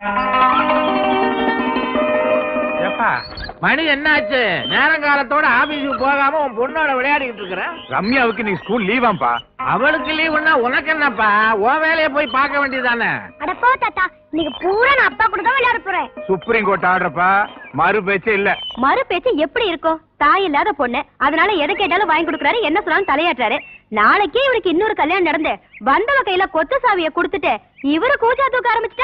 ஏப்பா மணி என்னாச்சு நேரங்காலத்தோட ஆபீஸுக்கு போகாம உன் பொண்ணோட விளையாடிக்கிட்டு இருக்கிற ரம்யாவுக்கு நீ ஸ்கூல் லீவாம்பா அவளுக்கு லீவுன்னா உனக்கு என்னப்பா உன் வேலையை போய் பார்க்க வேண்டியதானே அட போ தாத்தா இன்னைக்கு பூரா நான் அப்பா கூட தான் விளையாட போறேன் சுப்ரீம் கோர்ட் ஆடுறப்பா மறு பேச்சே இல்ல மறு பேச்சு எப்படி இருக்கும் தாய் இல்லாத பொண்ணு அதனால எதை கேட்டாலும் வாங்கி கொடுக்குறாரு என்ன சொன்னாலும் தலையாட்டுறாரு நாளைக்கே இவருக்கு இன்னொரு கல்யாணம் நடந்து வந்தவ கையில கொத்து சாவிய கொடுத்துட்டு இவரு கூச்சா தூக்க ஆரம்பிச்சிட்டா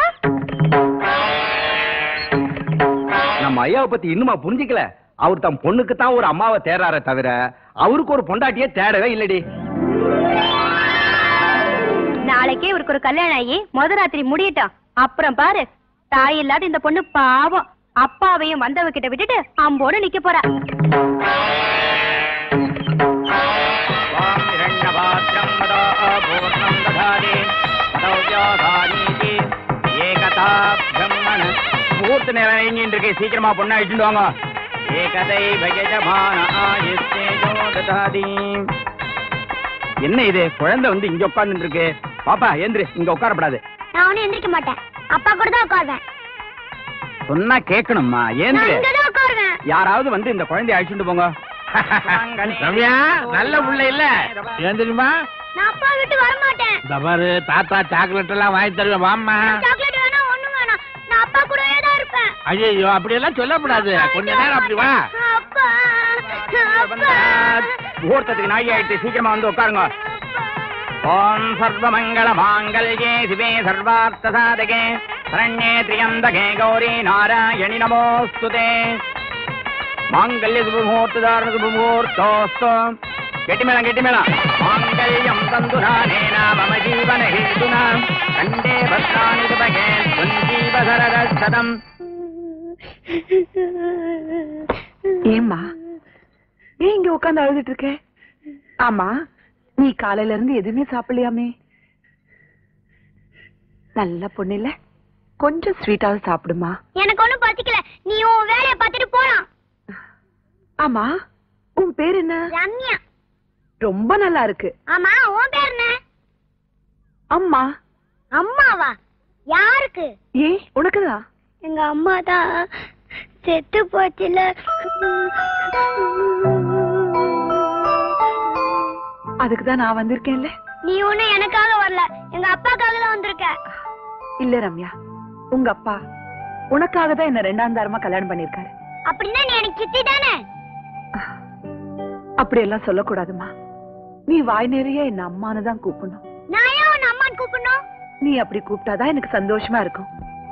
நம்ம ஐயாவை பத்தி இன்னுமா புரிஞ்சுக்கல அவர் தம் பொண்ணுக்கு தான் ஒரு அம்மாவை தேடுறாரே தவிர அவருக்கு ஒரு பொண்டாட்டியே தேடவே இல்லடி நாளைக்கே இவருக்கு ஒரு கல்யாணம் ஆகி முத ராத்திரி முடியட்டும் அப்புறம் பாரு தாய் இல்லாத இந்த பொண்ணு பாவம் அப்பாவையும் வந்தவ கிட்ட விட்டுட்டு அம்போடு நிக்க போறா முகூர்த்த நேரம் எங்கிட்டு இருக்கு சீக்கிரமா பொண்ணா இட்டுட்டு வாங்க ஏகதை பகஜமான ஆயுஸ்தேஜோ ததாதி என்ன இது குழந்தை வந்து இங்க உட்கார்ந்துட்டு இருக்கு பாப்பா ஏந்திரு இங்க உட்காரப்படாது நான் ஒன்னும் எந்திரிக்க மாட்டேன் அப்பா கூட தான் உட்காருவேன் சொன்னா கேட்கணும்மா ஏந்திரு தான் உட்காருவேன் யாராவது வந்து இந்த குழந்தைய அழிச்சுட்டு போங்க ரம்யா நல்ல புள்ள இல்ல ஏன் தெரியுமா நான் அப்பா விட்டு வர மாட்டேன் இந்த பாரு தாத்தா சாக்லேட் எல்லாம் வாங்கி தருவேன் வாம்மா சாக்லேட் வேணாம் ஒண்ணும் வேணாம் நான் அப்பா கூடவே தான் இருப்பேன் ஐயோ அப்படி எல்லாம் சொல்லக்கூடாது கொஞ்ச நேரம் அப்படி வா அப்பா அப்பா முகூர்த்தத்துக்கு நாய் ஆயிட்டு சீக்கிரமா வந்து உட்காருங்க ஓம் சர்வமங்கள மாங்கல்யே சிவே சர்வார்த்த சாதகே சரண்யே திரியந்தகே கௌரி நாராயணி நமோஸ்துதே மாங்கல்ய சுபமுகூர்த்ததாரண சுபமுகூர்த்தோஸ்து கெட்டி மேளம் கெட்டி மேளம் மாங்கல்யம் தந்துரானேன மம ஜீவன ஹேதுனா கண்டே பத்ராணி சுபகே சஞ்சீவ சரத சதம் ஏம்மா ஏன் இங்க உட்கார்ந்து அழுதுட்டு இருக்க ஆமா நீ காலையில இருந்து எதுவுமே சாப்பிடலையாமே நல்ல பொண்ணு இல்ல கொஞ்சம் ஸ்வீட்டாவது சாப்பிடுமா எனக்கு ஒண்ணும் பசிக்கல நீ உன் வேலைய பார்த்துட்டு போலாம் ஆமா உன் பேர் என்ன ரம்யா ரொம்ப நல்லா இருக்கு ஆமா உன் பேர் என்ன அம்மா அம்மாவா யாருக்கு ஏ உனக்குதான் எங்க அம்மா தான் செத்து போச்சுல அதுக்கு தான் நான் வந்திருக்கேன்ல நீ ஒண்ணும் எனக்காக வரல எங்க அப்பாக்காக தான் வந்திருக்க இல்ல ரம்யா உங்க அப்பா உனக்காக தான் என்ன ரெண்டாம் தாரமா கல்யாணம் பண்ணிருக்காரு அப்படின்னா நீ எனக்கு சித்தி தானே அப்படி எல்லாம் சொல்லக்கூடாதுமா நீ வாய் நிறைய என்ன அம்மான்னு தான் கூப்பிடணும் நான் ஏன் உன்னை அம்மான்னு கூப்பிடணும் நீ அப்படி கூப்பிட்டாதான் எனக்கு சந்தோஷமா இருக்கும்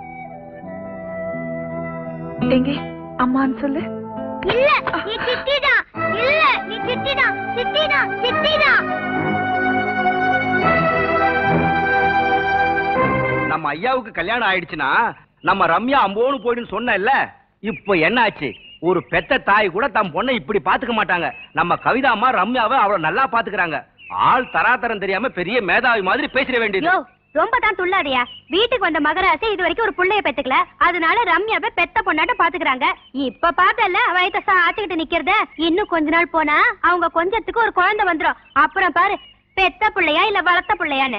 எங்க அம்மான்னு சொல்லு இல்ல நீ சித்தி தான் இல்ல நீ சித்தி தான் சித்தி தான் சித்தி தான் நம்ம ஐயாவுக்கு கல்யாணம் ஆயிடுச்சுன்னா நம்ம ரம்யா அம்போன்னு போயிடுன்னு சொன்னேன்ல இப்போ என்னாச்சு ஒரு பெத்த தாய் கூட தம் பொண்ணை இப்படி பாத்துக்க மாட்டாங்க நம்ம கவிதா அம்மா ரம்யாவை அவ்வளவு நல்லா பாத்துக்கறாங்க ஆள் தராதரம் தெரியாம பெரிய மேதாவி மாதிரி பேசிட வேண்டியது யோ ரொம்ப தான் துள்ளாடியா வீட்டுக்கு வந்த மகராசி இது வரைக்கும் ஒரு புள்ளைய பெத்துக்கல அதனால ரம்யாவை பெத்த பொண்ணாட்ட பாத்துக்கறாங்க இப்ப பார்த்தல வயத்த சாச்சுக்கிட்டு நிக்கிறத இன்னும் கொஞ்ச நாள் போனா அவங்க கொஞ்சத்துக்கு ஒரு குழந்தை வந்துரும் அப்புறம் பாரு பெத்த புள்ளையா இல்ல வளர்த்த புள்ளையான்னு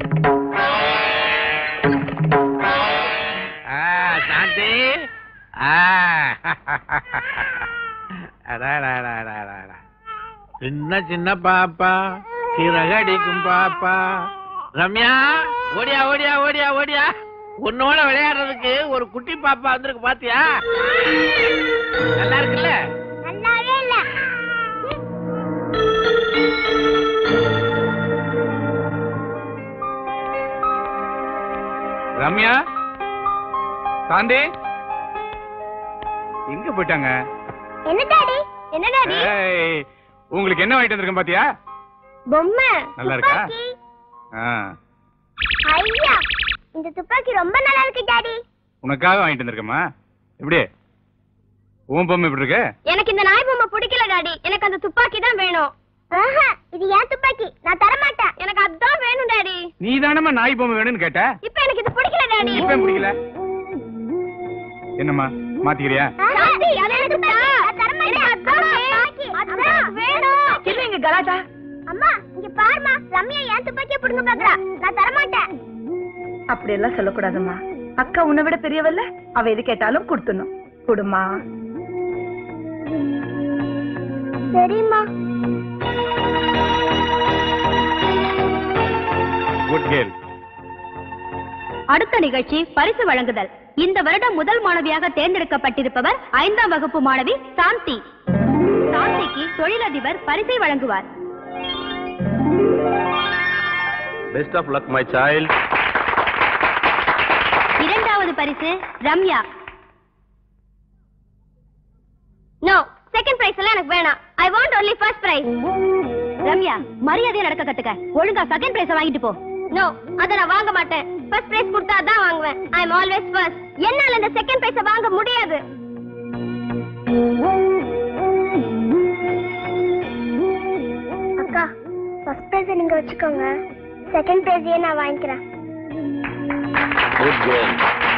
ஆ, சாந்தி ஆ. அடாடாடாடாடா. சின்ன சின்ன பாப்பா சிறகடிக்கும் பாப்பா ரம்யா ஓடியா ஓடியா ஓடியா ஓடியா உன்னோட விளையாடுறதுக்கு ஒரு குட்டி பாப்பா வந்திருக்கு பாத்தியா நல்லா இருக்குல்ல நல்லாவே இல்ல ரம்யா சாந்தி எங்க போயிட்டாங்க என்ன டாடி என்ன டாடி ஏய், உங்களுக்கு என்ன வாங்கிட்டு வந்திருக்கேன் பாத்தியா பொம்மை நல்லா இருக்கா? துப்பாக்கி. ஆ, ஐயா இந்த துப்பாக்கி ரொம்ப நல்லா இருக்கு டாடி உனக்காக வாங்கிட்டு வந்திருக்கேம்மா எப்படி உன் பொம்மை எப்படி இருக்கு எனக்கு இந்த நாய் பொம்மை பிடிக்கல டாடி எனக்கு அந்த துப்பாக்கி தான் வேணும் இது ஏன் துப்பாக்கி நான் தர மாட்டேன் எனக்கு அதுதான் வேணும் டாடி நீ தானம்மா நாய் பொம்மை வேணும்னு கேட்ட இப்போ எனக்கு இது பிடிக்கல டாடி இப்ப ஏன் பிடிக்கல என்னம்மா மாத்திக்கிறியா டாடி அது எனக்கு நான் தர மாட்டேன் அதான் வேணும் இல்லைங்க கலாட்டா அம்மா இங்க பாருமா ரம்யா ஏன் துப்பாக்கியை புடுங்க பாக்குறா நான் தர மாட்டேன் அப்படி எல்லாம் சொல்லக்கூடாதும்மா அக்கா உன்னை விட பெரியவல்ல அவ எது கேட்டாலும் கொடுத்துடணும் கொடுமா சரிம்மா குட் கேர்ள் அடுத்த நிகழ்ச்சி பரிசு வழங்குதல் இந்த வருடம் முதல் மாணவியாக தேர்ந்தெடுக்கப்பட்டிருப்பவர் ஐந்தாம் வகுப்பு மாணவி சாந்தி சாந்திக்கு தொழிலதிபர் பரிசை வழங்குவார் best of luck my child இரண்டாவது பரிசு ரம்யா நோ செகண்ட் பிரைஸ் எல்லாம் எனக்கு வேணாம் I want only first prize Ramya மரியாதையா நடக்க கத்துக்க ஒழுங்கா செகண்ட் பிரைஸ் வாங்கிட்டு போ நோ அத நான் வாங்க மாட்டேன் ஃபர்ஸ்ட் பிரைஸ் கொடுத்தா தான் வாங்குவேன் ஐ அம் ஆல்வேஸ் ஃபர்ஸ்ட் என்னால இந்த செகண்ட் பிரைஸ் வாங்க முடியாது அக்கா ஃபர்ஸ்ட் பிரைஸ் நீங்க வச்சுக்கோங்க செகண்ட் பிரைஸையே நான் வாங்கிக்கிறேன் குட் கேர்ள்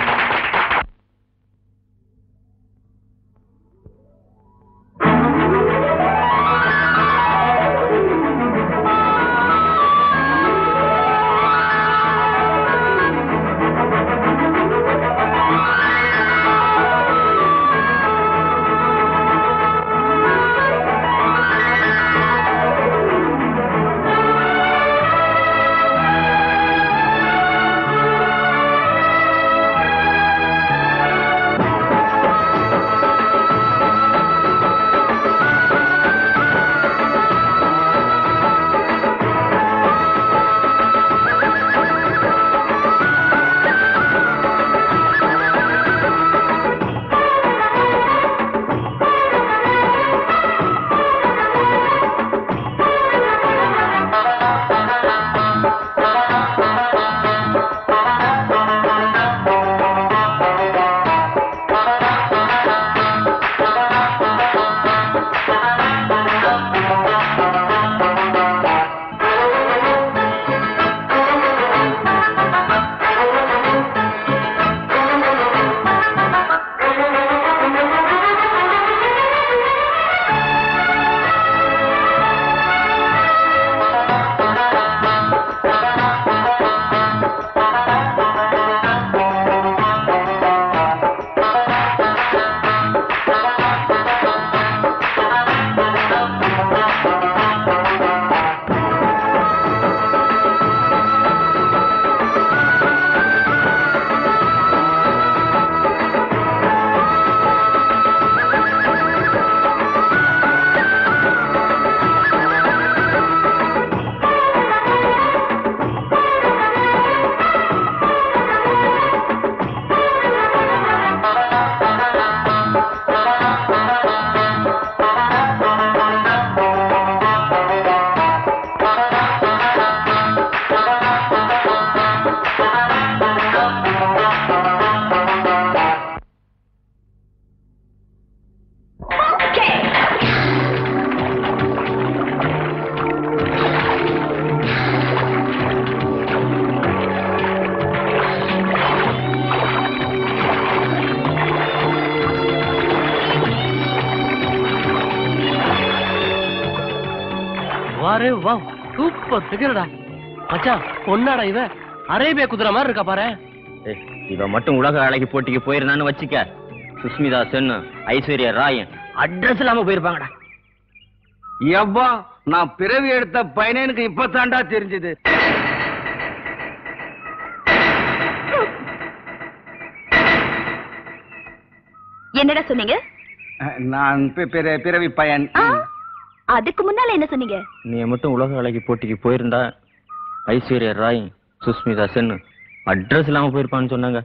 வாரே வா சூப்பர் ஃபிகர்டா மச்சான் பொண்ணாடா இவ அரேபியா குதிரை மாதிரி இருக்கா பாரு இவ மட்டும் உலக அழகி போட்டிக்கு போயிருந்தான்னு வச்சுக்க சுஸ்மிதா சென் ஐஸ்வர்யா ராயன் அட்ரஸ் இல்லாம போயிருப்பாங்கடா எவ்வா நான் பிறவி எடுத்த பையனே எனக்கு இப்பதான்டா தெரிஞ்சது என்னடா சொன்னீங்க நான் பி- பிற- பிறவி பையன் ஆ, அதுக்கு முன்னால என்ன சொன்னீங்க நீ மட்டும் உலக அழகி போட்டிக்கு போயிருந்தா ஐஸ்வர்யா ராய் சுஸ்மிதா சென் அட்ரஸ் இல்லாம போயிருப்பான்னு சொன்னாங்க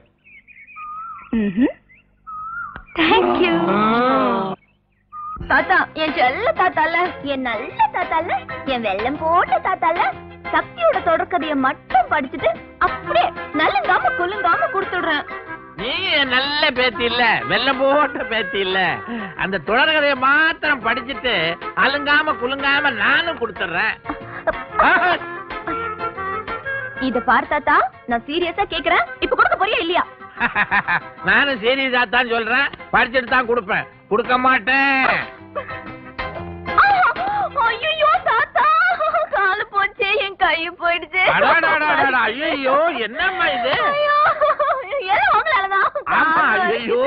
தேங்க்யூ தாத்தா என் செல்ல தாத்தால என் நல்ல தாத்தால என் வெள்ளம் போட்ட தாத்தால சக்தியோட தொடர்கதைய மட்டும் படிச்சுட்டு அப்படியே நல்லங்காம குலுங்காம கொடுத்துடுறேன் நீ என் நல்ல பேத்தி இல்ல வெள்ள போட்ட பேத்தி இல்ல அந்த தொடர்கதையை மாத்திரம் படிச்சுட்டு அலுங்காம குலுங்காம நானும் கொடுத்துட்றேன் இத பார் தாத்தா நான் சீரியஸா கேக்குறேன் இப்ப கொடுக்க போறியா இல்லையா நானும் சீரியஸா தான் சொல்றேன் படிச்சுட்டு தான் கொடுப்பேன் கொடுக்க மாட்டேன் ஐயோ தாத்தா காலு போச்சே என் கை போயிடுச்சு ஐயோ என்னம்மா இது ஐயோ, எல்லாம் வாங்க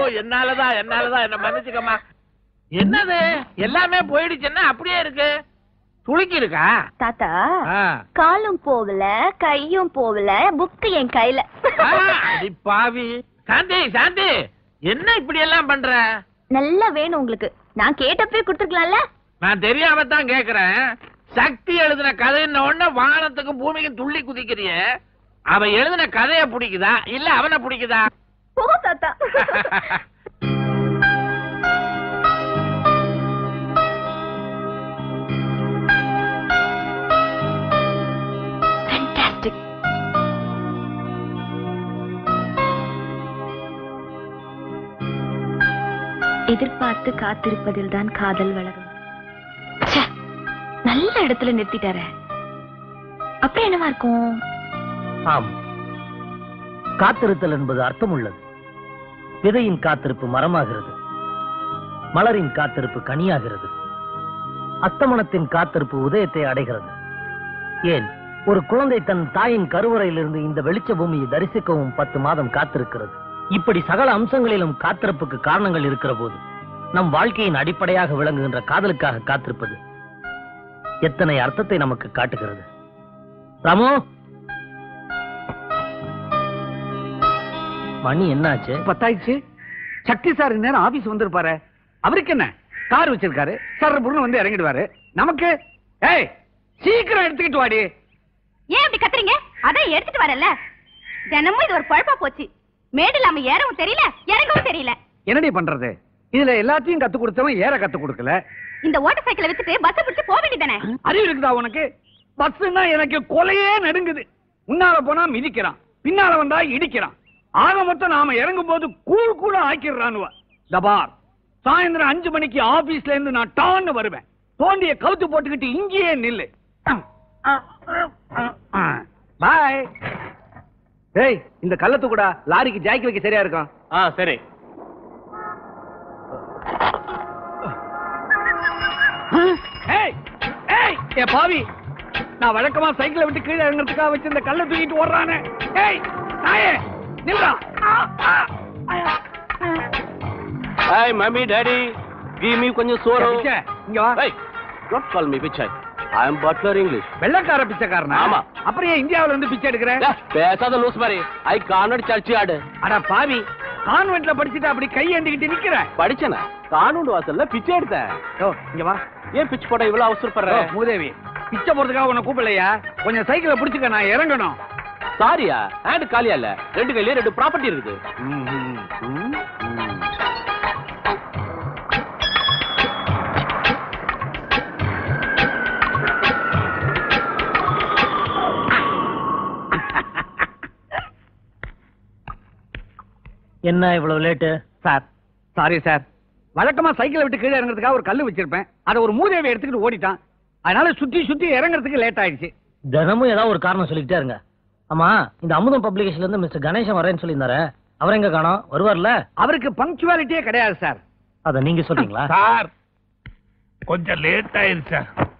என்னாலதான் என்னாலதான் என்ன மன்னிச்சுக்கம்மா என்னது எல்லாமே போயிடுச்சுன்னா அப்படியே இருக்கு துளுக்கி இருக்கா தாத்தா ஆ. காலும் போகல கையும் போகல புக்கு என் கையில ஆ, அடி பாவி சாந்தி சாந்தி என்ன இப்படி எல்லாம் பண்ற நல்லா வேணும் உங்களுக்கு நான் கேட்டப்பே கொடுத்துருக்கலாம்ல நான் தெரியாம தான் கேக்குறேன் சக்தி எழுதின கதைன்ன உடனே வானத்துக்கும் பூமிக்கும் துள்ளி குதிக்கிறிய அவன் எழுதின கதைய பிடிக்குதா இல்ல அவனை பிடிக்குதா போ தாத்தா Fantastic. எதிர்பார்த்து காத்திருப்பதில் தான் காதல் வளரும் ச்சே, நல்ல இடத்துல நிறுத்திட்டாரே அப்புறம் என்னவா இருக்கும் ஆம் காத்திருத்தல் என்பது அர்த்தம் உள்ளது விதையின் காத்திருப்பு மரமாகிறது மலரின் காத்திருப்பு கனியாகிறது அஸ்தமனத்தின் காத்திருப்பு உதயத்தை அடைகிறது ஏன் ஒரு குழந்தை தன் தாயின் கருவறையிலிருந்து இந்த வெளிச்ச பூமியை தரிசிக்கவும் பத்து மாதம் காத்திருக்கிறது இப்படி சகல அம்சங்களிலும் காத்திருப்புக்கு காரணங்கள் இருக்கிற போது நம் வாழ்க்கையின் அடிப்படையாக விளங்குகின்ற காதலுக்காக காத்திருப்பது எத்தனை அர்த்தத்தை நமக்கு காட்டுகிறது ராமு மணி என்னாச்சு பத்தாயிடுச்சு சக்தி சார் நேரம் ஆபீஸ் வந்திருப்பாரு அவருக்கு என்ன கார் வச்சிருக்காரு சார் புருன்னு வந்து இறங்கிடுவாரு நமக்கு ஏய் சீக்கிரம் எடுத்துக்கிட்டு வாடி ஏன் இப்படி கத்துறீங்க அதான் எடுத்துட்டு வரல தினமும் இது ஒரு பழப்பா போச்சு மேடு இல்லாம ஏறவும் தெரியல இறங்கவும் தெரியல என்னடி பண்றது இதுல எல்லாத்தையும் கத்து கொடுத்தவன் ஏற கத்து கொடுக்கல இந்த ஓட்டர் சைக்கிளை வச்சுட்டு பஸ் பிடிச்சு போக வேண்டியதானே அறிவு இருக்குதா உனக்கு பஸ்னா எனக்கு கொலையே நடுங்குது முன்னால போனா மிதிக்கிறான் பின்னால வந்தா இடிக்கிறான் ஆக மொத்தம் நாம இறங்கும் போது கூழ் கூட ஆக்கிடுறானுவ தபார் சாயந்தரம் அஞ்சு மணிக்கு ஆபீஸ்ல இருந்து நான் டான்னு வருவேன் தோண்டிய கவுத்து போட்டுக்கிட்டு இங்கேயே நில்லு பாய் ஏய் இந்த கள்ளத்து கூட லாரிக்கு ஜாக்கி வைக்க சரியா இருக்கும் ஆ சரி ஏய் ஏய் ஏ பாவி நான் வழக்கமா சைக்கிளை விட்டு கீழே இறங்குறதுக்காக வச்சிருந்த கல்லை தூக்கிட்டு ஓடுறானே ஏய் நாயே நில்றா ஆ, ஆ, ஆ. Hi mummy daddy give me கொஞ்சம் சோறு பிச்சை, இங்க வா ஹேய் டோன்ட் கால் மீ பிச்சை ஐ அம் பட்லர் இங்கிலீஷ் வெள்ளக்கார பிச்சைக்காரனா ஆமா. அப்புறம் ஏன் இந்தியாவுல வந்து பிச்சை எடுக்கிற பேசாத லூஸ் மாதிரி ஐ கானட் சர்ச் ஆடு அட பாவி கான்வென்ட்ல படிச்சுட்டு அப்படி கை ஏந்திக்கிட்டு நிக்கிற படிச்சனா கானூன் வாசல்ல பிச்சை எடுத்தேன் ஓ இங்க வா ஏன் பிச்சை போட இவ்வளவு அவசரப்படுற ஓ, மூதேவி பிச்சை போறதுக்காக உன்னை கூப்பிடலையா கொஞ்சம் சைக்கிளை பிடிச்சுக்க நான் இறங்கணும் சாரியா ஹேண்ட் காலியா இல்ல ரெண்டு கையிலயே ரெண்டு ப்ராப்பர்ட்டி இருக்குது என்ன இவ்வளவு லேட்டு சார் சாரி சார் வழக்கமா சைக்கிளை விட்டு கீழே இறங்குறதுக்காக ஒரு கல்லு வச்சிருப்பேன் அதை ஒரு மூதேவி எடுத்துக்கிட்டு ஓடிட்டான் அதனால சுத்தி சுத்தி இறங்குறதுக்கு லேட் ஆயிடுச்சு தினமும் ஏதாவது ஒரு காரணம் சொல்லிக்கிட்டே இருங்க ஆமா இந்த அமுதம் பப்ளிகேஷன்ல இருந்து மிஸ்டர் கணேசன் வரேன்னு சொல்லியிருந்தாரு அவர் எங்க காணோம் வருவார்ல அவருக்கு பங்க்சுவாலிட்டியே கிடையாது சார் அத நீங்க சொல்றீங்களா சார் கொஞ்சம் லேட் ஆயிருச்சா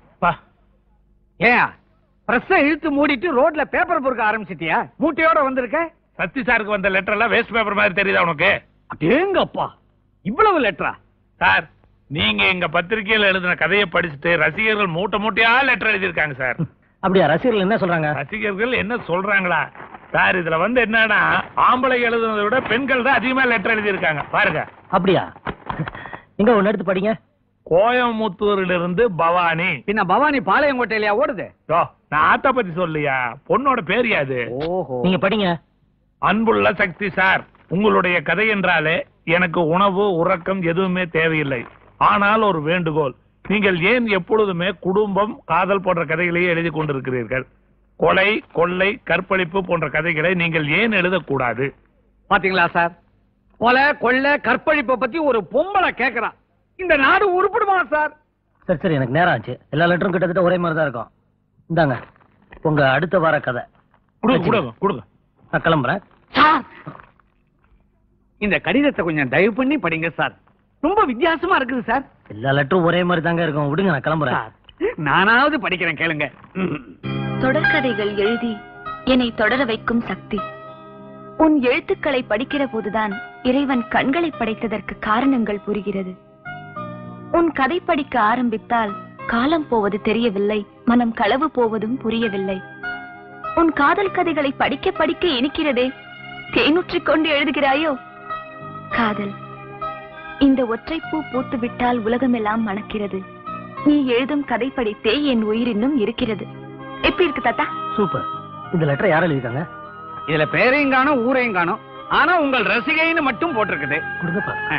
ஏன் பிரஸ் இழுத்து மூடிட்டு ரோட்ல பேப்பர் பொறுக்க ஆரம்பிச்சிட்டியா மூட்டையோட வந்திருக்க சத்தி சாருக்கு வந்த லெட்டர் எல்லாம் வேஸ்ட் பேப்பர் மாதிரி தெரியுதா உனக்கு அடேங்கப்பா இவ்வளவு லெட்டரா சார் நீங்க எங்க பத்திரிகையில எழுதின கதையை படிச்சுட்டு ரசிகர்கள் மூட்டை மூட்டையா லெட்டர் எழுதியிருக்காங்க சார் அப்படியா ரசிகர்கள் என்ன சொல்றாங்க ரசிகர்கள் என்ன சொல்றாங்களா சார் இதுல வந்து என்னன்னா ஆம்பளை எழுதுனதை விட பெண்கள் தான் அதிகமா லெட்டர் எழுதியிருக்காங்க பாருங்க அப்படியா எங்க ஒன்னு எடுத்து படிங்க கோயம்புத்தூரிலிருந்து பவானி பின்ன பவானி பாளையங்கோட்டையிலயா ஓடுது யோ, நான் ஆத்தா பத்தி சொல்லியா பொண்ணோட பேர் யாது ஓஹோ நீங்க படிங்க அன்புள்ள சக்தி சார் உங்களுடைய கதை என்றாலே எனக்கு உணவு உறக்கம் எதுவுமே தேவையில்லை ஆனால் ஒரு வேண்டுகோள் நீங்கள் ஏன் எப்பொழுதுமே குடும்பம் காதல் போன்ற கதைகளையே எழுதி கொண்டிருக்கிறீர்கள் கொலை கொள்ளை கற்பழிப்பு போன்ற கதைகளை நீங்கள் ஏன் எழுதக்கூடாது பாத்தீங்களா சார் கொலை கொள்ளை கற்பழிப்பை பத்தி ஒரு பொம்பளை கேக்குறான் இந்த நாடு உருப்படுமா சார் சரி சரி எனக்கு நேரம் ஆச்சு எல்லா லெட்டரும் கிட்டத்தட்ட ஒரே மாதிரி தான் இருக்கும் இந்தாங்க உங்க அடுத்த வார கதை கொடுங்க கொடுங்க கொடுங்க நான் கிளம்புறேன் சார் இந்த கடிதத்தை கொஞ்சம் தயவு பண்ணி படிங்க சார் ரொம்ப வித்தியாசமா இருக்குது சார் எல்லா லெட்டரும் ஒரே மாதிரி தாங்க இருக்கும் விடுங்க நான் கிளம்புறேன் சார் நானாவது படிக்கிறேன் கேளுங்க தொடர்கதைகள் எழுதி என்னை தொடர வைக்கும் சக்தி உன் எழுத்துக்களை படிக்கிற போதுதான் இறைவன் கண்களை படைத்ததற்கு காரணங்கள் புரிகிறது உன் கதை படிக்க ஆரம்பித்தால் காலம் போவது தெரியவில்லை மனம் களவு போவதும் புரியவில்லை உன் காதல் கதைகளை படிக்க படிக்க இனிக்கிறதே தேனுற்றிக் கொண்டு எழுதுகிறாயோ காதல் இந்த ஒற்றைப்பூ பூத்து விட்டால் உலகமெல்லாம் மணக்கிறது நீ எழுதும் கதை படித்தே என் உயிர் இன்னும் இருக்கிறது எப்படி இருக்கு தாத்தா சூப்பர் இந்த லெட்டர் யார் எழுதிருக்காங்க இதுல பேரையும் காணும் ஊரையும் காணும் ஆனா உங்கள் ரசிகைன்னு மட்டும் போட்டிருக்குது கொடுங்க பாரு.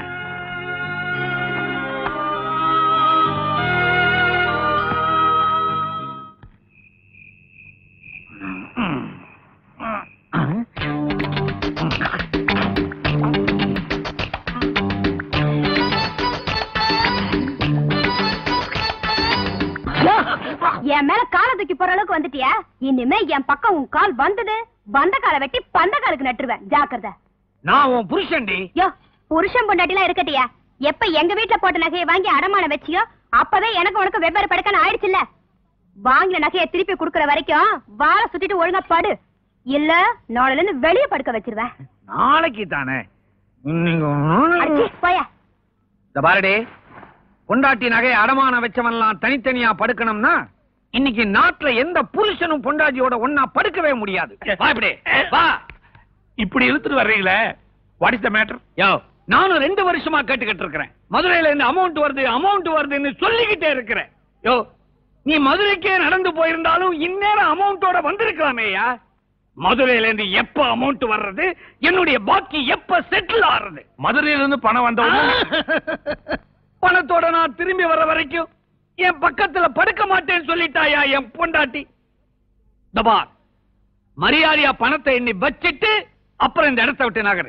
என் மேல காலை தூக்கி போற அளவுக்கு வந்துட்டியா இனிமே என் பக்கம் உன் கால் வந்தது வந்த காலை வெட்டி பந்த காலுக்கு நட்டுருவேன் ஜாக்கிரதை நான் உன் புருஷன்டி யோ புருஷன் பொண்டாட்டிலாம் இருக்கட்டியா எப்ப எங்க வீட்டுல போட்ட நகையை வாங்கி அடமானம் வச்சியோ அப்பவே எனக்கு உனக்கு வெவ்வேறு படுக்கன்னு ஆயிடுச்சுல்ல வாங்கின நகையை திருப்பி குடுக்கற வரைக்கும் வாழ சுத்திட்டு ஒழுங்கா படு இல்ல நாளைல இருந்து வெளிய படுக்க வச்சிருவேன் நாளைக்கு தானே நீங்க அடிச்சி, போயா இந்த பாருடி பொண்டாட்டி நகை அடமான வச்சவன்லாம் தனித்தனியா படுக்கணும்னா இன்னைக்கு நாட்டுல எந்த புருஷனும் பொண்டாட்டியோட ஒன்னா படுக்கவே முடியாது வா இப்படி வா இப்படி இழுத்துட்டு வர்றீங்களே what is the matter yo நானும் ரெண்டு வருஷமா கேட்டுக்கிட்டு இருக்கிறேன் மதுரையில இருந்து அமௌண்ட் வருது அமௌண்ட் வருதுன்னு சொல்லிக்கிட்டே இருக்கிறேன் யோ நீ மதுரைக்கே நடந்து போயிருந்தாலும் இந்நேரம் அமௌண்டோட வந்திருக்கலாமேயா மதுரையில இருந்து எப்ப அமௌண்ட் வர்றது என்னுடைய பாக்கி எப்ப செட்டில் ஆறது மதுரையில இருந்து பணம் வந்த உடனே பணத்தோட நான் திரும்பி வர வரைக்கும் என் பக்கத்துல படுக்க மாட்டேன்னு சொல்லிட்டாயா என் பொண்டாட்டி தபார் மரியாதையா பணத்தை எண்ணி வச்சிட்டு அப்புறம் இந்த இடத்தை விட்டு நகரு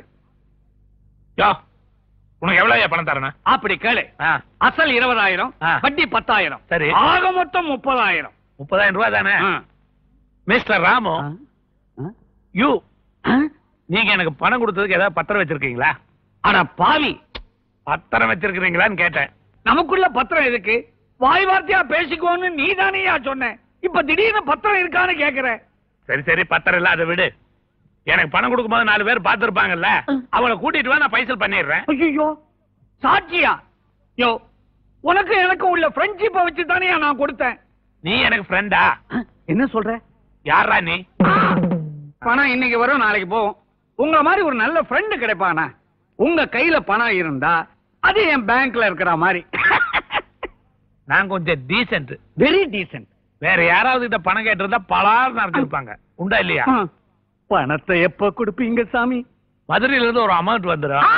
யோ உனக்கு எவ்வளவு பணம் தரணும் அப்படி கேளு ஆ, அசல் இருபதாயிரம் ஆ. வட்டி பத்தாயிரம் சரி. ஆக மொத்தம் முப்பதாயிரம் முப்பதாயிரம் ரூபாய் தானே ஆ. மிஸ்டர் ராமு ஆ? யூ ஆ? நீங்க எனக்கு பணம் கொடுத்ததுக்கு ஏதாவது பத்திரம் வச்சிருக்கீங்களா அட பாவி பத்திரம் வச்சிருக்கீங்களான்னு கேட்டேன் நமக்குள்ள பத்திரம் எதுக்கு வாய் வார்த்தையா பேசிக்கோன்னு நீ தானேயா சொன்ன இப்ப திடீர்னு பத்திரம் இருக்கான்னு கேக்குற சரி சரி பத்திரம் இல்ல அதை விடு எனக்கு பணம் கொடுக்கும்போது நாலு பேர் பார்த்திருப்பாங்கல்ல அவளை கூட்டிட்டு வா நான் பைசல் பண்ணிடுறேன் ஐயோ சாட்சியா யோ உனக்கு எனக்கு உள்ள ஃப்ரெண்ட்ஷிப்பை வச்சு தானே நான் கொடுத்தேன் நீ எனக்கு ஃப்ரெண்டா என்ன சொல்ற யாரா நீ பணம் இன்னைக்கு வரும் நாளைக்கு போகும் உங்க மாதிரி ஒரு நல்ல ஃப்ரெண்டு கிடைப்பானா உங்க கையில பணம் இருந்தா அது என் பேங்க்ல இருக்கிற மாதிரி நான் கொஞ்சம் டீசென்ட் வெரி டீசென்ட் வேற யாராவது கிட்ட பணம் கேட்டிருந்தா பலார் நடத்திருப்பாங்க உண்டா இல்லையா பணத்தை எப்ப கொடுப்பீங்க சாமி மதுரையில இருந்து ஒரு அமௌண்ட் வந்துடும்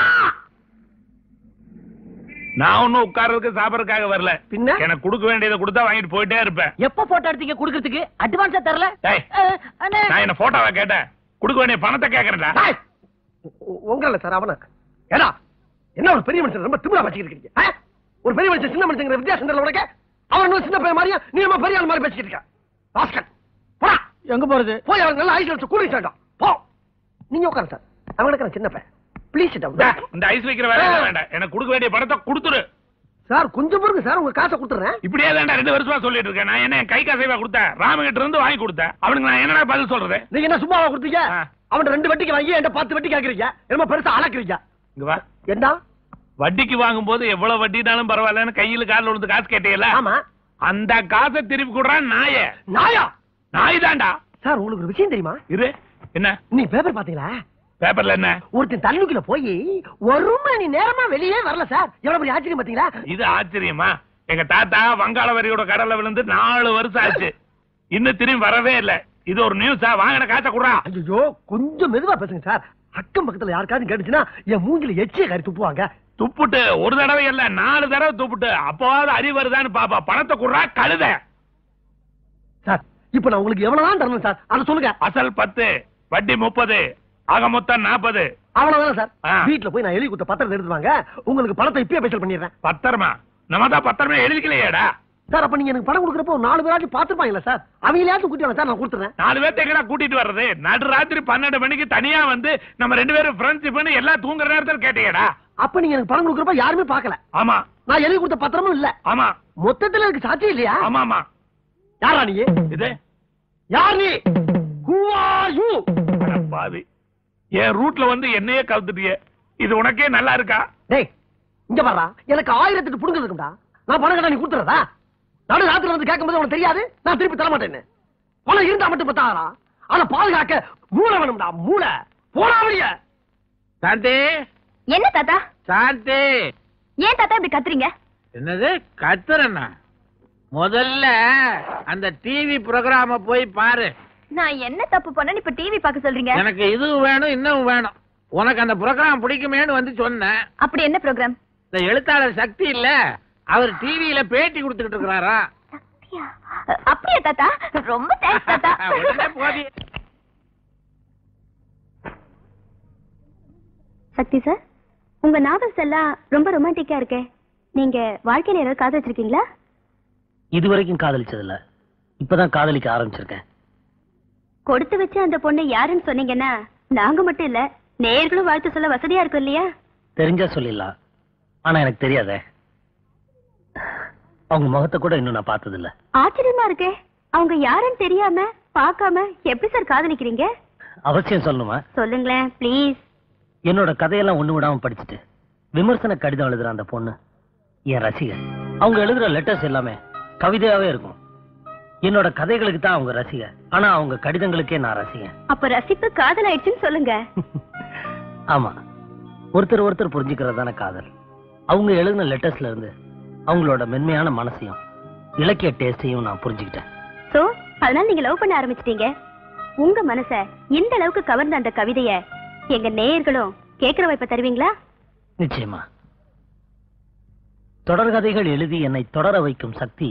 நான் ஒண்ணும் உட்கார்றதுக்கு சாப்பிடறதுக்காக வரல பின்ன? எனக்கு கொடுக்க வேண்டியதை கொடுத்தா வாங்கிட்டு போயிட்டே இருப்பேன் எப்ப போட்டோ எடுத்தீங்க குடுக்கறதுக்கு அட்வான்ஸா தரல டேய், அஹ், அண்ணே. நான் என்ன போட்டோவா கேட்டேன் கொடுக்க வேண்டிய பணத்தை கேக்குறேன்டா உங்கள சார் அவன ஏடா என்ன ஒரு பெரிய மனுஷன் ரொம்ப திமிரா வச்சுக்கிட்டு இருக்கீங்க ஆ? ஒரு பெரிய மனுஷன் சின்ன மனுஷங்கிற வித்தியாசம் தெரியல உனக்கு அவன் இன்னும் சின்ன பையன் மாதிரியா நீ நம்ம பெரிய ஆள் மாதிரி பேசிக்கிட்டு இருக்க பாஸ்கர் போடா எங்க போறது போய் அவன் நல்லா ஐஸ் வச்சு கூலி சாண்டா போ நீங்க உட்காரு சார் அவன் இருக்கிற சின்ன பையன் ப்ளீஸ் டா, இந்த ஐஸ் வைக்கிற வேலை எல்லாம் வேண்டாம் எனக்கு கொடுக்க வேண்டிய பணத்தை கொடுத்துரு சார் கொஞ்சம் பொறுங்க சார் உங்க காசை கொடுத்துறேன் இப்படியே தான்டா ரெண்டு வருஷமா சொல்லிட்டு இருக்கேன் நான் என்ன என் கை காசைவா கொடுத்தேன் ராமகிட்ட இருந்து வாங்கி கொடுத்தேன் அவனுக்கு நான் என்னடா பதில் சொல்றது நீங்க என்ன சும்மாவா கொடுத்தீங்க ஆ. அவன் ரெண்டு வட்டிக்கு வாங்கி என்கிட்ட பத்து வட்டி கேக்குறீங்க என்னமோ பெருசா அளக்குறீங்க இங்க வா என்ன வட்டிக்கு வாங்கும்போது எவ்வளவு வட்டினாலும் பரவாயில்லன்னு கையில காலில் விழுந்து காசு கேட்டீங்கல்ல ஆமா அந்த காசை திருப்பி கொடுறான் நாய நாயா நாய் தான்டா சார் உங்களுக்கு ஒரு விஷயம் தெரியுமா இரு என்ன நீ பேப்பர் பாத்தீங்களா பேப்பர்ல என்ன ஒருத்தன் தண்ணிக்குள்ள போய் ஒரு மணி நேரமா வெளியே வரல சார் எவ்வளவு பெரிய ஆச்சரியம் பாத்தீங்களா இது ஆச்சரியமா எங்க தாத்தா வங்காள வரியோட கடல்ல விழுந்து நாலு வருஷம் ஆச்சு இன்னும் திரும்பி வரவே இல்ல இது ஒரு நியூஸா வாங்கின காசை குடுறா ஐயோ கொஞ்சம் மெதுவா பேசுங்க சார் அக்கம் பக்கத்துல யாருக்காவது கேட்டுச்சுன்னா என் மூஞ்சில எச்சிய காரி துப்புவாங்க துப்புட்டு ஒரு தடவை இல்ல நாலு தடவை துப்புட்டு அப்பவாவது அறிவு வருதான்னு பாப்பா பணத்தை குடுறா கழுத சார் இப்ப நான் உங்களுக்கு எவ்வளவுதான் தரணும் சார் அதை சொல்லுங்க அசல் பத்து வட்டி முப்பது ஆக மொத்தம் நாற்பது அவ்வளவுதான் சார் ஆ. வீட்டுல போய் நான் எழுதி கொடுத்த பத்திரத்தை எடுத்து வாங்க உங்களுக்கு பணத்தை இப்பயே பேசல் பண்ணிடுறேன் பத்திரமா நம்ம தான் பத்திரமே எழுதிக்கலையேடா சார் அப்ப நீங்க எனக்கு பணம் கொடுக்குறப்போ ஒரு நாலு பேராச்சும் பாத்துருப்பாங்கல்ல சார் அவங்களையாச்சும் கூட்டி வாங்க சார் நான் கொடுத்துறேன் நாலு பேர்த்த எங்கடா கூட்டிட்டு வர்றது நடு ராத்திரி பன்னெண்டு மணிக்கு தனியா வந்து நம்ம ரெண்டு பேரும் ஃப்ரெண்ட்ஷிப்னு எல்லாம் தூங்குற நேரத்துல கேட்டீங்கடா அப்ப நீங்க எனக்கு பணம் கொடுக்குறப்ப யாருமே பார்க்கல ஆமா நான் எழுதி கொடுத்த பத்திரமும் இல்ல ஆமா மொத்தத்துல எனக்கு சாட்சி இல்லையா ஆமா ஆமா யாரா நீ இது யார் நீ Who are you? அட பாவி என் ரூட்ல வந்து என்னையே கவுத்துட்டியே இது உனக்கே நல்லா இருக்கா டேய் இங்க பாருடா எனக்கு ஆயிரத்துக்கு புடுங்க இருக்கும்டா நான் பணம் கட்ட நீ கொடுத்துறதா நடு ராத்திரி வந்து கேட்கும்போது உனக்கு தெரியாது நான் திருப்பி தர மாட்டேன்னு பணம் இருந்தா மட்டும் பத்தாதா ஆனா பாதுகாக்க மூளை வேணும்டா மூளை போடா வெளிய சாந்தி என்ன தாத்தா சாந்தி ஏன் தாத்தா இப்படி கத்துறீங்க என்னது கத்துறண்ணா முதல்ல அந்த டிவி ப்ரோக்ராம போய் பாரு நான் என்ன தப்பு பண்ணேன்னு இப்ப டிவி பார்க்க சொல்றீங்க எனக்கு இதுவும் வேணும் இன்னும் வேணும் உனக்கு அந்த ப்ரோக்ராம் பிடிக்குமேன்னு வந்து சொன்னேன் அப்படி என்ன ப்ரோக்ராம் இந்த எழுத்தாளர் சக்தி இல்ல அவர் டிவியில பேட்டி கொடுத்துக்கிட்டு இருக்கிறாரா அப்படியா தாத்தா ரொம்ப தேங்க்ஸ் தாத்தா உடனே போடி சக்தி சார் உங்க நாவல்ஸ் எல்லாம் ரொம்ப ரொமான்டிக்கா இருக்கே நீங்க வாழ்க்கையில ஏதாவது காதல் வச்சிருக்கீங்களா இதுவரைக்கும் காதலிச்சதில்ல இப்பதான் காதலிக்க ஆரம்பிச்சிருக்கேன் கொடுத்து வச்ச அந்த பொண்ணு யாருன்னு சொன்னீங்கன்னா நாங்க மட்டும் இல்ல நேர்களும் வாழ்த்து சொல்ல வசதியா இருக்கும் இல்லையா தெரிஞ்சா சொல்லிடலாம் ஆனா எனக்கு தெரியாதே அவங்க முகத்தை கூட இன்னும் நான் பார்த்ததில்ல ஆச்சரியமா இருக்கே அவங்க யாருன்னு தெரியாம பார்க்காம எப்படி சார் காதலிக்கிறீங்க அவசியம் சொல்லணுமா சொல்லுங்களேன் ப்ளீஸ் என்னோட கதையெல்லாம் ஒண்ணு விடாம படிச்சுட்டு விமர்சன கடிதம் எழுதுற அந்த பொண்ணு என் ரசிகர் அவங்க எழுதுற லெட்டர்ஸ் எல்லாமே கவிதையாவே இருக்கும் என்னோட கதைகளுக்கு தான் அவங்க ரசிகர் ஆனா அவங்க கடிதங்களுக்கே நான் ரசிகன் அப்ப ரசிப்பு காதல் ஆயிடுச்சுன்னு சொல்லுங்க ஆமா ஒருத்தர் ஒருத்தர் புரிஞ்சுக்கிறது தானே காதல் அவங்க எழுதின லெட்டர்ஸ்ல இருந்து அவங்களோட மென்மையான மனசையும் இலக்கிய டேஸ்டையும் நான் புரிஞ்சுக்கிட்டேன் சோ அதனால நீங்க லவ் பண்ண ஆரம்பிச்சிட்டீங்க உங்க மனச இந்த அளவுக்கு கவர்ந்த அந்த கவிதைய எங்க நேயர்களும் கேக்குற வாய்ப்பை தருவீங்களா நிச்சயமா தொடர்கதைகள் எழுதி என்னை தொடர வைக்கும் சக்தி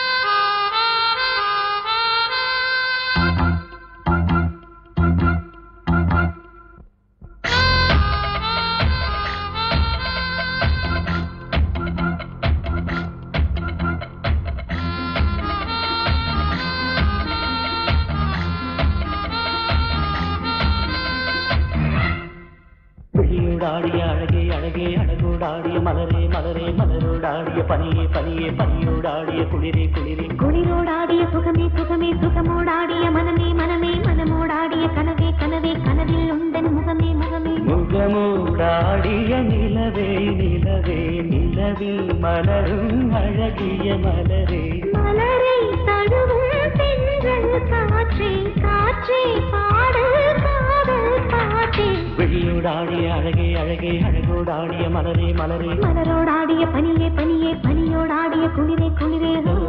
விழியோடாடிய அழகே அழகே அழகோடாடிய மலரே மலரே மலரோடாடிய பனியே பனியே பனியோடாடிய குளிரே குளிரே குளிரோடாடிய சுகமே சுகமே சுகமோடாடிய மனமே மனமே மனமோடாடிய கனவே கனவே கனவில் உந்தன் முகமே முகமே முகமூடாடிய நிலவே நிலவே நிலவில் மலரும் அழகிய மலரே மலரை தழுவும் தென்றல் காற்றே காற்றே பாடு காதல் பாட்டே விழியோடாடிய அழகே அழகே அழகோடாடிய மலரே மலரே மலரோடாடிய பனியே பனியே பனியோடாடிய குளிரே குளிரே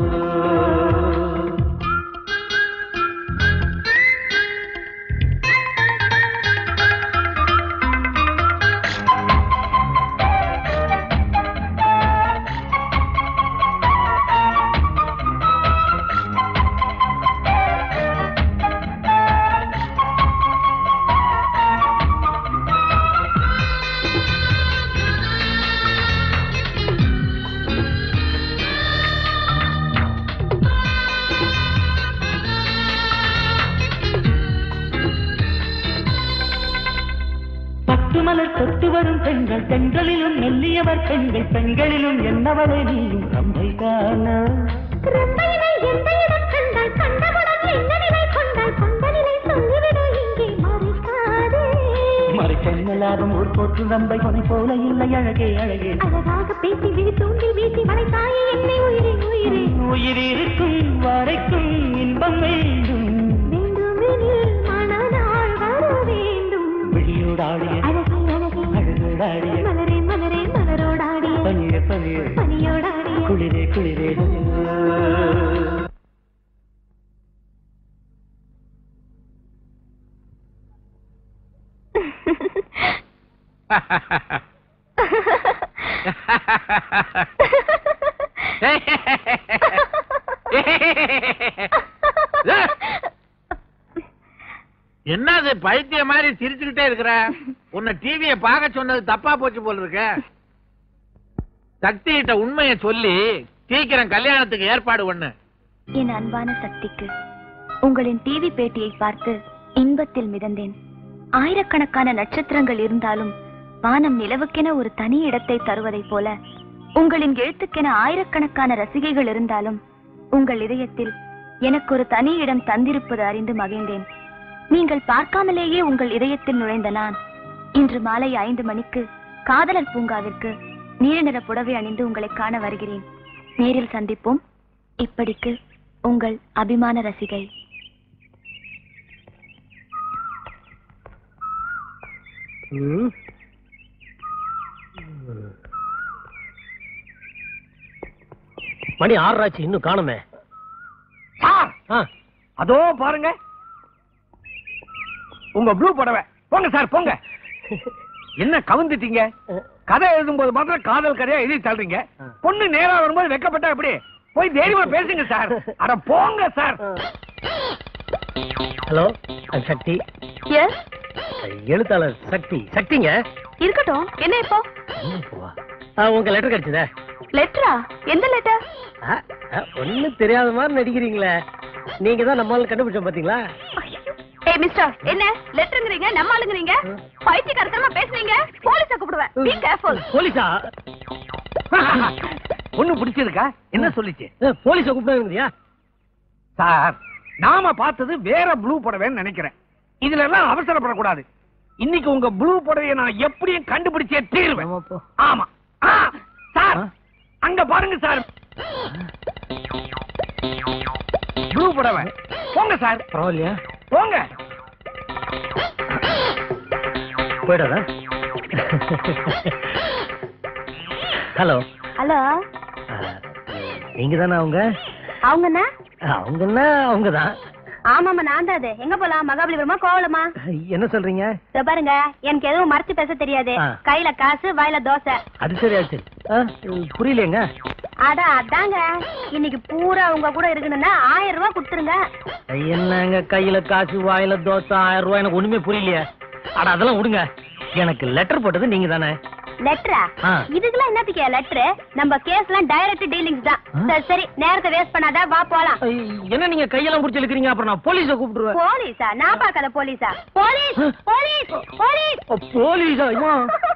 பட்டு மலர் தொட்டு வரும் பெண்கள் பெண்களிலும் மெல்லியவர் பெண்கள் பெண்களிலும் என்னவளே நீயும் ரம்பை தானா ரம்பையினை எந்த இடம் கண்டால் கண்டவுடன் என்ன நிலை கொண்டால் கொண்ட நிலை சொல்லிவிடு இங்கே மறைக்காதே மறைக்கென்ன லாபம் ஊர் போற்று ரம்பை கொனை போல இல்லை அழகே அழகே அழகாக பேசி விழி தூண்டி வீசி மறைத்தாயே என்னை உயிரே உயிரே உயிர் இருக்கும் வரைக்கும் இன்பம் வேண்டும் வேண்டுமெனில் மனநாள் வர வேண்டும் விழியோடாடிய அழகே அழகே அழகோடாடிய மலரே மலரே மலரோடாடிய பனிய பனிய பனியோடாடிய குளிரே குளிரே என்னது பைத்திய மாதிரி சிரிச்சுக்கிட்டே இருக்கிற உன்னை டிவிய பார்க்க சொன்னது தப்பா போச்சு போல இருக்க சக்தி கிட்ட உண்மைய சொல்லி சீக்கிரம் கல்யாணத்துக்கு ஏற்பாடு பண்ணு என் அன்பான சக்திக்கு உங்களின் டிவி பேட்டியை பார்த்து இன்பத்தில் மிதந்தேன் ஆயிரக்கணக்கான நட்சத்திரங்கள் இருந்தாலும் வானம் நிலவுக்கென ஒரு தனி இடத்தை தருவதைப் போல உங்களின் எழுத்துக்கென ஆயிரக்கணக்கான ரசிகைகள் இருந்தாலும் உங்கள் இதயத்தில் எனக்கு ஒரு தனி இடம் தந்திருப்பது அறிந்து மகிழ்ந்தேன் நீங்கள் பார்க்காமலேயே உங்கள் இதயத்தில் நுழைந்த நான் இன்று மாலை ஐந்து மணிக்கு காதலர் பூங்காவிற்கு நீல நிற புடவை அணிந்து உங்களை காண வருகிறேன் நேரில் சந்திப்போம் இப்படிக்கு உங்கள் அபிமான ரசிகை ம். மணி ஆறாச்சு இன்னும் காணுமே சார் ஆ, அதோ பாருங்க உங்க ப்ளூ புடவை போங்க சார் போங்க என்ன கவுந்துட்டீங்க கதை எழுதும்போது மாத்திரம் காதல் கதையா எழுதி தள்ளுறீங்க பொண்ணு நேரா வரும்போது வெக்கப்பட்டா எப்படி போய் தைரியமா பேசுங்க சார் அட போங்க sir hello I'm Sakthi S எழுத்தாளர் சக்தி சக்திங்க இருக்கட்டும் என்ன இப்போ ம், போவா. ஆ, உங்க லெட்டர் கிடைச்சதே லெட்டரா எந்த லெட்டர் ஒண்ணும் தெரியாத மாதிரி நடிக்கிறீங்களே நீங்க தான் நம்மளால கண்டுபிடிச்சோம் பாத்தீங்களா ஏய் மிஸ்டர் என்ன லெட்டருங்கறீங்க நம்ம ஆளுங்கறீங்க பைத்தியக்காரத்தனமா பேசுறீங்க போலீஸ கூப்பிடுவேன் பீ கேர்ஃபுல் போலீஸா பொண்ணு பிடிச்சிருக்கா என்ன சொல்லிச்சு போலீஸ கூப்பிடுறியா சார் நாம பார்த்தது வேற ப்ளூ புடவைன்னு நினைக்கிறேன் இதுல எல்லாம் அவசரப்படக்கூடாது இன்னைக்கு உங்க ப்ளூ புடவையை நான் எப்படியும் கண்டுபிடிச்சே தீருவேன் ஆமா ஆ, சார் அங்க பாருங்க சார் ப்ளூ புடவை போங்க சார் பரவாயில்லையா போங்க போயிடாதா ஹலோ ஹலோ நீங்க தானே அவங்க அவங்கண்ணா அவங்கன்னா அவங்க தான் ஆமாமா நான் தான் அது எங்க போலாம் மகாபலிபுரமா கோவலமா என்ன சொல்றீங்க இதோ பாருங்க எனக்கு எதுவும் மறைச்சு பேச தெரியாது ஆ. கையில காசு வாயில தோசை அது சரி அது சரி ஆ, புரியலையேங்க அட அதாங்க இன்னைக்கு பூரா உங்க கூட இருக்கணும்னா ஆயிரம் ரூபாய் கொடுத்துருங்க என்னங்க கையில காசு வாயில தோசை ஆயிரம் ரூபாய் எனக்கு ஒண்ணுமே புரியலையே அட அதெல்லாம் விடுங்க எனக்கு லெட்டர் போட்டது நீங்க தானே லெட்டரா ஆ. இதுக்கெல்லாம் என்னத்துக்கு லெட்டர் நம்ம கேஸ்லாம் டைரக்ட் டீலிங்ஸ் தான் சரி சரி நேரத்தை வேஸ்ட் பண்ணாத வா போலாம் என்ன நீங்க கையெல்லாம் புடிச்சு இழுக்கிறீங்க அப்புறம் நான் போலீஸ கூப்பிட்டுருவேன் போலீஸா நான் பார்க்காத போலீஸா போலீஸ் போலீஸ் போலீஸ் போலீஸா ஐயோ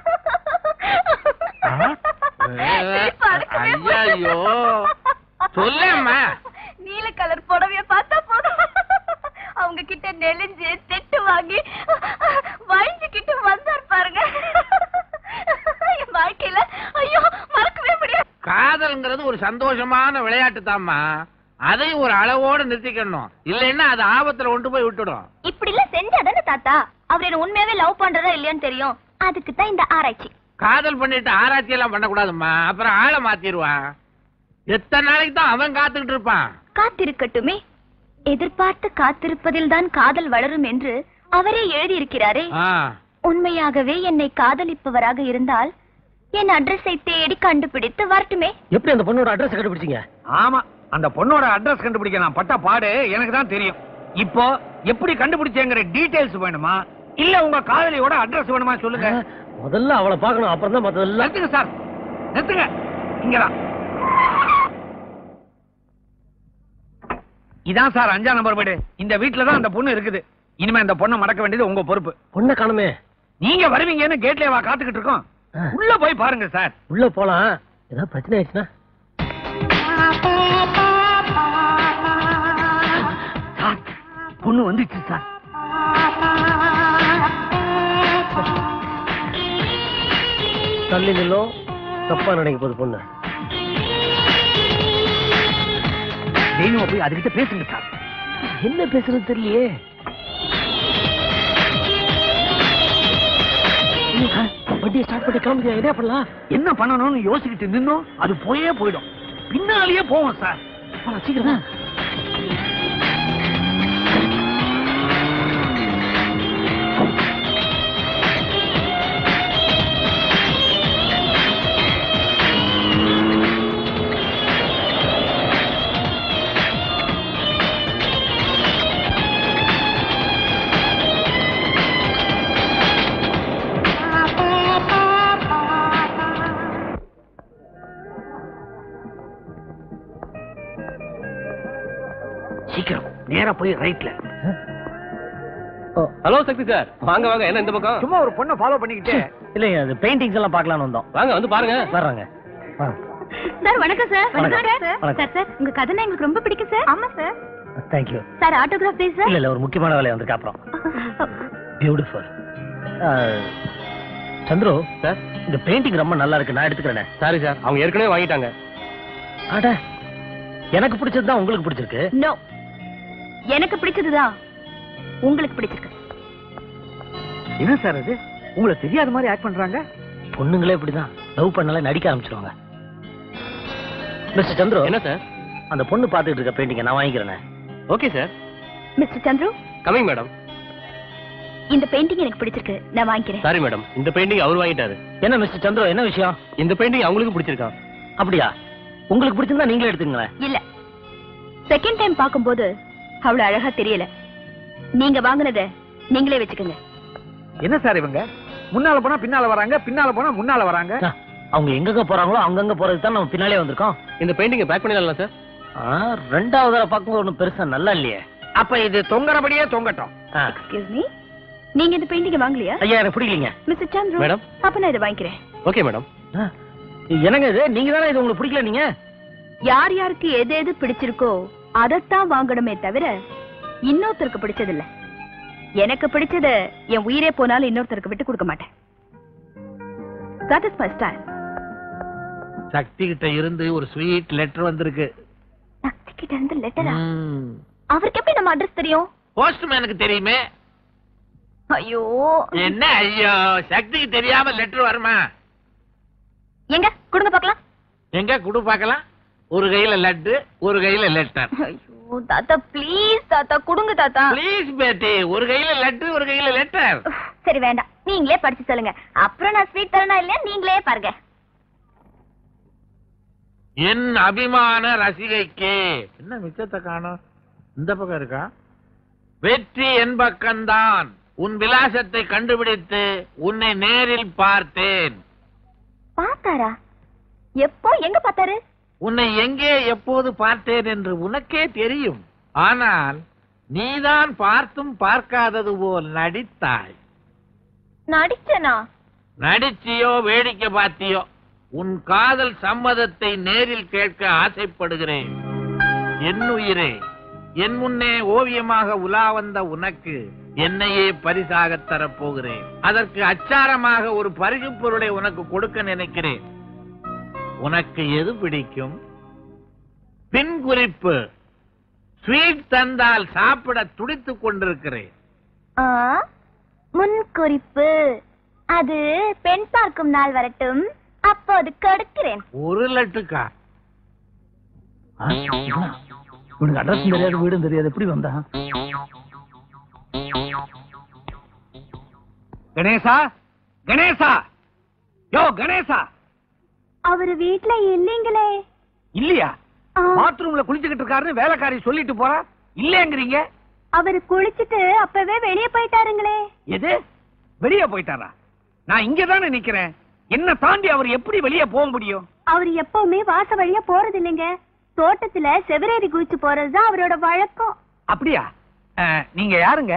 ஐயோ சொல்லேம்மா நீல கலர் புடவைய பார்த்தா போதும் அவங்க கிட்ட நெலிஞ்சு திட்டு வாங்கி வழிஞ்சுக்கிட்டு வந்தார் பாருங்க என் வாழ்க்கையில ஐயோ மறக்கவே முடியாது காதல்ங்கிறது ஒரு சந்தோஷமான விளையாட்டு தாம்மா அதையும் ஒரு அளவோட நிறுத்திக்கணும் இல்லைன்னா அது ஆபத்துல கொண்டு போய் விட்டுடும் இப்படி எல்லாம் செஞ்சாதானே தாத்தா அவர் என்ன உண்மையாவே லவ் பண்றதா இல்லையான்னு தெரியும் அதுக்கு தான் இந்த ஆராய்ச்சி காதல் பண்ணிட்டு ஆராய்ச்சி எல்லாம் பண்ணக்கூடாதும்மா அப்புறம் ஆளை மாத்திருவான் எத்தனை நாளைக்கு தான் அவன் காத்துக்கிட்டு இருப்பான் காத்திருக்கட்டுமே எதிர்பார்த்து காத்திருப்பதில் தான் காதல் வளரும் என்று அவரே எழுதியிருக்கிறாரே ஆ, உண்மையாகவே என்னை காதலிப்பவராக இருந்தால் என் அட்ரஸை தேடி கண்டுபிடித்து வரட்டுமே எப்படி அந்த பொண்ணோட அட்ரஸ் கண்டுபிடிச்சீங்க ஆமா அந்த பொண்ணோட அட்ரஸ் கண்டுபிடிக்க நான் பட்ட பாடு எனக்கு தான் தெரியும் இப்போ எப்படி கண்டுபிடிச்சேங்கிற டீடைல்ஸ் வேணுமா இல்ல உங்க காதலியோட அட்ரஸ் வேணுமா சொல்லுங்க முதல்ல அவளை பார்க்கணும் அப்புறம் தான் மத்ததெல்லாம் நிறுத்துங்க சார் நிறுத்துங்க இங்கதான் இதான் சார் அஞ்சாம் நம்பர் வீடு இந்த வீட்டுல தான் அந்த பொண்ணு இருக்குது இனிமே அந்த பொண்ணை மடக்க வேண்டியது உங்க பொறுப்பு பொண்ணை காணுமே நீங்க வருவீங்கன்னு கேட்லயே வா காத்துக்கிட்டு இருக்கோம் உள்ள போய் பாருங்க சார் உள்ள போலாம் ஏதாவது பிரச்சனை ஆயிடுச்சுன்னா சார் பொண்ணு வந்துச்சு சார் தள்ளி நில்லும் தப்பா நினைக்க போகுது பொண்ணு தெய்வம் போய் அதுகிட்ட பேசுங்க சார் என்ன பேசுறது தெரியலையே வண்டியை ஸ்டார்ட் பண்ணி கிளம்புங்க என்ன பண்ணலாம் என்ன பண்ணணும்னு யோசிச்சுட்டு நின்னோம் அது போயே போயிடும் பின்னாலேயே போவோம் சார் போலாம், சீக்கிரம் சீக்கிரம் நேரா போய் ரைட்ல ஹலோ சக்தி சார் வாங்க வாங்க என்ன இந்த பக்கம் சும்மா ஒரு பொண்ணை ஃபாலோ பண்ணிக்கிட்டு இல்லைங்க அது பெயிண்டிங்ஸ் எல்லாம் பார்க்கலாம்னு வந்தோம் வாங்க வந்து பாருங்க வர்றாங்க வாங்க சார் வணக்கம் சார் வணக்கம். சார் வணக்கம். சார் சார் உங்க கதை எங்களுக்கு ரொம்ப பிடிக்கும் சார் ஆமா sir thank you sir autograph please sir இல்ல இல்ல ஒரு முக்கியமான வேலை வந்திருக்கு அப்புறம் பியூட்டிஃபுல் சந்துரு சார் இந்த பெயிண்டிங் ரொம்ப நல்லா இருக்கு நான் எடுத்துக்கிறேன் சாரி சார் அவங்க ஏற்கனவே வாங்கிட்டாங்க அட எனக்கு பிடிச்சது தான் உங்களுக்கு பிடிச்சிருக்கு நோ எனக்கு பிடிச்சதுதான் உங்களுக்கு பிடிச்சிருக்கு என்ன சார் அது உங்களை தெரியாத மாதிரி ஆக்ட் பண்றாங்க பொண்ணுங்களே இப்படிதான் லவ் பண்ணல நடிக்க ஆரம்பிச்சிருவாங்க மிஸ்டர் சந்துரு என்ன சார் அந்த பொண்ணு பார்த்துட்டு இருக்க பெயிண்டிங்க நான் வாங்கிக்கிறேன் okay sir mister Chandru coming madam இந்த பெயிண்டிங் எனக்கு பிடிச்சிருக்கு நான் வாங்கிக்கிறேன் சாரி மேடம் இந்த பெயிண்டிங் அவர் வாங்கிட்டாரு என்ன மிஸ்டர் சந்துரு என்ன விஷயம் இந்த பெயிண்டிங் அவங்களுக்கு பிடிச்சிருக்கா அப்படியா உங்களுக்கு பிடிச்சிருந்தா நீங்களே எடுத்துங்களேன் இல்ல செகண்ட் டைம் பாக்கும்போது அவ்வளவு அழகா தெரியல நீங்க வாங்குனத நீங்களே வச்சுக்கோங்க என்ன சார் இவங்க முன்னால போனா பின்னால வராங்க பின்னால போனா முன்னால வராங்க அவங்க எங்கெங்க போறாங்களோ அங்கங்க போறதுக்கு தான் நம்ம பின்னாலே வந்திருக்கோம் இந்த பெயிண்டிங்க பேக் பண்ணிடலாம் சார் ரெண்டாவது தடவை பார்க்கும்போது ஒன்றும் பெருசா நல்லா இல்லையே அப்ப இது தொங்கறபடியே தொங்கட்டும் எக்ஸ்கியூஸ் மீ நீங்க இந்த பெயிண்டிங் வாங்கலையா ஐயா எனக்கு பிடிக்கலீங்க மிஸ்டர் சந்துரு மேடம். அப்ப நான் இதை வாங்கிக்கிறேன் ஓகே மேடம் என்னங்க இது நீங்க தானே இது உங்களுக்கு பிடிக்கல நீங்க யார் யாருக்கு எது எது பிடிச்சிருக்கோ அதைத்தான் வாங்கணுமே தவிர இன்னொருத்தருக்கு பிடிச்சதில்ல எனக்கு பிடிச்சத என் உயிரே போனாலும் இன்னொருத்தருக்கு விட்டு கொடுக்க மாட்டேன் that is my style Sakthi கிட்ட இருந்து ஒரு ஸ்வீட் லெட்டர் வந்திருக்கு கிட்ட இருந்து லெட்டரா அவருக்கு எப்படி நம்ம அட்ரஸ் தெரியும் போஸ்ட்மேனுக்கு தெரியுமே ஐயோ என்ன ஐயோ சக்திக்கு தெரியாம லெட்டர் வருமா எங்க கொடுங்க பார்க்கலாம் எங்க குடு பார்க்கலாம் ஒரு கையில லட்டு ஒரு கையில லெட்டர் ஐயோ தாத்தா ப்ளீஸ் தாத்தா கொடுங்க தாத்தா ப்ளீஸ் பேட்டி ஒரு கையில லட்டு ஒரு கையில லெட்டர் சரி வேண்டாம் நீங்களே படிச்சு சொல்லுங்க அப்புறம் நான் ஸ்வீட் தரனா இல்லையா நீங்களே பாருங்க என் அபிமான ரசிகைக்கு என்ன மிச்சத்தை காணோம் இந்த பக்கம் இருக்கா வெற்றி என் பக்கம்தான் உன் விலாசத்தை கண்டுபிடித்து உன்னை நேரில் பார்த்தேன் பார்த்தாரா எப்போ எங்க பார்த்தாரு உன்னை எங்கே எப்போது பார்த்தேன் என்று உனக்கே தெரியும் ஆனால் நீதான் பார்த்தும் பார்க்காதது போல் நடித்தாய் நடிச்சனா நடிச்சியோ வேடிக்கை பார்த்தியோ உன் காதல் சம்மதத்தை நேரில் கேட்க ஆசைப்படுகிறேன் என் உயிரே என் முன்னே ஓவியமாக உலா வந்த உனக்கு என்னையே பரிசாக தரப்போகிறேன் அதற்கு அச்சாரமாக ஒரு பரிசு பொருளை உனக்கு கொடுக்க நினைக்கிறேன் உனக்கு எது பிடிக்கும் பின் குறிப்பு ஸ்வீட் தந்தால் சாப்பிட துடித்துக் கொண்டிருக்கிறேன் ஆ, முன் குறிப்பு அது பெண் பார்க்கும் நாள் வரட்டும் அப்போது கொடுக்கிறேன் ஒரு லட்டுக்கா உனக்கு அட்ரஸ் தெரியாது வீடும் தெரியாது எப்படி வந்தா கணேசா கணேசா யோ கணேசா அவரு வீட்ல இல்லீங்களே இல்லையா ஆ. பாத்ரூம்ல குளிச்சுக்கிட்டு இருக்காருன்னு வேலைக்காரி சொல்லிட்டு போறா இல்லங்கறீங்க அவரு குளிச்சிட்டு அப்பவே வெளியே போயிட்டாருங்களே எது வெளிய போயிட்டாரா நான் இங்க தானே நிக்கிறேன் என்ன தாண்டி அவர் எப்படி வெளிய போக முடியும் அவர் எப்பவுமே வாச வழியா போறது இல்லைங்க தோட்டத்துல செவரேறி குதிச்சு போறதுதான் அவரோட வழக்கம் அப்படியா அஹ், நீங்க யாருங்க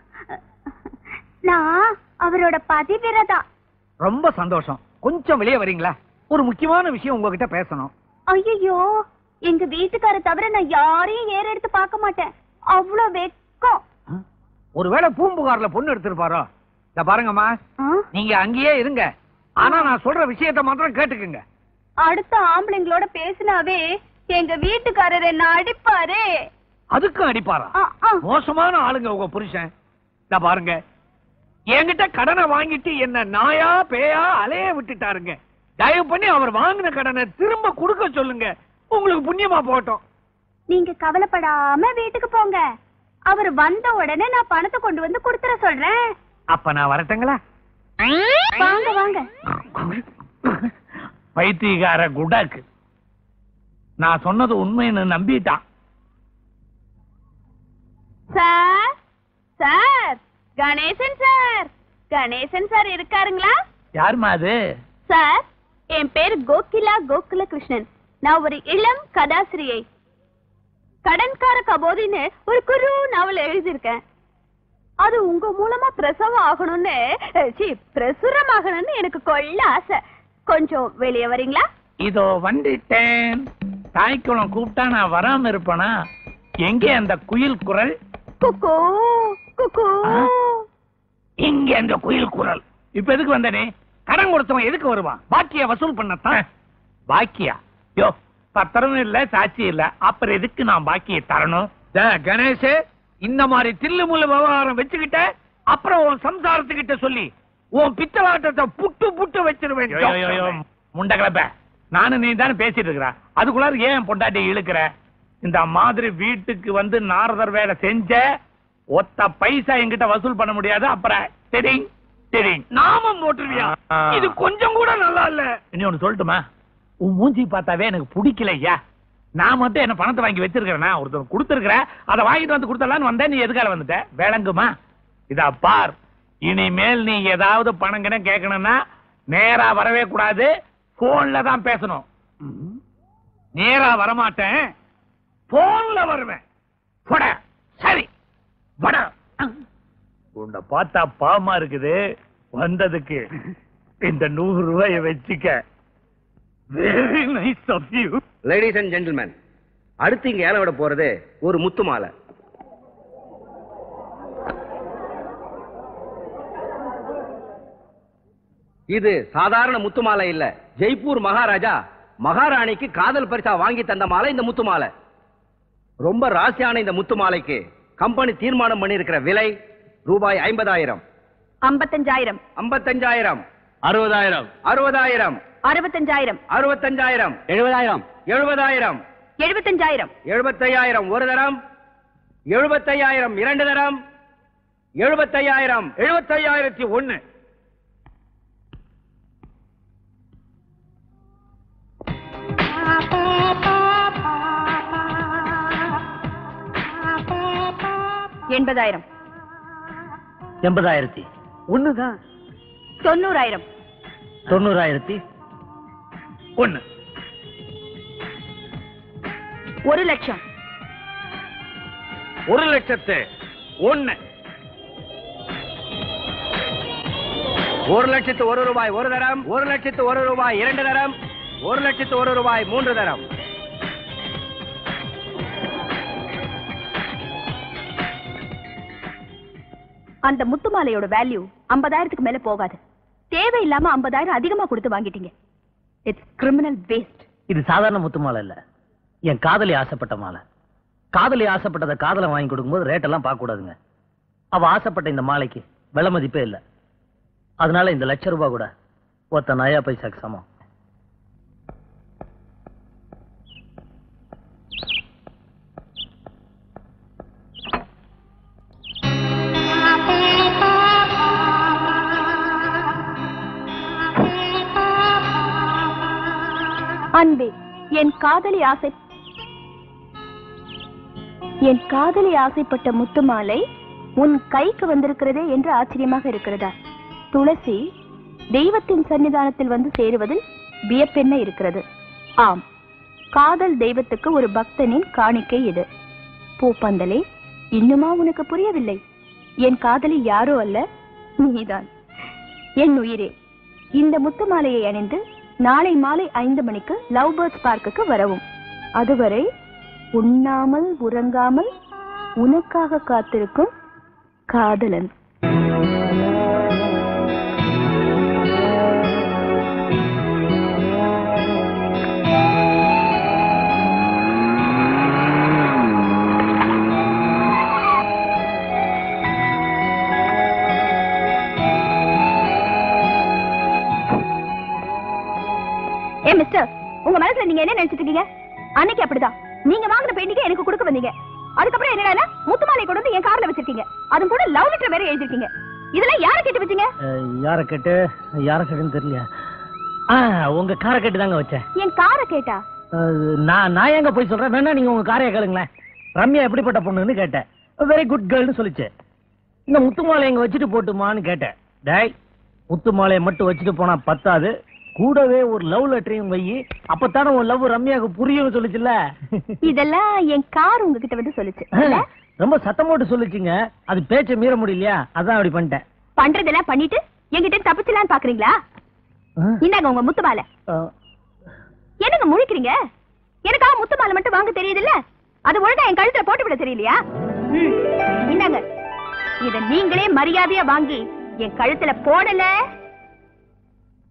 நான் அவரோட பதிவிரதா ரொம்ப சந்தோஷம் கொஞ்சம் வெளியே வரீங்களா ஒரு முக்கியமான விஷயம் உங்ககிட்ட பேசணும் ஐயோ எங்க வீட்டுக்கார தவிர நான் யாரையும் ஏற எடுத்து பார்க்க மாட்டேன் அவ்வளவு வெக்கம் ஒருவேளை பூம்புகார்ல பொண்ணு எடுத்திருப்பாரோ இத பாருங்கம்மா ஆ? நீங்க அங்கேயே இருங்க ஆனா நான் சொல்ற விஷயத்தை மாத்திரம் கேட்டுக்குங்க அடுத்த ஆம்பளைங்களோட பேசினாவே எங்க வீட்டுக்காரர் என்ன அடிப்பாரு அதுக்கும் அடிப்பாரா ஆ, ஆ. மோசமான ஆளுங்க உங்க புருஷன் இத பாருங்க என்கிட்ட கடனை வாங்கிட்டு என்ன நாயா பேயா அலைய விட்டுட்டாருங்க தயவு பண்ணி அவர் வாங்கின கடனை திரும்ப கொடுக்க சொல்லுங்க உங்களுக்கு புண்ணியமா போட்டோம் நீங்க கவலைப்படாம வீட்டுக்கு போங்க அவர் வந்த உடனே நான் பணத்தை கொண்டு வந்து கொடுத்துற சொல்றேன் அப்ப நான் வரட்டுங்களா வாங்க வாங்க பைத்தியக்கார குடக்கு நான் சொன்னது உண்மைன்னு நம்பிட்டான் sir sir Ganesan sir Ganesan sir இருக்காருங்களா யாருமா அது சார் என் பேர் கோகிலா கோகுல கிருஷ்ணன் நான் ஒரு இளம் கதாசிரியை கடன்கார கபோதின்னு ஒரு குரு நாவல் எழுதியிருக்கேன் அது உங்க மூலமா பிரசவம் ஆகணும்னு சி பிரசுரம் ஆகணும்னு எனக்கு கொள்ள ஆசை கொஞ்சம் வெளியே வரீங்களா இதோ வந்துட்டேன் தாய்க்குளம் கூப்பிட்டா நான் வராம இருப்பேனா எங்கே அந்த குயில் குரல் குக்கு குக்கு ஆ? இங்க அந்த குயில் குரல் இப்ப எதுக்கு வந்த நீ கடன் கொடுத்தவன் எதுக்கு வருவான் பாக்கிய வசூல் பண்ணத்தான் பாக்கியா யோ பத்திரம் இல்ல சாட்சி இல்ல அப்புறம் எதுக்கு நான் பாக்கியை தரணும் டேய், கணேஷ் இந்த மாதிரி தில்லு முள்ளு விவகாரம் வச்சுக்கிட்ட அப்புறம் உன் சம்சாரத்துக்கிட்ட சொல்லி உன் பித்தலாட்டத்தை புட்டு புட்டு வச்சிருவேன் யோ, யோ, யோ, முண்டை கிளப்ப நானும் நீ தானே பேசிட்டு இருக்கிற அதுக்குள்ளார ஏன் பொண்டாட்டி இழுக்கிற இந்த மாதிரி வீட்டுக்கு வந்து நாரதர் வேலை செஞ்ச ஒத்த பைசா என்கிட்ட வசூல் பண்ண முடியாது அப்புறம் தெரியும் தெரியும் நாமம் போட்டுருவியா ஆ. இது கொஞ்சம் கூட நல்லா இல்ல இனி ஒண்ணு சொல்லட்டுமா உன் மூஞ்சி பார்த்தாவே எனக்கு பிடிக்கல ஐயா நான் மட்டும் என்ன பணத்தை வாங்கி வச்சிருக்கிறேனா ஒருத்தர் கொடுத்துருக்கிறேன் அதை வாங்கிட்டு வந்து கொடுத்தலான்னு வந்தேன் நீ எதுக்கால வந்துட்ட விளங்குமா இதா பார் இனிமேல் நீ ஏதாவது பணம் கிணம் கேட்கணும்னா நேரா வரவே கூடாது போன்ல தான் பேசணும் நேரா வரமாட்டேன் போன்ல வருவேன் போட சரி வட உன்னை பார்த்தா பாவமா இருக்குது வந்ததுக்கு இந்த நூறு ரூபாய வச்சுக்க very nice of you ladies and gentleman அடுத்து இங்க ஏலம் விட போறது ஒரு முத்து மாலை இது சாதாரண முத்து மாலை இல்ல ஜெய்ப்பூர் மகாராஜா மகாராணிக்கு காதல் பரிசா வாங்கி தந்த மாலை இந்த முத்து மாலை ரொம்ப ராசியான இந்த முத்து மாலைக்கு கம்பெனி தீர்மானம் பண்ணியிருக்கிற விலை ரூபாய் ஐம்பதாயிரம் ஐம்பத்தஞ்சாயிரம் ஐம்பத்தஞ்சாயிரம் அறுபதாயிரம் அறுபதாயிரம் அறுபத்தஞ்சாயிரம் அறுபத்தஞ்சாயிரம் எழுபதாயிரம் எழுபதாயிரம் எழுபத்தஞ்சாயிரம் எழுபத்தையாயிரம் ஒரு தரம் எழுபத்தையாயிரம் இரண்டு தரம் எழுபத்தையாயிரம் எழுபத்தையாயிரத்தி ஒண்ணு எண்பதாயிரம் எண்பதாயிரத்தி ஒண்ணுதான் தொண்ணூறாயிரம் தொண்ணூறாயிரத்தி ஒண்ணு ஒரு லட்சம் ஒரு லட்சத்து ஒண்ணு ஒரு லட்சத்து ஒரு ரூபாய் ஒரு தரம் ஒரு லட்சத்து ஒரு ரூபாய் இரண்டு தரம் ஒரு லட்சத்து ஒரு ரூபாய் மூன்று தரம் அந்த முத்து மாலையோட வேல்யூ ஐம்பதாயிரத்துக்கு மேல போகாது தேவையில்லாம ஐம்பதாயிரம் அதிகமா கொடுத்து வாங்கிட்டீங்க இட்ஸ் கிரிமினல் வேஸ்ட் இது சாதாரண முத்து மாலை இல்ல என் காதலி ஆசைப்பட்ட மாலை காதலி ஆசைப்பட்டதை காதலை வாங்கி கொடுக்கும்போது ரேட்டெல்லாம் பார்க்க கூடாதுங்க அவ ஆசைப்பட்ட இந்த மாலைக்கு விலை மதிப்பே இல்ல அதனால இந்த லட்ச ரூபாய் கூட ஒத்த நயா பைசாக்கு சமம் அன்பே என் காதலி ஆசை என் காதலி ஆசைப்பட்ட முத்து மாலை உன் கைக்கு வந்திருக்கிறதே என்று ஆச்சரியமாக இருக்கிறதா துளசி தெய்வத்தின் சன்னிதானத்தில் வந்து சேருவதில் வியப்பென்ன இருக்கிறது ஆம் காதல் தெய்வத்துக்கு ஒரு பக்தனின் காணிக்கை இது பூப்பந்தலே இன்னுமா உனக்கு புரியவில்லை என் காதலி யாரோ அல்ல நீதான் என் உயிரே இந்த முத்து மாலையை அணிந்து நாளை மாலை ஐந்து மணிக்கு லவ் பேர்ட்ஸ் பார்க்குக்கு வரவும் அதுவரை உண்ணாமல் உறங்காமல் உனக்காக காத்திருக்கும் காதலன் ஏ மிஸ்டர் உங்க மனசுல நீங்க என்ன நினைச்சிட்டு இருக்கீங்க அன்னைக்கு அப்படிதான் நீங்க வாங்கின பெயிண்டிங்க எனக்கு கொடுக்க வந்தீங்க அதுக்கப்புறம் என்னடா முத்துமாலை கொண்டு வந்து என் கார்ல வச்சிருக்கீங்க அது கூட லவ் லெட்டர் வேற எழுதிருக்கீங்க இதெல்லாம் யாரை கேட்டு வச்சீங்க அஹ், யாரை கேட்டு யாரை கேட்டுன்னு தெரியல ஆ, உங்க காரை கேட்டு தாங்க வச்சேன் என் காரை கேட்டா அஹ், நான் நான் எங்க போய் சொல்றேன் வேணா நீங்க உங்க காரையை கேளுங்களேன் ரம்யா எப்படிப்பட்ட பொண்ணுன்னு கேட்டேன் வெரி குட் கேர்ள்னு சொல்லிச்சு இந்த முத்து மாலை எங்க வச்சுட்டு போட்டுமான்னு கேட்டேன் டேய் முத்து மாலையை மட்டும் வச்சுட்டு போனா பத்தாது கூடவே ஒரு லவ் லெட்டரையும் வை அப்பத்தானே உன் லவ் ரம்யாவுக்கு புரியும்னு சொல்லுச்சுல்ல இதெல்லாம் என் கார் உங்ககிட்ட வந்து சொல்லுச்சு இல்ல? ரொம்ப சத்தம் போட்டு சொல்லுச்சுங்க அது பேச்சை மீற முடியலையா அதான் அப்படி பண்ணிட்டேன் பண்றதெல்லாம் பண்ணிட்டு என்கிட்ட இருந்து தப்பிச்சலான்னு பாக்குறீங்களா இந்தாங்க உங்க முத்து மாலை அஹ், என்னங்க முழிக்கிறீங்க எனக்காக முத்து மாலை மட்டும் வாங்க தெரியுது இல்ல அது ஒழுங்கா என் கழுத்துல போட்டு விட தெரியலையா ம், இந்தாங்க இத நீங்களே மரியாதையா வாங்கி என் கழுத்துல போடல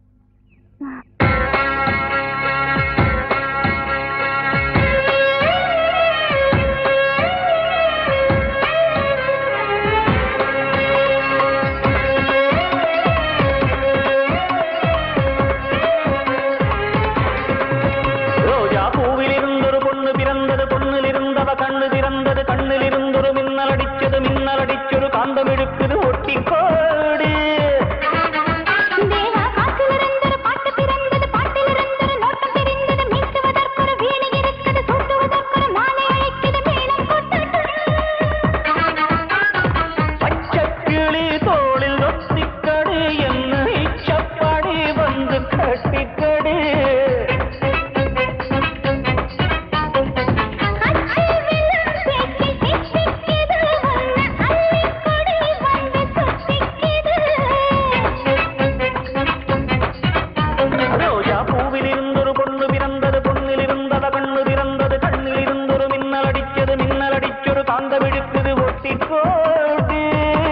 காந்தம் இழுக்குது ஒட்டி கோடு தேவா காற்றிலிருந்தொரு பாட்டு பிறந்தது பாட்டிலிருந்தொரு நோட்டம் தெரிந்தது மீட்டுவதற்கொரு வீணை இருக்குது சூட்டுவதற்கொரு மாலை அழைக்குது மேளம் பச்சைக்கிளி தோளில் ஒத்திக்கடு என்ன இச்சப்பாடி வந்து கட்டிக்கடு ரோஜா பூவில் இருந்தொரு பொண்ணு பிறந்தது பொண்ணில் இருந்தத கண்ணு திறந்தது கண்ணில் இருந்தொரு மின்னல் அடிச்சது மின்னல் அடிச்சொரு காந்தம் இழுக்குது ஒட்டி கோடு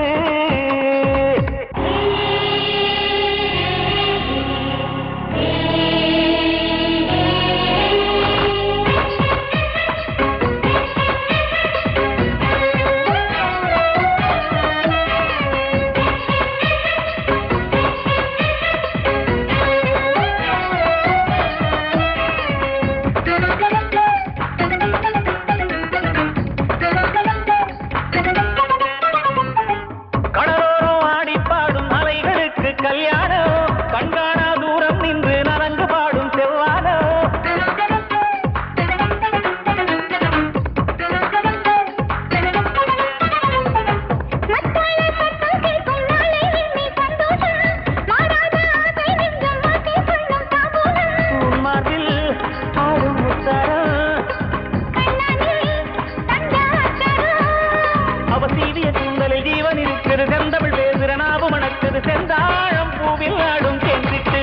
கடலோரம் ஆடி பாடும் அலைகளுக்கு கல்யாணம் கண்காணா தூரம் நின்று நரங்கு பாடும் செவ்வானோ உன்மார்பில் ஆடும் முத்தாரம் அவ சீவிய சுந்தலில் ஜீவன் இருக்குது செந்தமிழ் பேசுற நாவு மணக்குது செந்தாழம் பூவில் ஆடும் சென்றிட்டு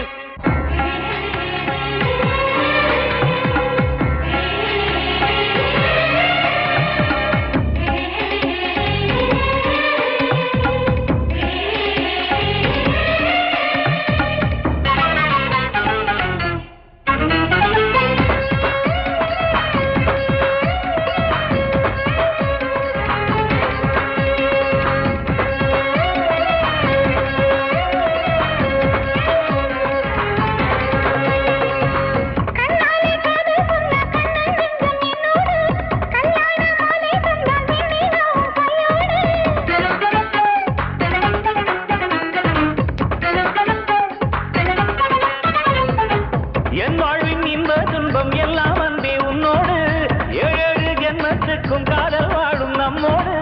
என் வாழ்வின் இன்ப துன்பம் எல்லாம் அன்பே உன்னோடு ஏழு ஜென்மத்துக்கும் காதல் வாழும் நம்மோடு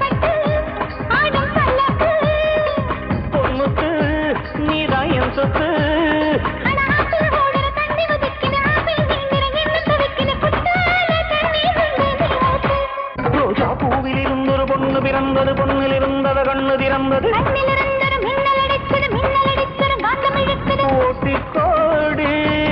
பொன்முத்து நீதான் என் சொத்து ரோஜா பூவில் இருந்தொரு பொண்ணு பிறந்தது பொண்ணில் இருந்தத கண்ணு திறந்தது ஓட்டி கோடி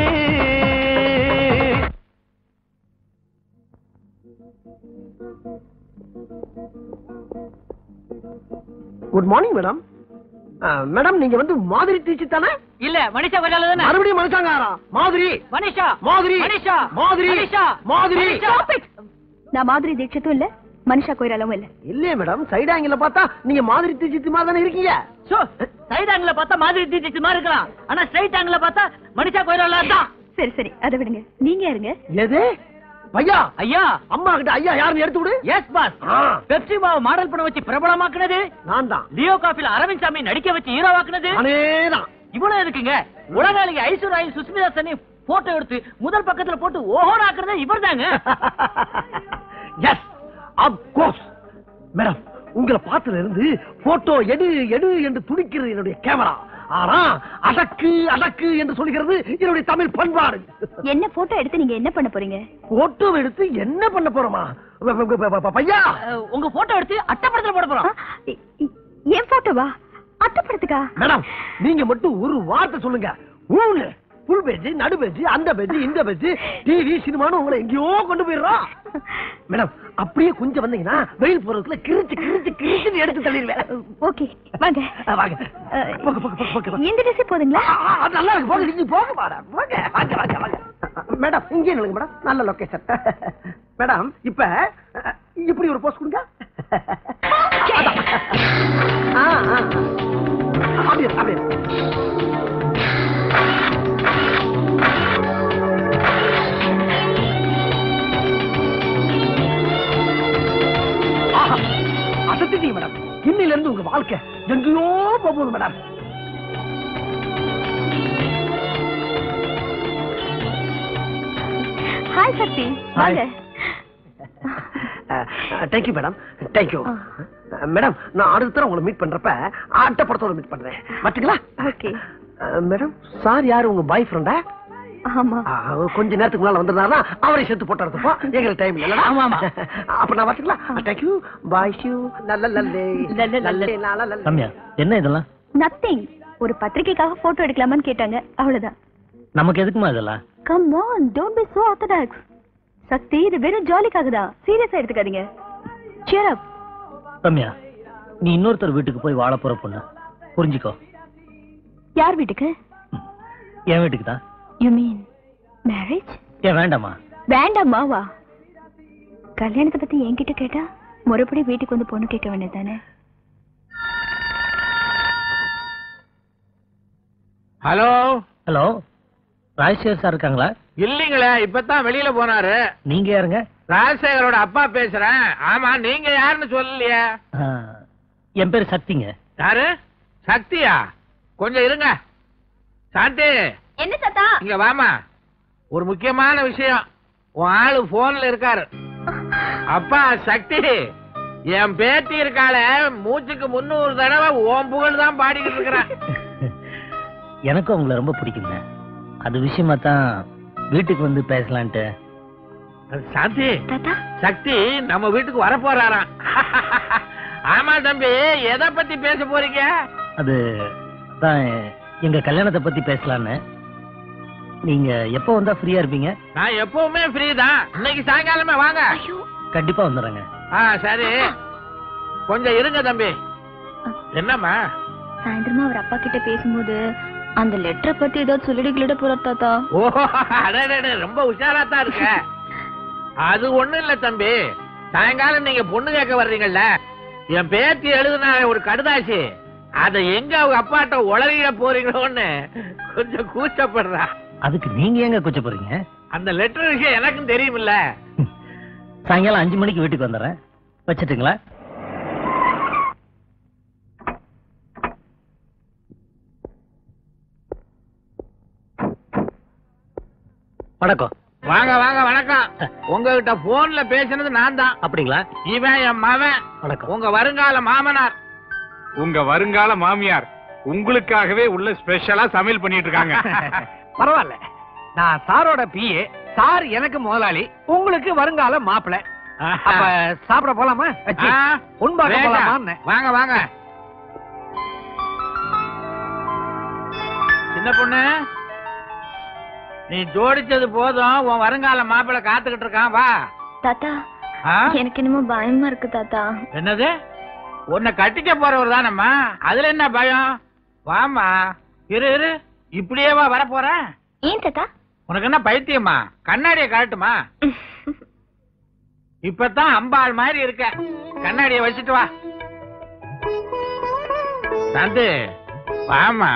குட் மார்னிங் மேடம் மேடம் நீங்க வந்து மாதிரி டீச்சர் தானே இல்ல மனுஷா கொஞ்சம் தானே மறுபடியும் மனுஷங்காரா மாதிரி மனுஷா மாதிரி மனுஷா மாதிரி மனுஷா மாதிரி நான் மாதிரி தீட்சத்தும் இல்ல மனுஷா கோயிலாலும் இல்ல இல்லையே மேடம் சைடு ஆங்கில பார்த்தா நீங்க மாதிரி டீச்சர் மாதிரி தானே இருக்கீங்க சைடு ஆங்கில பார்த்தா மாதிரி தீச்சிச்சு மாதிரி இருக்கலாம் ஆனா ஸ்ட்ரைட் ஆங்கில பார்த்தா மனுஷா கோயிலால தான் சரி சரி அதை விடுங்க நீங்க யாருங்க எது பையா ஐயா அம்மா கிட்ட ஐயா யாருன்னு எடுத்து விடு எஸ் பாஸ் பெப்சி மாவு மாடல் பண்ண வச்சு பிரபலமாக்குனது நான் தான் லியோ காஃபில அரவிந்த் சாமி நடிக்க வச்சு ஹீரோவாக்குனது அதேதான் இவ்வளவு இருக்குங்க உலகாளிக்கு ஐஸ்வர்யா சுஸ்மிதா சனி போட்டோ எடுத்து முதல் பக்கத்துல போட்டு ஓஹோன் ஆக்குறதே இவர்தாங்க எஸ் ஆஃப் கோர்ஸ் மேடம் உங்களை பார்த்ததுல இருந்து போட்டோ எடு எடு என்று துடிக்கிறது என்னுடைய கேமரா ஆனா அடக்கு அடக்கு என்று சொல்கிறது என்னுடைய தமிழ் பண்பாடு என்ன போட்டோ எடுத்து நீங்க என்ன பண்ண போறீங்க போட்டோ எடுத்து என்ன பண்ண போறோமா வ- வ- வ- வ- பையா அஹ், உங்க போட்டோ எடுத்து அட்டப்படத்துல போட போறோம் இ- இ- என் போட்டோவா அட்டப்படத்துக்கா மேடம் நீங்க மட்டும் ஒரு வார்த்தை சொல்லுங்க ஊன்னு புல் பேஜ் நடு பேஜ் அந்த பேஜ் இந்த பேஜ் டிவி சினிமான்னு உங்களை எங்கேயோ கொண்டு போயிடுறோம் மேடம் அப்படியே கொஞ்சம் வந்தீங்கன்னா வெயில் போறதுக்குள்ள கிழிச்சு கிழிச்சு கிழிச்சு எடுத்து தள்ளிடுவேன் ஓகே வாங்க ஆ, வாங்க அஹ், போங்க, போங்க, போங்க, போங்க, போங்க. இந்த ட்ரெஸ் போதுங்களா ஆ, ஆ, அது நல்லா இருக்கு போங்க நீங்க போக மாடா போங்க வாங்க வாங்க வாங்க மேடம் இங்கே நில்லுங்க மேடம் நல்ல லொகேஷன் மேடம் இப்ப அஹ், இப்படி ஒரு போஸ்ட் கொடுங்க அதான். ஆ, ஆ. அப்படியே அப்படியே ஆஹா, அசத்திட்டீங்க மேடம் இன்னில இருந்து உங்க வாழ்க்கை எங்கேயோ போகுது மேடம் ஹாய் சக்தி வாங்க தேங்க்யூ மேடம் தேங்க்யூ மேடம் நான் அடுத்த தடவை உங்களை மீட் பண்றப்ப ஆட்டப்படத்தோட மீட் பண்றேன் பாத்தீங்களா ஓகே மேடம் சார் யாரு உங்க பாய் ஃப்ரெண்டா ஆமா கொஞ்ச நேரத்துக்கு முன்னால வந்திருந்தாருன்னா அவரை சேர்த்து போட்டு எடுத்துப்போ எங்களுக்கு டைம் இல்ல ஆமா, ஆமா. அப்ப நான் பாத்தீங்களா தேங்க்யூ பாய் ஷூ நல்ல நல்லே நல்ல, நல்ல. நல்ல ரம்யா என்ன இதெல்லாம் நத்திங் ஒரு பத்திரிக்கைக்காக போட்டோ எடுக்கலாமான்னு கேட்டாங்க அவ்வளவுதான் நமக்கு எதுக்குமா இதெல்லாம் come on don't be so orthodox Sakthi இது வெறும் ஜாலிக்காக தான் சீரியஸா எடுத்துக்காதீங்க cheer up ரம்யா நீ இன்னொருத்தர் வீட்டுக்கு போய் வாழ போற பொண்ணு புரிஞ்சுக்கோ யார் வீட்டுக்கு என் வீட்டுக்கு தான் யூ மீன் மேரேஜ் ஏன் வேண்டாமா வேண்டாமா வா கல்யாணத்தை பத்தி என்கிட்ட கேட்டா முறைப்படி வீட்டுக்கு வந்து பொண்ணு கேட்க வேண்டியதானே ஹலோ ஹலோ ராஜசேகர் சார் இருக்காங்களா இல்லீங்களே இப்பதான் வெளியில போனாரு நீங்க யாருங்க ராஜசேகரோட அப்பா பேசுறேன் ஆமா நீங்க யாருன்னு சொல்லலையே ஆ, என் பேர் சக்திங்க யாரு சக்தியா கொஞ்சம் இருங்க சாந்தி என்ன சத்தா இங்க வாமா ஒரு முக்கியமான விஷயம் உன் ஆளு போன்ல இருக்காரு அப்பா சக்தி என் பேத்தி இருக்காளே மூச்சுக்கு முன்னூறு தடவை ஓம் புகழ் தான் பாடிக்கிட்டு இருக்கிறேன் எனக்கும் உங்களை ரொம்ப பிடிக்குங்க அது விஷயமா தான் வீட்டுக்கு வந்து பேசலான்ட்டு சாந்தி தாத்தா சக்தி நம்ம வீட்டுக்கு வர போறாராம் ஆமா தம்பி எதை பத்தி பேச போறீங்க அது தான் எங்க கல்யாணத்தை பத்தி பேசலான்னு நீங்க எப்போ வந்தா ஃப்ரீயா இருப்பீங்க நான் எப்பவுமே ஃப்ரீ தான் இன்னைக்கு சாயங்காலமே வாங்க கண்டிப்பா வந்துடுறேங்க ஆ சரி கொஞ்சம் இருங்க தம்பி என்னம்மா சாயந்தரமா அவர் அப்பா கிட்ட பேசும்போது அந்த லெட்டரை பத்தி ஏதாவது சொல்லிடு கிளிட போற தாத்தா ஓ அடடட ரொம்ப உஷாரா தான் இருக்க அது ஒண்ணும் இல்ல தம்பி சாயங்காலம் நீங்க பொண்ணு கேட்க வர்றீங்கல்ல என் பேத்தி எழுதுன ஒரு கடுதாசி அத எங்க அவங்க அப்பாட்ட உளறிட போறீங்களோன்னு கொஞ்சம் கூச்சப்படுறா அதுக்கு நீங்க எங்க கூச்ச போறீங்க அந்த லெட்டர் விஷயம் எனக்கும் தெரியுமில்ல சாயங்காலம் அஞ்சு மணிக்கு வீட்டுக்கு வந்துடுறேன் வச்சுட்டுங்களா வணக்கம் வாங்க வாங்க வணக்கம் உங்ககிட்ட போன்ல பேசினது நான் தான் அப்படிங்களா இவன் என் மவன் வணக்கம் உங்க வருங்கால மாமனார் உங்க வருங்கால மாமியார் உங்களுக்காகவே உள்ள ஸ்பெஷலா சமையல் பண்ணிட்டு இருக்காங்க பரவாயில்ல நான் சாரோட பிஏ சார் எனக்கு முதலாளி உங்களுக்கு வருங்கால மாப்பிள அப்ப சாப்பிட போலாமா ஆ, பொன் பார்க்க வேண்டாம். போலாமான்னு வாங்க வாங்க சின்ன பொண்ணு நீ ஜோடிச்சது போதும் உன் வருங்கால மாப்பிள்ளை காத்துக்கிட்டு இருக்கான் வா தாத்தா ஆ? எனக்கு என்னமோ பயமா இருக்கு தாத்தா என்னது உன்னை கட்டிக்க போறவர் தானம்மா அதுல என்ன பயம் வாமா இரு இரு இப்படியே வா வர போறேன் ஏன் தாத்தா உனக்கு என்ன பைத்தியமா கண்ணாடியை காட்டுமா இப்பதான் அம்பாள் மாதிரி இருக்க கண்ணாடியை வச்சுட்டு வா சாந்தி வாமா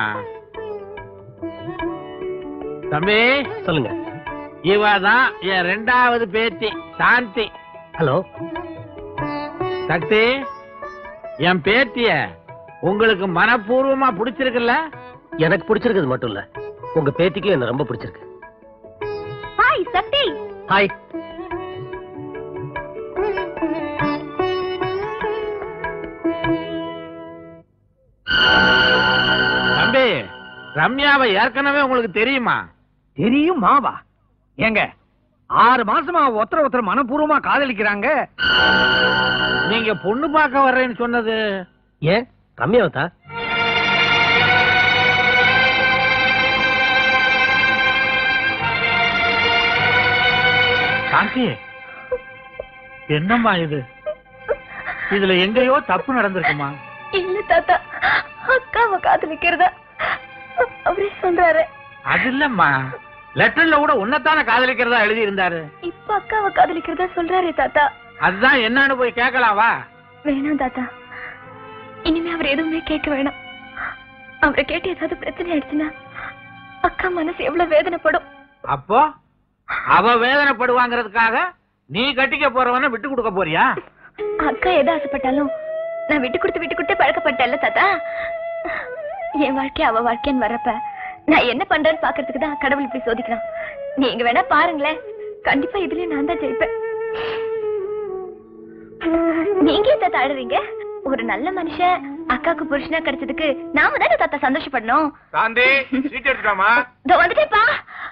தம்பி சொல்லுங்க இவ தான் என் ரெண்டாவது பேத்தி சாந்தி ஹலோ சக்தி என் பேத்திய உங்களுக்கு மனப்பூர்வமா பிடிச்சிருக்குல்ல எனக்கு பிடிச்சிருக்கிறது மட்டும் இல்ல உங்க பேத்திக்கும் என்ன ரொம்ப பிடிச்சிருக்கு ஹாய் சக்தி ஹாய் தம்பி ரம்யாவை ஏற்கனவே உங்களுக்கு தெரியுமா தெரியும் மாவா ஏங்க ஆறு மாசமா ஒருத்தர ஒருத்தர் மனப்பூர்வமா காதலிக்கிறாங்க நீங்க பொண்ணு பார்க்க வர்றேன்னு சொன்னது ஏன் ரம்யாவதா சாந்தி என்னம்மா இது இதுல எங்கேயோ தப்பு நடந்திருக்குமா இல்ல தாத்தா அக்காவை காதலிக்கிறதா அவரே சொல்றாரு அது இல்லம்மா லெட்டர்ல கூட உன்னைத்தானே காதலிக்கிறதா எழுதி இருந்தாரு இப்ப அக்காவை காதலிக்கிறதா சொல்றாரே தாத்தா அதுதான் என்னன்னு போய் கேட்கலாம் வா வேணாம் தாத்தா இனிமே அவர் எதுவுமே கேட்க வேணாம் அவரை கேட்டு ஏதாவது பிரச்சனை ஆயிடுச்சுன்னா அக்கா மனசு எவ்வளவு வேதனைப்படும் அப்போ அவ வேதனைப்படுவாங்கிறதுக்காக நீ கட்டிக்க போறவன விட்டு கொடுக்க போறியா அக்கா எது ஆசைப்பட்டாலும் நான் விட்டு கொடுத்து விட்டு கொடுத்து பழக்கப்பட்டேன்ல தாத்தா என் வாழ்க்கை அவ வாழ்க்கைன்னு வரப்ப நான் என்ன பண்றேன்னு பாக்குறதுக்கு தான் கடவுள் இப்படி சோதிக்கிறான் நீங்க வேணா பாருங்களேன் கண்டிப்பா இதுலயும் நான் தான் ஜெயிப்பேன் நீங்க ஏன் தாத்தா அழுறீங்க ஒரு நல்ல மனுஷன் அக்காக்கு புருஷனா கிடைச்சதுக்கு நாம தானே தாத்தா சந்தோஷப்படணும் சாந்தி சீட் எடுத்துக்காமா இதோ வந்துட்டேப்பா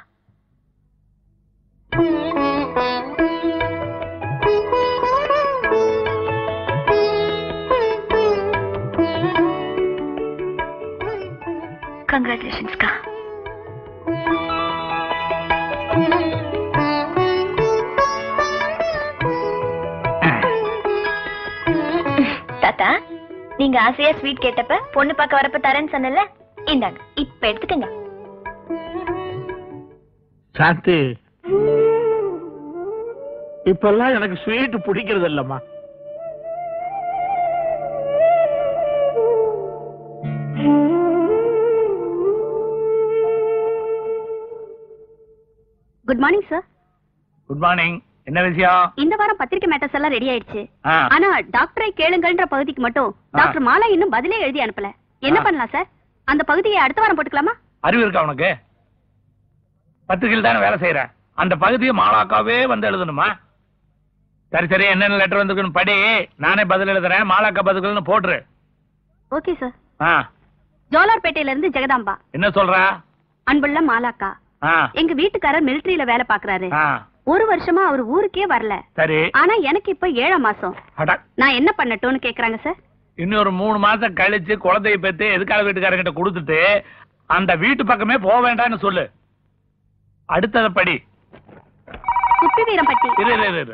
கங்க்ராச்சுலேஷன்ஸ்க்கா தாத்தா நீங்க ஆசையா ஸ்வீட் கேட்டப்ப பொண்ணு பார்க்க வரப்ப தரேன்னு சொன்னல இந்தாங்க இப்ப எடுத்துக்கங்க சாந்தி இப்பெல்லாம் எனக்கு ஸ்வீட் பிடிக்கிறது இல்லம்மா good morning sir good morning என்ன விஷயம் இந்த வாரம் பத்திரிக்கை மேட்டர்ஸ் எல்லாம் ரெடி ஆயிடுச்சு ஆ. ஆனா டாக்டரை கேளுங்கன்ற பகுதிக்கு மட்டும் டாக்டர் மாலா இன்னும் பதிலே எழுதி அனுப்பல என்ன ஆ. பண்ணலாம் சார் அந்த பகுதியை அடுத்த வாரம் போட்டுக்கலாமா அறிவு இருக்கா உனக்கு பத்திரிகையில் தானே வேலை செய்யற அந்த பகுதியை மாலாக்காவே வந்து எழுதணுமா சரி சரி என்னென்ன லெட்டர் வந்துருக்குன்னு படி நானே பதில் எழுதுறேன் மாலாக்கா பதில்கள்னு போட்டுரு ஓகே சார் ஆ ஜோலார்பேட்டையில இருந்து ஜெகதாம்பா என்ன சொல்றா அன்புள்ள மாலாக்கா ஆ எங்க வீட்டுக்காரர் மிலிட்டரியில வேலை பாக்குறாரு ஆ ஒரு வருஷமா அவர் ஊருக்கே வரல சரி ஆனா எனக்கு இப்ப ஏழாம் மாசம் அட நான் என்ன பண்ணட்டும்னு கேக்குறாங்க சார் இன்னொரு மூணு மாசம் கழிச்சு குழந்தைய பெத்து எதுக்காக வீட்டுக்காரங்கிட்ட கொடுத்துட்டு அந்த வீட்டு பக்கமே போக வேண்டாம்னு சொல்லு அடுத்தத படி குப்பி வீரம்பட்டி இரு இரு, இரு இரு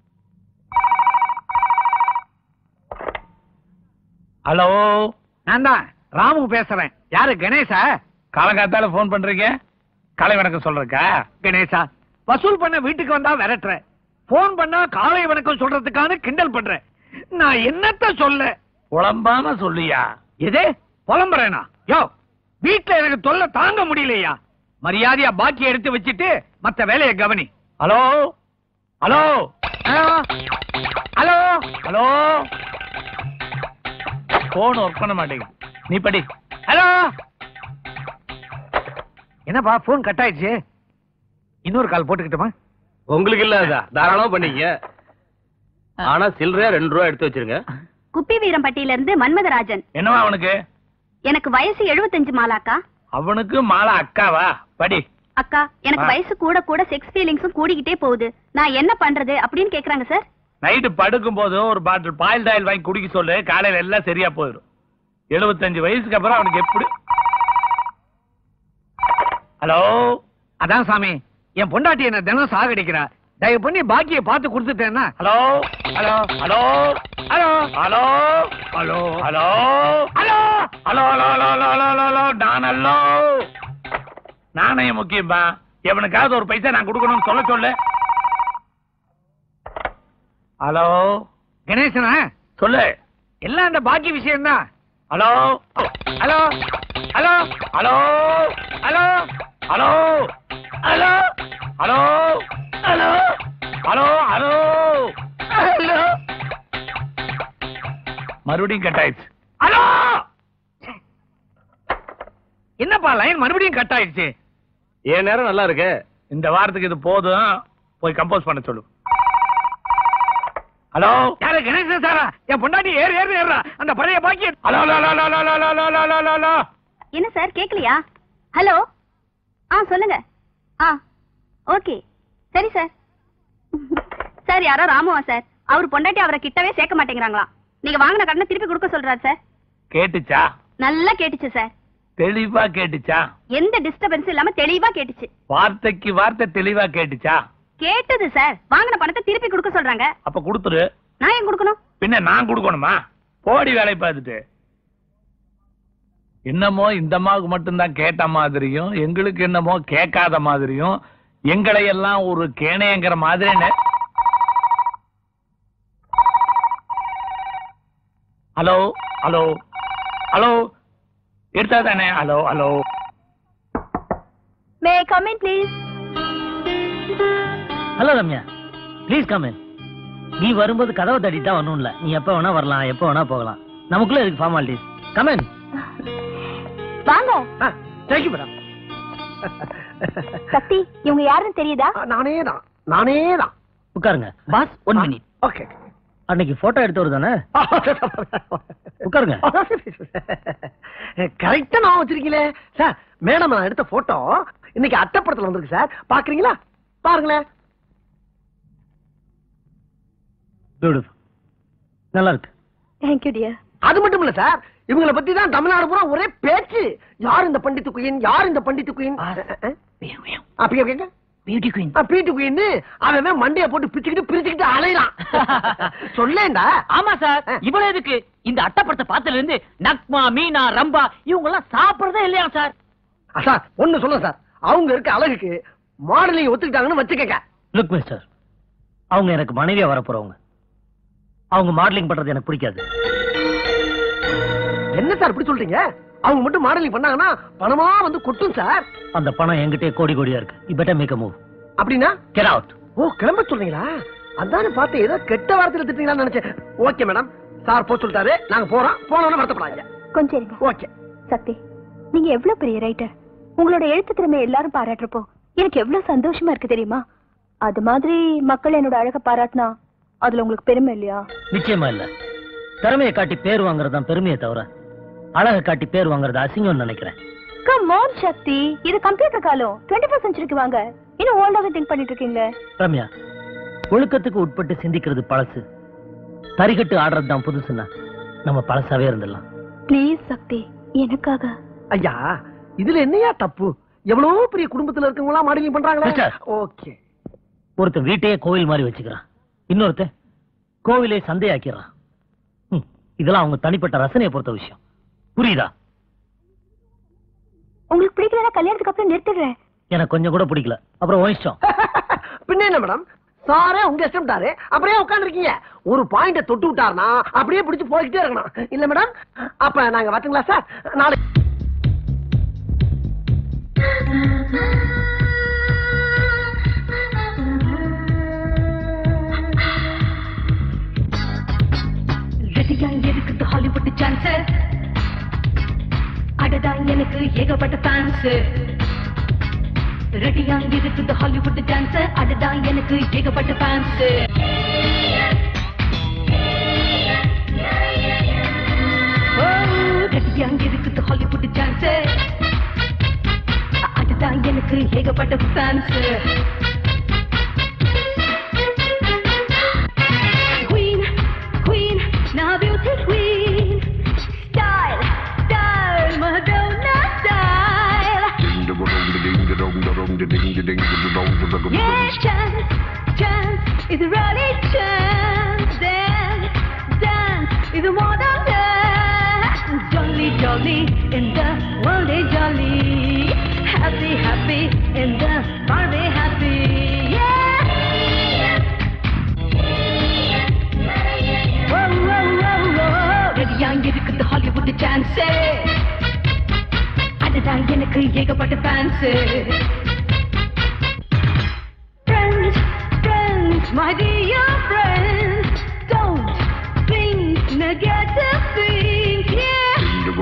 ஹலோ நான் தான் ராமு பேசுறேன் யாரு கணேசா காலங்காத்தால போன் பண்றீங்க காலை வணக்கம் சொல்றக்கா கணேசா வசூல் பண்ண வீட்டுக்கு வந்தா விரட்டுற போன் பண்ணா காலை வணக்கம் சொல்றதுக்கான கிண்டல் பண்ற நான் என்னத்த சொல்ல குழம்பாம சொல்லியா எது புலம்புறேனா யோ வீட்டுல எனக்கு தொல்லை தாங்க முடியலையா மரியாதையா பாக்கி எடுத்து வச்சிட்டு மத்த வேலையை கவனி hello hello hello hello phone work பண்ண மாட்டேங்குது நீ படி ஹலோ என்னப்பா போன் கட் ஆயிடுச்சு இன்னொரு கால் போட்டுக்கிட்டுமா உங்களுக்கு இல்ல அதா தாராளமா பண்ணீங்க ஆனா சில்லறையா ரெண்டு ரூபா எடுத்து வச்சிருங்க குப்பி வீரம்பட்டியில இருந்து மன்மதராஜன் என்னவா அவனுக்கு எனக்கு வயசு 75 மாலாக்கா அவனுக்கு மாலா அக்காவா படி அக்கா எனக்கு ஆ. வயசு கூட கூட செக்ஸ் ஃபீலிங்ஸும் கூடிக்கிட்டே போகுது நான் என்ன பண்றது அப்படின்னு கேக்குறாங்க சார் நைட்டு படுக்கும் போது ஒரு பாட்டில் பாயில் ஆயில் வாங்கி குடிக்க சொல்லு காலையில எல்லாம் சரியா போயிடும் எழுபத்தஞ்சு வயசுக்கு அப்புறம் அவனுக்கு எப்படி ஹலோ அதான் சாமி என் பொண்டாட்டி என்ன தினம் சாகடிக்கிறா தயவு பண்ணி பாக்கியை பார்த்து கொடுத்துட்டேன்னா hello hello hello hello hello hello hello hello hello hello hello hello hello hello hello நான் ஹலோ நாணயம் முக்கியமா எவனுக்காவது ஒரு பைசா நான் கொடுக்கணும்னு சொல்ல சொல்லு ஹலோ கணேசனா சொல்லு எல்லாம் அந்த பாக்கி விஷயம் தான் hello hello hello hello hello hello hello hello hello hello hello hello மறுபடியும் கட் ஆயிடுச்சு ஹலோ என்னப்பா லைன் மறுபடியும் கட் ஆயிடுச்சு ஏன் நேரம் நல்லா இருக்கு இந்த வாரத்துக்கு இது போதும் போய் கம்போஸ் பண்ண சொல்லு ஹலோ யாரு கணேசன் சாரா என் பொண்டாட்டி ஏறு ஏறு ஏறா அந்த பழைய பாக்கி hello hello hello hello hello hello hello hello hello என்ன சார் கேக்கலையா ஹலோ ஆ சொல்லுங்க ஆ ஓகே சரி சார் சார் யாரோ ராமுவா சார் அவர் பொண்டாட்டி அவரை கிட்டவே சேர்க்க மாட்டேங்கிறாங்களா நீங்க வாங்கின கடனை திருப்பி கொடுக்க சொல்றாரு சார் கேட்டுச்சா நல்லா கேட்டுச்சு சார் தெளிவா கேட்டுச்சா எந்த டிஸ்டர்பன்ஸ் இல்லாம தெளிவா கேட்டுச்சு வார்த்தைக்கு வார்த்தை தெளிவா கேட்டுச்சா கேட்டது சார் வாங்கின பணத்தை திருப்பி கொடுக்க சொல்றாங்க அப்ப கொடுத்துரு நான் ஏன் கொடுக்கணும் பின்ன நான் கொடுக்கணுமா போடி வேலை பார்த்துட்டு என்னமோ இந்த அம்மாவுக்கு மட்டும்தான் கேட்ட மாதிரியும் எங்களுக்கு என்னமோ கேட்காத மாதிரியும் எங்களை எல்லாம் ஒரு கேணையங்கிற மாதிரி நெ- ஹலோ ஹலோ ஹலோ எடுத்தா தானே hello hello may come in please hello Ramya please come நீ வரும்போது கதவை தட்டிட்டு தான் வரணும் இல்ல நீ எப்ப வேணா வரலாம் எப்ப வேணா போகலாம் நமக்குள்ள இருக்கு ஃபார்மாலிட்டிஸ் கமன் வாங்க தேங்க்யூ மேடம் சக்தி இவங்க யாருன்னு தெரியுதா நானே தான் நானே தான் உட்காருங்க பாஸ் ஒன் மினிட் ஓகே அன்னைக்கு போட்டோ எடுத்தவர் தானே உட்காருங்க கரெக்டா நான் வச்சிருக்கீங்களே சார் மேடம் நான் எடுத்த போட்டோ இன்னைக்கு அட்டப்படத்துல வந்திருக்கு சார் பாக்குறீங்களா பாருங்களேன் பியூட்டிஃபுல் நல்லா இருக்கு தேங்க்யூ டியர் அது மட்டும் இல்ல சார் இவங்கள பத்தி தான் தமிழ்நாடு பூரா ஒரே பேச்சு யார் இந்த பண்டித்து குயின் யார் இந்த பண்டித்து குயின் அப்படியே கேங்க பியூட்டி குயின் பீட்டு குயின் அவன் மண்டைய போட்டு பிச்சுக்கிட்டு பிரிச்சுக்கிட்டு அலையலாம் சொல்லேண்டா ஆமா சார் இவ்வளவு எதுக்கு இந்த அட்டப்படத்தை பார்த்ததுல இருந்து நக்மா மீனா ரம்பா இவங்க எல்லாம் சாப்பிடுறதே இல்லையா சார் சார் ஒண்ணு சொல்ல சார் அவங்க இருக்க அழகுக்கு மாடலிங் ஒத்துக்கிட்டாங்கன்னு வச்சுக்கங்க லுக் மிஸ்டர் அவங்க எனக்கு மனைவியா வர போறவங்க அவங்க மாடலிங் பண்றது எனக்கு பிடிக்காது என்ன சார் இப்படி சொல்றீங்க அவங்க மட்டும் மாடலிங் பண்ணாங்கன்னா பணமா வந்து கொட்டும் சார் அந்த பணம் என்கிட்டயே கோடி கோடியா இருக்கு யூ பெட்டர் மேக் மூவ் அப்படின்னா கெட் அவுட் ஓ கிளம்ப சொல்றீங்களா அதானே பார்த்து ஏதோ கெட்ட வார்த்தையில திட்டீங்களான்னு நினைச்சேன் ஓகே மேடம் சார் போக சொல்லிட்டாரு நாங்க போறோம் போனோம்னு வருத்தப்படாதீங்க கொஞ்சம் இருங்க ஓகே சக்தி நீங்க எவ்வளவு பெரிய ரைட்டர் உங்களோட எழுத்து திறமை எல்லாரும் பாராட்டுறப்போ எனக்கு எவ்வளவு சந்தோஷமா இருக்கு தெரியுமா அது மாதிரி மக்கள் என்னோட அழக பாராட்டினா அதுல உங்களுக்கு பெருமை இல்லையா நிச்சயமா இல்ல திறமையை காட்டி பேர் வாங்குறது தான் பெருமையை தவிர அழகை காட்டி பேர் வாங்குறது அசிங்கம்னு நினைக்கிறேன் கம் ஆன் சக்தி இது கம்ப்யூட்டர் காலம் டுவெண்ட்டி ஃபர்ஸ்ட் செஞ்சுரிக்கு வாங்க இன்னும் ஓல்டாவே திங்க் பண்ணிட்டு இருக்கீங்களே ரம்யா ஒழுக்கத்துக்கு உட்பட்டு சிந்திக்கிறது பழசு தரிகட்டு ஆடுறது தான் புதுசுன்னா நம்ம பழசாவே இருந்துடலாம் ப்ளீஸ் சக்தி எனக்காக ஐயா இதுல என்னையா தப்பு எவ்வளவு பெரிய குடும்பத்துல இருக்கவங்களா மாடலிங் பண்றாங்களே மிஸ்டர். ஓகே ஒருத்தன் வீட்டையே கோவில் மாதிரி வச்சுக்கிறான் இன்னொருத்தன் கோவிலே சந்தையாக்கிறான் ம், இதெல்லாம் அவங்க தனிப்பட்ட ரசனையை பொறுத்த விஷயம் புரியுதா உங்களுக்கு பிடிக்கலன்னா கல்யாணத்துக்கு அப்புறம் நிறுத்திடுறேன் எனக்கு கொஞ்சம் கூட பிடிக்கல அப்புறம் உன் இஷ்டம் பின்ன என்ன மேடம் சாரே உங்க இஷ்டம்ட்டாரு அப்படியே உட்காந்துருக்கீங்க ஒரு பாயிண்ட தொட்டு விட்டாருன்னா அப்படியே பிடிச்சு போய்கிட்டே இருக்கணும் இல்ல மேடம் அப்ப நாங்க வரட்டுங்களா சார் நாளைக்கு ரெடியா இருக்குது ஹாலிவுட் சான்ஸ் அடடா எனக்கு ஏகப்பட்ட ஃபேன்ஸ் ரெடியா இருக்குது ஹாலிவுட் டான்ஸ் அடடா எனக்கு ஏகப்பட்ட ஃபேன்ஸ் ரெடியா இருக்குது ஹாலிவுட் டான்ஸ் அடடா எனக்கு ஏகப்பட்ட fans Queen, queen, now beauty queen. Style, style, Madonna style. Yeah, chance, chance is a really chance. Dance, dance is a more than dance. Jolly, jolly in the world is jolly. Happy, happy in the party happy. Yeah. Whoa, whoa, whoa, whoa. ரெடியா இருக்குது Hollywood chance அதுதான் எனக்கு ஏகப்பட்ட fans Friends, friends, my dear friends, don't think negative things. Yeah,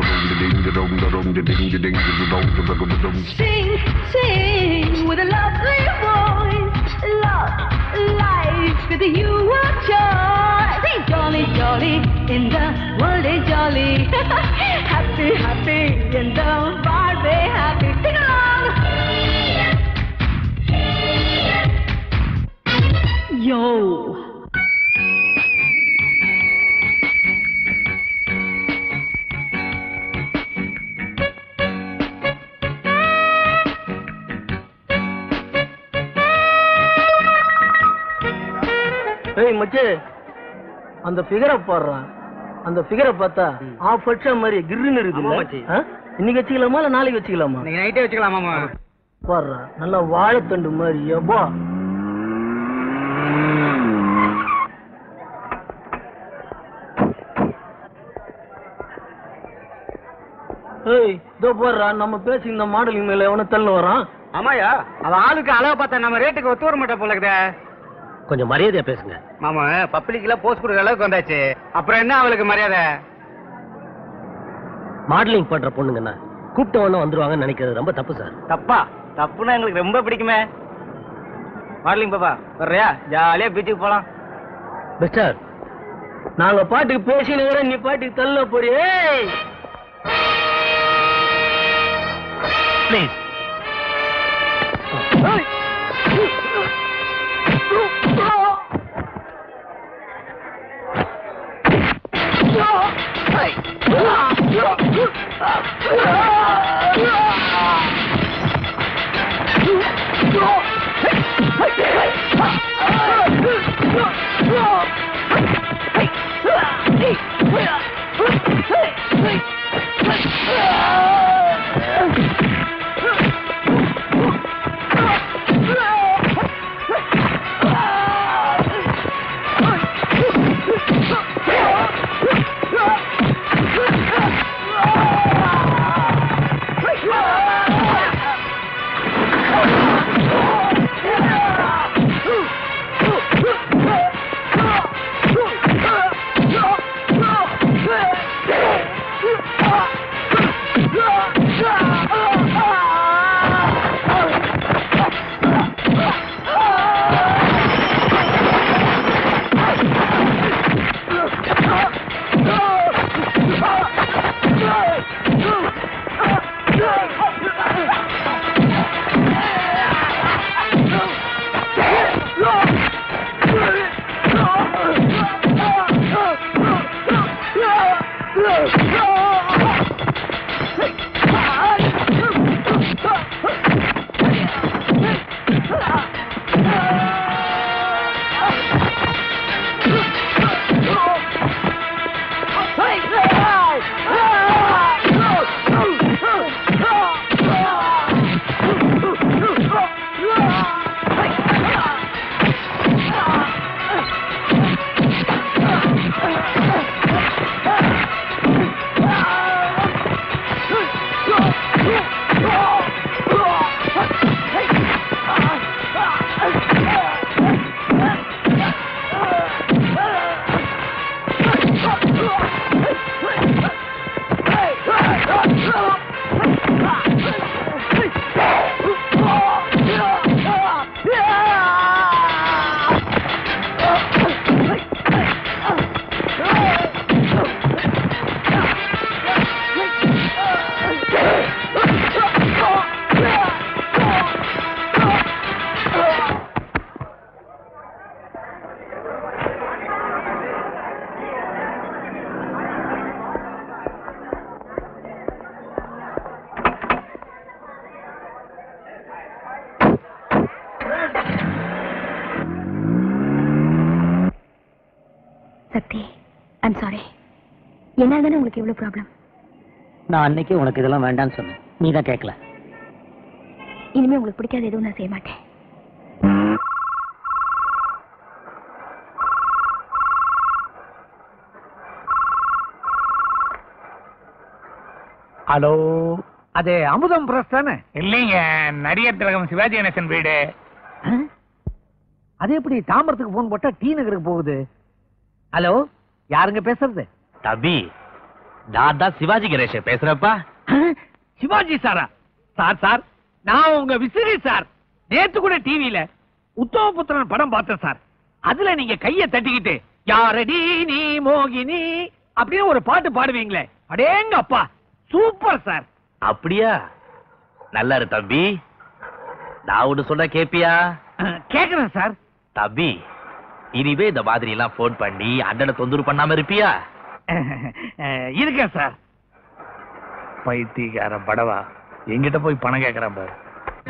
sing, sing with a lovely voice. Love, life with you a joy. Sing jolly, jolly in the world is jolly. happy, happy in the Barbie happy. Sing along. Yo. ஏய் மச்சே அந்த ஃபிகரை பாடுறான் அந்த ஃபிகரை பார்த்தா of வருஷம் மாதிரி கிர்னு ஆமா மச்சி. இருக்குது ஆ? இன்னைக்கு வச்சுக்கலாமா இல்ல நாளைக்கு வச்சுக்கலாமா நீங்க நைட்டே வச்சுக்கலாம் மாமா பாடுறா நல்லா வாழைத்தண்டு மாதிரி எப்பா ஏய் இதோ போடுறா நம்ம பேசி இந்த மாடலிங் மேல எவன தள்ள வரான் ஆமாயா அவன் ஆளுக்கு அளவு பார்த்தா நம்ம ரேட்டுக்கு ஒத்து வர மாட்டா போல இருக்குதே கொஞ்சம் மரியாதையா பேசுங்க மாமா பப்ளிக்ல போஸ்ட் கொடுக்குற அளவுக்கு வந்தாச்சு அப்புறம் என்ன அவளுக்கு மரியாதை மாடலிங் பண்ற பொண்ணுங்கன்னா கூப்பிட்ட உடனே வந்துருவாங்கன்னு நினைக்கிறது ரொம்ப தப்பு சார் தப்பா தப்புனா எங்களுக்கு ரொம்ப பிடிக்குமே மாடலிங் பாப்பா வர்றியா ஜாலியா பீச்சுக்கு போலாம் மிஸ்டர் நாங்க பாட்டுக்கு பேசினுங்கிற நீ பாட்டுக்கு தள்ள போறியே ப்ளீஸ் சக்தி ஐம் சாரி என்னால் தானே உங்களுக்கு இவ்வளவு ப்ராப்ளம் நான் அன்னைக்கு உனக்கு இதெல்லாம் வேண்டாம்னு சொன்னேன் நீ தான் கேட்கல இனிமே உங்களுக்கு பிடிக்காத எதுவும் நான் செய்ய மாட்டேன் ஹலோ அது அமுதம் பிரஸ் தானே இல்லைங்க நடிகர் திலகம் சிவாஜி கணேசன் வீடு அது எப்படி தாம்பரத்துக்கு போன் போட்டா டி நகருக்கு போகுது ஹலோ யாருங்க பேசுறது தம்பி நான் தான் சிவாஜி கணேஷ பேசுறப்பா சிவாஜி சாரா சார் சார் நான் உங்க விசிறி சார் நேத்து கூட டிவியில உத்தமபுத்திரன் படம் பார்த்தேன் சார் அதுல நீங்க கைய தட்டிக்கிட்டு யாரடி நீ மோகினி அப்படின்னு ஒரு பாட்டு பாடுவீங்களே அடேங்க அப்பா சூப்பர் சார் அப்படியா நல்லா இரு தம்பி நான் ஒண்ணு சொன்னா கேப்பியா கேக்குறேன் சார் தம்பி இனிமே இந்த மாதிரி எல்லாம் போன் பண்ணி அண்ணனை தொந்தரவு பண்ணாம இருப்பியா இருக்கேன் சார் பைத்தியக்கார படவா எங்கிட்ட போய் பணம் கேக்குறான் பாரு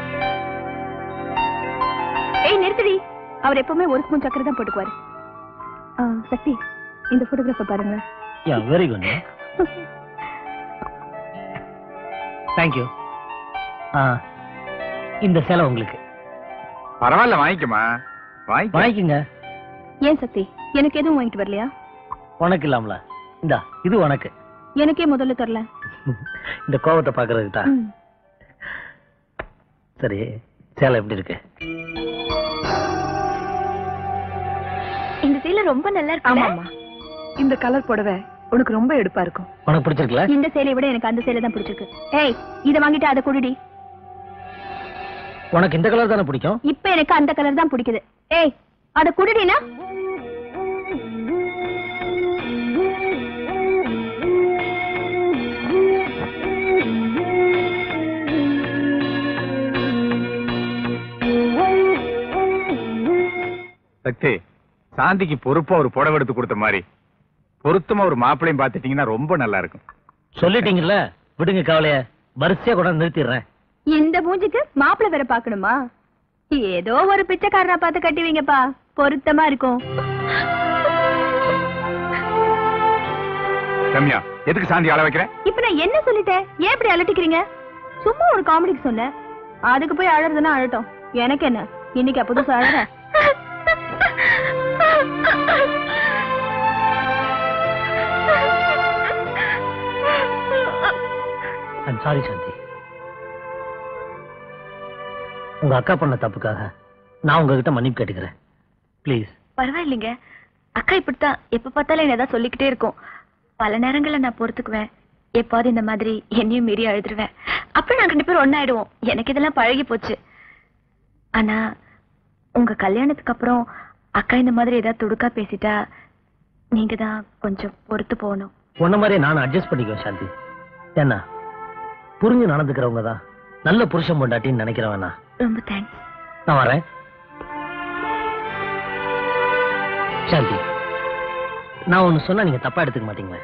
ஏய் நிறுத்தடி அவர் எப்பவுமே ஒரு ஸ்பூன் சக்கரை தான் போட்டுக்குவாரு ஆ, சக்தி இந்த போட்டோகிராஃபர் பாருங்க யா வெரி குட் தேங்க்யூ ஆ இந்த சேலை உங்களுக்கு பரவாயில்ல வாங்கிக்கமா வாங்கிக்க வாங்கிக்கங்க ஏன் சக்தி எனக்கு எதுவும் வாங்கிட்டு வரலையா உனக்கு இல்லாமல இந்தா இது உனக்கு எனக்கே முதல்ல தரல இந்த கோவத்தை பாக்குறதுக்கு தான் ம். சரி சேலை எப்படி இருக்கு இந்த சீலை ரொம்ப நல்லா இருக்கு ஆமாமா இந்த கலர் புடவை உனக்கு ரொம்ப எடுப்பா இருக்கும் உனக்கு பிடிச்சிருக்கல இந்த சேலையை விட எனக்கு அந்த சேலை தான் பிடிச்சிருக்கு ஏய் இத வாங்கிட்டு அதை குடுடி உனக்கு இந்த கலர் தானே பிடிக்கும் இப்ப எனக்கு அந்த கலர் தான் பிடிக்குது ஏய் அத குடுடினா சக்தி சாந்திக்கு பொறுப்பா ஒரு புடவை எடுத்து கொடுத்த மாதிரி பொருத்தமா ஒரு மாப்பிளையும் பாத்துட்டீங்கன்னா ரொம்ப நல்லா இருக்கும் சொல்லிட்டீங்கல்ல விடுங்க கவலைய வரிசையா கொண்டாந்து நிறுத்திடுறேன் இந்த மூஞ்சிக்கு மாப்பிள்ளை வேற பாக்கணுமா ஏதோ ஒரு பிச்சைக்காரனா பார்த்து கட்டுவீங்கப்பா பொருத்தமா இருக்கும் ரம்யா எதுக்கு சாந்தி ஆள வைக்கிற இப்ப நான் என்ன சொல்லிட்டேன் ஏன் இப்படி அலட்டிக்கிறீங்க சும்மா ஒரு காமெடிக்கு சொன்னேன் அதுக்கு போய் அழறதுன்னா அழட்டும் எனக்கு என்ன இன்னைக்கு புதுசா அழற ஐம் சாரி சாந்தி உங்க அக்கா பண்ண தப்புக்காக நான் உங்ககிட்ட மன்னிப்பு கேட்டுக்கிறேன் ப்ளீஸ் பரவாயில்லைங்க அக்கா இப்படித்தான் எப்ப பார்த்தாலும் என்ன ஏதாவது சொல்லிக்கிட்டே இருக்கும் பல நேரங்கள்ல நான் பொறுத்துக்குவேன் எப்பாவது இந்த மாதிரி என்னையும் மீறி அழுதுருவேன் அப்புறம் நாங்க ரெண்டு பேரும் ஒன்னாயிடுவோம் எனக்கு இதெல்லாம் பழகி போச்சு ஆனா உங்க கல்யாணத்துக்கு அப்புறம் அக்கா இந்த மாதிரி ஏதாவது துடுக்கா பேசிட்டா நீங்க தான் கொஞ்சம் பொறுத்து போகணும் உன்ன மாதிரி நான் அட்ஜஸ்ட் பண்ணிக்குவேன் சாந்தி என்ன புரிஞ்சு நடந்துக்கிறவங்க தான் நல்ல புருஷன் பொண்டாட்டின்னு நினைக்கிறவன் நான். ரொம்ப தேங்க்ஸ் நான் வரேன் சாந்தி நான் ஒண்ணு சொன்னா நீங்க தப்பா எடுத்துக்க மாட்டீங்களே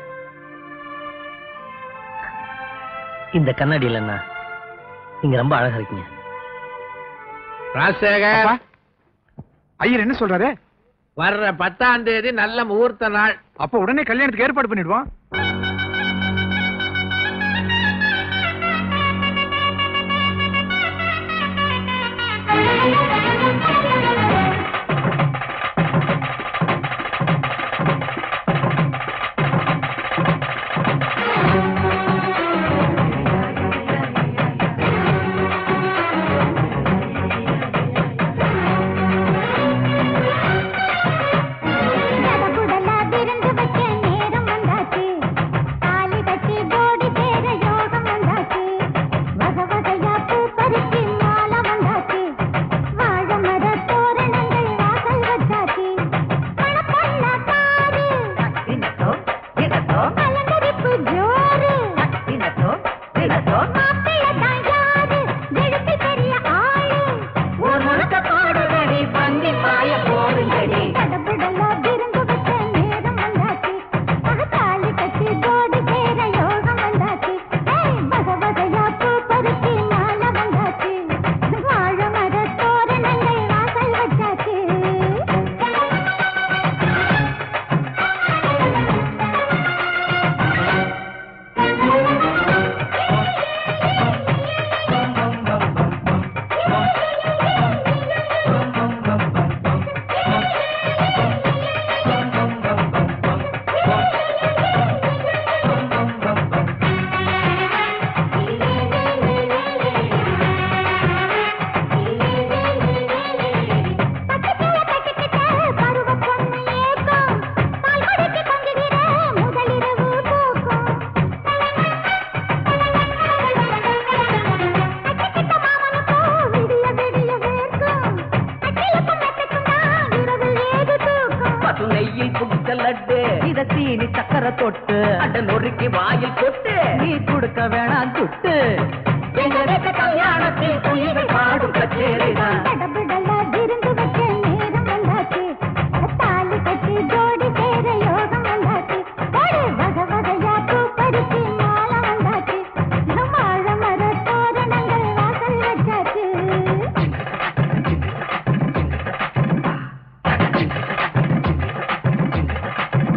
இந்த கண்ணாடி இல்லைன்னா நீங்க ரொம்ப அழகா இருக்கீங்க ராஜசேகர் ஐயர் என்ன சொல்றாரு வர்ற பத்தாம் தேதி நல்ல முகூர்த்த நாள் அப்ப உடனே கல்யாணத்துக்கு ஏற்பாடு பண்ணிடுவோம் பசு நெய்யில் புடிச்ச லட்டு இத சீனி சக்கரை தொட்டு அட நொறுக்கி வாயில் கொட்டு நீ கொடுக்க வேணாம் துட்டு எங்க வீட்டு கல்யாணத்தில் குயில்கள் பாடும் கச்சேரிதான்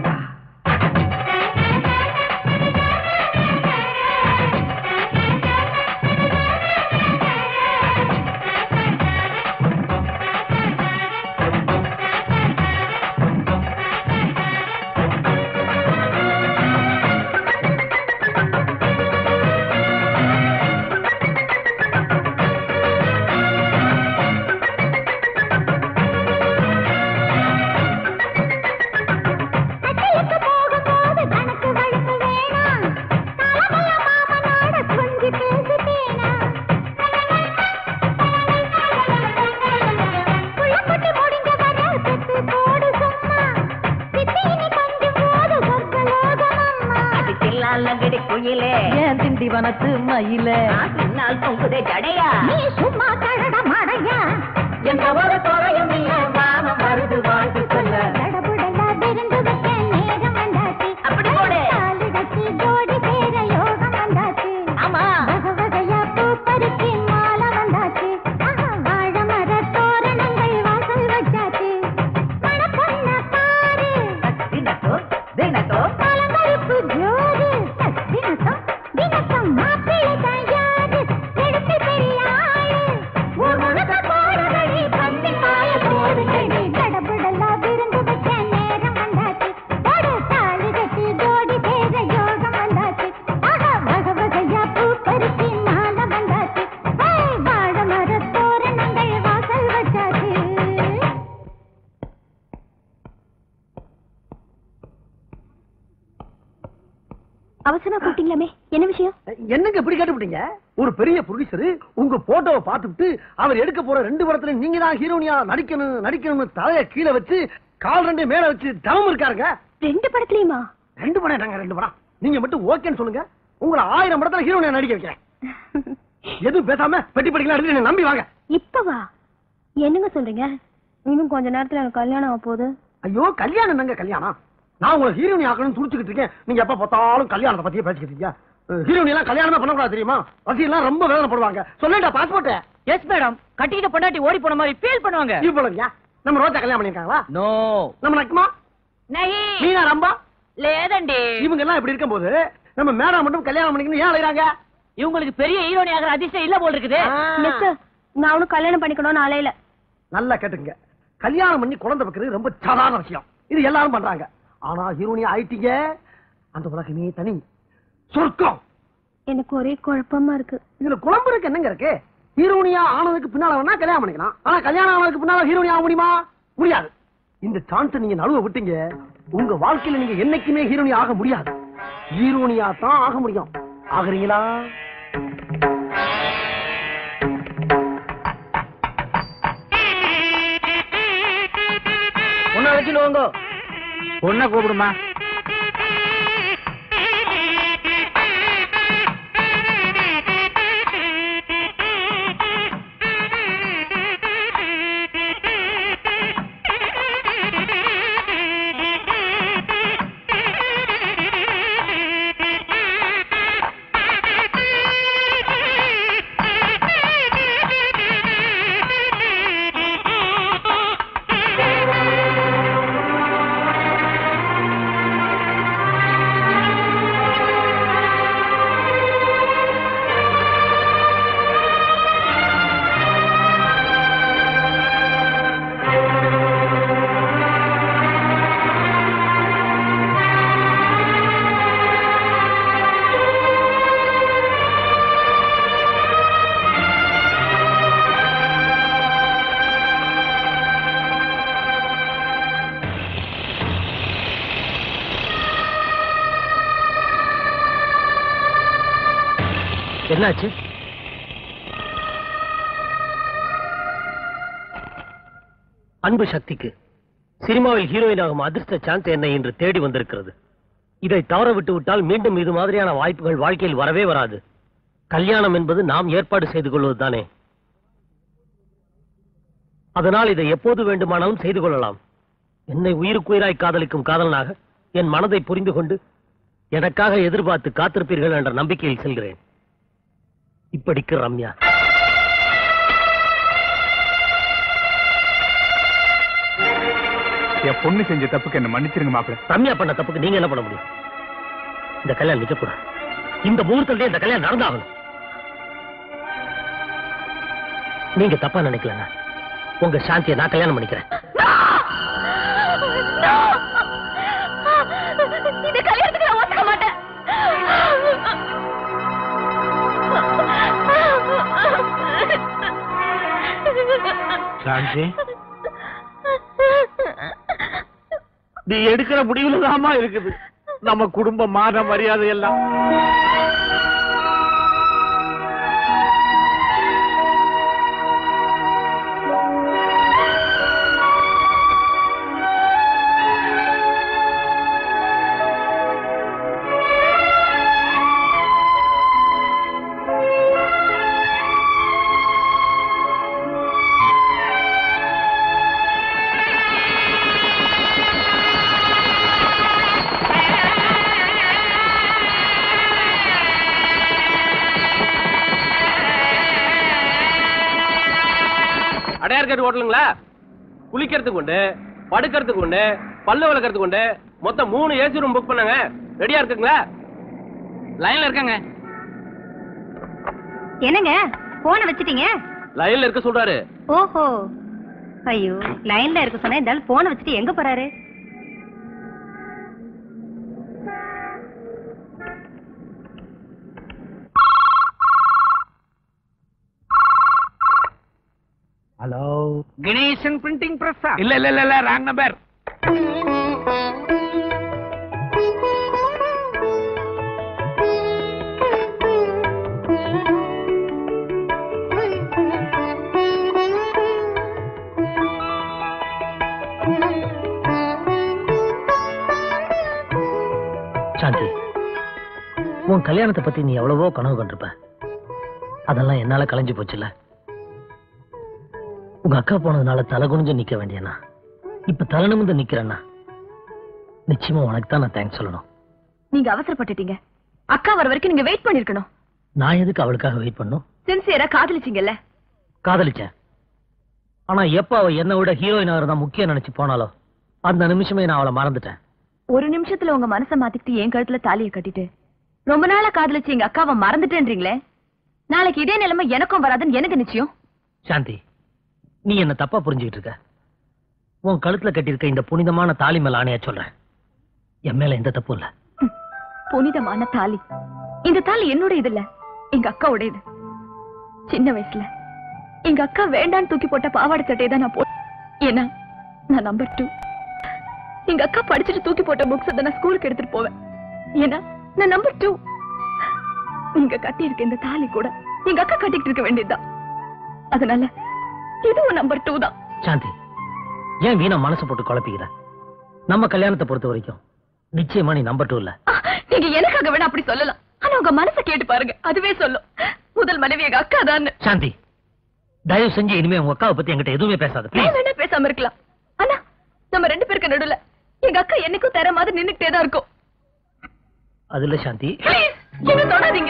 Thank you. பாடி குயிலே ஏன் திண்டிவனத்து மயிலே பின்னால் தொங்குதே ஜடையா நீ சும்மா தழட மாடையா எந்த ஒரு குறையும் இல்லை வானம் வருது வாழ்த்து சொல்ல தடபுடலா விருந்து வைக்க நேரம் வந்தாச்சு அப்படி போடு. தாலி கட்டி ஜோடி சேர யோகம் வந்தாச்சு ஆமா வகை வகையா பூ பறிச்சு மாலை வந்தாச்சு ஆஹா, வாழை மர தோரணங்கள் வாசல் வச்சாச்சு மணப்பொண்ண பாரு தினத்தோ தினத்தோ பழங்கருப்பு ஜோறு தினத்தம் தினத்தம் மாப்பிள்ளை தயாரு எடுத்து பெரிய ஆளு ஊர் முழுக்க போறதடி பந்தி பாய போடுங்கடி தடபுடலா விருந்து வைக்க நேரம் வந்தாச்சு போடு தாலி கட்டி ஜோடி சேர யோகம் வந்தாச்சு ஆஹா வகை வகையா பூ பறிச்சு மாலை வந்தாச்சு ஏய், வாழை மர தோரணங்கள் வாசல் வச்சாச்சு அவசரமா கூப்பிட்டீங்களாமே என்ன விஷயம் என்னங்க இப்படி கேட்டுவிட்டீங்க ஒரு பெரிய ப்ரொடியூசர் உங்க போட்டோவை பார்த்துட்டு அவர் எடுக்க போற ரெண்டு படத்துல நீங்க தான் ஹீரோனியா நடிக்கணும் நடிக்கணும்னு தலைய கீழே வச்சு கால் ரெண்டு மேல வச்சு தவம் இருக்காருங்க ரெண்டு படத்துலயுமா ரெண்டு படம் என்னங்க ரெண்டு படம் நீங்க மட்டும் ஓகேன்னு சொல்லுங்க உங்களை ஆயிரம் படத்துல ஹீரோனியா நடிக்க வைக்கிறேன் எதுவும் பேசாம பெட்டி படிக்கலாம் எடுத்து என்னை நம்பி வாங்க இப்பவா என்னங்க சொல்றீங்க இன்னும் கொஞ்ச நேரத்துல எனக்கு கல்யாணம் ஆக போகுது ஐயோ கல்யாணம் என்னங்க கல்யாணம் நான் உங்களை ஹீரோனி ஆக்கணும்னு துடிச்சுக்கிட்டு இருக்கேன் நீங்க எப்ப பார்த்தாலும் கல்யாணத்தை பத்தியே பேசிக்கிட்டு இருக்கீங்க ஹீரோனி எல்லாம் கல்யாணமே பண்ணக்கூடாது தெரியுமா வசதியெல்லாம் ரொம்ப வேதனைப்படுவாங்க சொல்லேண்டா பாஸ்போர்ட் எஸ் மேடம் கட்டிக்கிட்ட பொண்டாட்டி ஓடி போன மாதிரி ஃபீல் பண்ணுவாங்க இவ்வளவுயா நம்ம ரோஜா கல்யாணம் பண்ணிருக்காங்களா நோ நம்ம நக்குமா நஹி மீனா ரம்பா లేదండి இவங்க எல்லாம் இப்படி இருக்கும்போது நம்ம மேடம் மட்டும் கல்யாணம் பண்ணிக்கணும் ஏன் அலைகிறாங்க இவங்களுக்கு பெரிய ஹீரோனி ஆகிற அதிர்ஷ்டம் இல்ல போல் இருக்குது மிஸ்டர் நான் அவனும் கல்யாணம் பண்ணிக்கணும்னு அலையில நல்லா கேட்டுங்க கல்யாணம் பண்ணி குழந்தை வைக்கிறது ரொம்ப சாதாரண விஷயம் இது எல்லாரும் பண்றாங்க ஆனா ஹீரோனி ஆயிட்டீங்க அந்த உலகமே தனி சொர்க்கம் எனக்கு ஒரே குழப்பமா இருக்கு இதுல குழம்புறதுக்கு என்னங்க இருக்கு ஹீரோனியா ஆனதுக்கு பின்னால வேணா கல்யாணம் பண்ணிக்கலாம் ஆனா கல்யாணம் ஆனதுக்கு பின்னால ஹீரோனி ஆக முடியுமா முடியாது இந்த சான்ஸ் நீங்க நழுவ விட்டீங்க உங்க வாழ்க்கையில நீங்க என்னைக்குமே ஹீரோனி ஆக முடியாது ஹீரோனியா தான் ஆக முடியும் ஆகுறீங்களா ஒன்னா வச்சுட்டு வாங்க பொண்ணை கூப்பிடுமா என்னாச்சு அன்பு சக்திக்கு சினிமாவில் ஹீரோயின் ஆகும் அதிர்ஷ்ட சான்ஸ் என்ன என்று தேடி வந்திருக்கிறது இதை தவற விட்டு விட்டால் மீண்டும் இது மாதிரியான வாய்ப்புகள் வாழ்க்கையில் வரவே வராது கல்யாணம் என்பது நாம் ஏற்பாடு செய்து கொள்வதுதானே அதனால் இதை எப்போது வேண்டுமானாலும் செய்து கொள்ளலாம் என்னை உயிருக்குயிராய் காதலிக்கும் காதலனாக என் மனதை புரிந்து கொண்டு எனக்காக எதிர்பார்த்து காத்திருப்பீர்கள் என்ற நம்பிக்கையில் செல்கிறேன் இப்படிக்கு ரம்யா என் பொண்ணு செஞ்ச தப்புக்கு என்ன மன்னிச்சிருங்க மாப்பிள்ள ரம்யா பண்ண தப்புக்கு நீங்க என்ன பண்ண முடியும் இந்த கல்யாணம் நிக்கக்கூடாது இந்த முகூர்த்தத்திலே இந்த கல்யாணம் நடந்தாகணும் நீங்க தப்பா நினைக்கலங்க உங்க சாந்தியை நான் கல்யாணம் பண்ணிக்கிறேன் இந்த கல்யாணத்துக்கு நான் ஒத்துக்க மாட்டேன் சாந்தி நீ எடுக்கிற முடிவுல தாமா இருக்குது நம்ம குடும்ப மான மரியாதை எல்லாம் அடையார் ஹோட்டலுங்களா குளிக்கிறதுக்கு உண்டு படுக்கிறதுக்கு உண்டு பல்லு விளக்கறதுக்கு உண்டு மொத்தம் மூணு ஏசி ரூம் புக் பண்ணாங்க ரெடியா இருக்குங்களா லைன்ல இருக்காங்க என்னங்க போனை வச்சிட்டீங்க லைன்ல இருக்க சொல்றாரு ஓஹோ ஐயோ லைன்ல இருக்க சொன்னா இந்த ஆள் போனை வச்சுட்டு எங்க போறாரு ஹலோ கணேசன் பிரிண்டிங் பிரஸ் இல்ல இல்ல இல்ல இல்ல ராங் நம்பர் சாந்தி உன் கல்யாணத்தை பத்தி நீ எவ்வளவோ கனவு கண்டிருப்ப அதெல்லாம் என்னால கலைஞ்சு போச்சுல உங்க அக்கா போனதுனால தலை குனிஞ்சு நிக்க வேண்டியனா இப்ப தலை நிமிந்து நிக்கிறேன்னா நிச்சயமா உனக்கு தான் நான் தேங்க்ஸ் சொல்லணும் நீங்க அவசரப்பட்டுட்டீங்க அக்கா வர வரைக்கும் நீங்க வெயிட் பண்ணிருக்கணும் நான் எதுக்கு அவளுக்காக வெயிட் பண்ணும் சின்சியரா காதலிச்சீங்கல்ல காதலிச்சேன் ஆனா எப்ப அவ என்னை விட ஹீரோயின் தான் முக்கியம் நினைச்சு போனாலோ அந்த நிமிஷமே நான் அவளை மறந்துட்டேன் ஒரு நிமிஷத்துல உங்க மனசை மாத்திக்கிட்டு என் கழுத்துல தாலியை கட்டிட்டு ரொம்ப நாளா காதலிச்சு எங்க அக்காவை மறந்துட்டேன்றீங்களே நாளைக்கு இதே நிலைமை எனக்கும் வராதுன்னு எனக்கு நிச்சயம் சாந்தி நீ என்ன தப்பா புரிஞ்சுக்கிட்டு இருக்க உன் கழுத்துல கட்டியிருக்க இந்த புனிதமான தாலி மேல ஆணையா சொல்றேன் என் மேல எந்த தப்பும் இல்ல புனிதமான தாலி இந்த தாலி என்னோட இது இல்ல எங்க அக்காவோட இது சின்ன வயசுல எங்க அக்கா வேண்டான்னு தூக்கி போட்ட பாவாடை சட்டையை தான் நான் போ ஏன்னா நான் நம்பர் டூ எங்க அக்கா படிச்சுட்டு தூக்கி போட்ட புக்ஸ் தான் நான் ஸ்கூலுக்கு எடுத்துட்டு போவேன் ஏன்னா நான் நம்பர் டூ நீங்க கட்டி இருக்க இந்த தாலி கூட எங்க அக்கா கட்டிக்கிட்டு இருக்க வேண்டியதுதான் அதனால இதுவும் நம்பர் டூ தான் சாந்தி ஏன் வீணா மனசு போட்டு குழப்பிக்கிற நம்ம கல்யாணத்தை பொறுத்த வரைக்கும் நிச்சயமா நீ நம்பர் டூ இல்ல நீங்க எனக்காக வேணா அப்படி சொல்லலாம் ஆனா உங்க மனசை கேட்டு பாருங்க அதுவே சொல்லும் முதல் மனைவி எங்க அக்கா தான் சாந்தி தயவு செஞ்சு இனிமே உங்க அக்காவை பத்தி என்கிட்ட எதுவுமே பேசாத please. வேணா பேசாம இருக்கலாம் ஆனா நம்ம ரெண்டு பேருக்கு நடுவுல எங்க அக்கா என்னைக்கும் தர மாதிரி நின்னுட்டே தான் இருக்கும் அது இல்ல சாந்தி ப்ளீஸ் என்ன தொடாதீங்க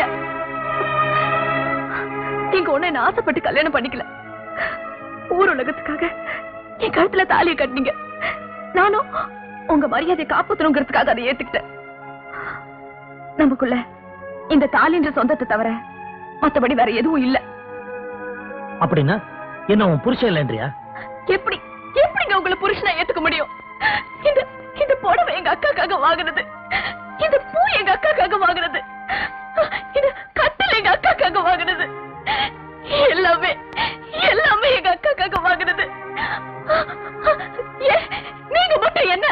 நீங்க ஒண்ணு என்ன ஆசைப்பட்டு கல்யாணம் பண்ணிக்கல ஊர் உலகத்துக்காக என் கழுத்துல தாலியை கட்டினீங்க நானும் உங்க மரியாதையை காப்பாத்தணுங்கிறதுக்காக அதை ஏத்துக்கிட்டேன் நமக்குள்ள இந்த தாலின்ற சொந்தத்தை தவிர மத்தபடி வேற எதுவும் இல்ல அப்படின்னா என்ன உன் புருஷன் இல்லைன்றியா எப்படி எப்படிங்க உங்களை புருஷனா ஏத்துக்க முடியும் இந்த இந்த புடவை எங்க அக்காக்காக வாங்குனது இந்த பூ எங்க அக்காக்காக வாங்குனது இது கட்டில் எங்க அக்காக்காக வாங்குனது எல்லாமே எல்லாமே எங்க அக்காக்காக வாங்குனது ஏன், நீங்க மட்டும் என்ன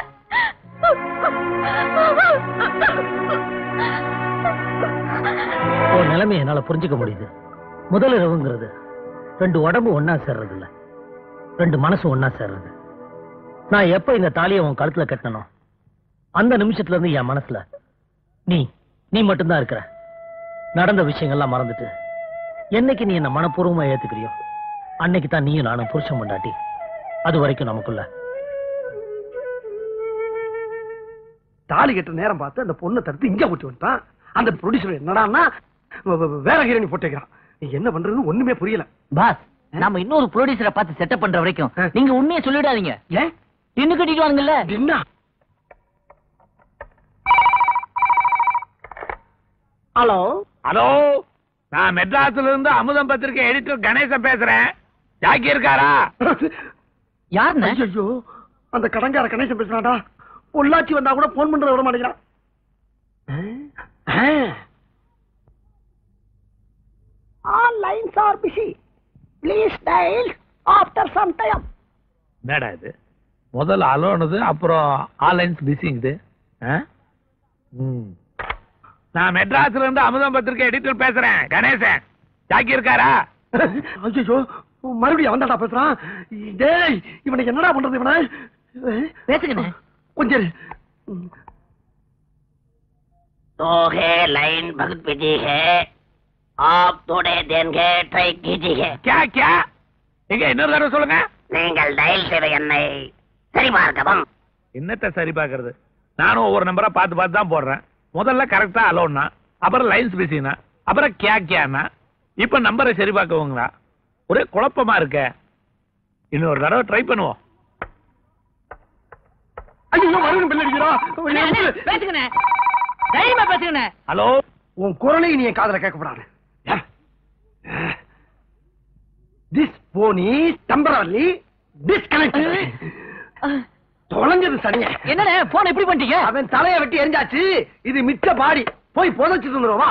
உன் நிலைமை என்னால புரிஞ்சுக்க முடியுது முதல் இரவுங்கிறது ரெண்டு உடம்பு ஒன்னா சேர்றது இல்ல ரெண்டு மனசு ஒன்னா சேர்றது நான் எப்ப இந்த தாலியை உன் கழுத்துல கட்டனோ அந்த நிமிஷத்துல இருந்து என் மனசுல நீ நீ மட்டும்தான் இருக்கிற நடந்த விஷயங்கள்லாம் மறந்துட்டு என்னைக்கு நீ என்ன மனப்பூர்வமா ஏத்துக்கிறியோ அன்னைக்கு தான் நீயும் நானும் புருஷன் கொண்டாட்டி அது வரைக்கும் நமக்குள்ள தாலி கட்டுற நேரம் பார்த்து அந்த பொண்ணை தடுத்து இங்க போட்டு வந்துட்டான் அந்த ப்ரொடியூசர் என்னடான்னா வ- வ- வேற ஹீரோனி போட்டுக்கிறான் என்ன பண்றதுன்னு ஒண்ணுமே புரியல பாஸ் நாம இன்னொரு ப்ரொடியூசரை பார்த்து செட்டப் பண்ற வரைக்கும் நீங்க உண்மையை சொல்லிடாதீங்க ஏன் டின்னு கட்டிட்டு வாங்கல்ல என்ன ஹலோ ஹலோ நான் மெட்ராஸ்ல இருந்து அமுதம் பத்திரிகை எடிட்டர் கணேசன் பேசுறேன் ஜாக்கி இருக்காரா யாருன்னு ஐயோ அந்த கடங்கார கணேசன் பேசுறாடா பொள்ளாச்சி வந்தா கூட போன் பண்றத விட மாட்டேங்கிறான் All lines are busy. Please dial after some time. என்னடா இது முதல்ல அலோனுது அப்புறம் ஆன்லைன்ஸ் பிஸிங்குது நான் மெட்ராஸ்ல இருந்து அமுதம் பத்திரிகை எடிட்டர் பேசுறேன் கணேசன் ஜாக்கி இருக்காரா ஐயோ மறுபடியும் வந்தாடா பேசுறான் டேய் இவனுக்கு என்னடா பண்றது இவனை பேசுங்கண்ணே கொஞ்சம் இரு. तो है लाइन बहुत बिजी है आप थोड़े दिन के ट्राई कीजिए क्या क्या எங்க இன்னொரு தடவை சொல்லுங்க நீங்கள் டயல் செய்த எண்ணை சரி பார்க்கவும் என்னத்த சரி பாக்குறது நானும் ஒவ்வொரு நம்பரா பார்த்து பார்த்து தான் போடுறேன் முதல்ல கரெக்டா அலோன்னா அப்புறம் லைன்ஸ் பிஸினா அப்புறம் கே கேனா இப்ப நம்பரை சரி பார்க்கவுங்களா ஒரே குழப்பமா இருக்க இன்னொரு தடவை ட்ரை பண்ணுவோம் ஐயோ மறுபடியும் பில் அடிக்கிறா பேசுங்கண்ணே தைரியமா பேசுங்கண்ணே ஹலோ உன் குரலை நீ என் காதுல கேட்கப்படாது this phone is temporary disconnect தொலைஞ்சது சனிய என்னண்ணே போன் எப்படி பண்ணிட்டீங்க அவன் தலையை வெட்டி எரிஞ்சாச்சு இது மிச்ச பாடி போய் புதைச்சு தந்துருவா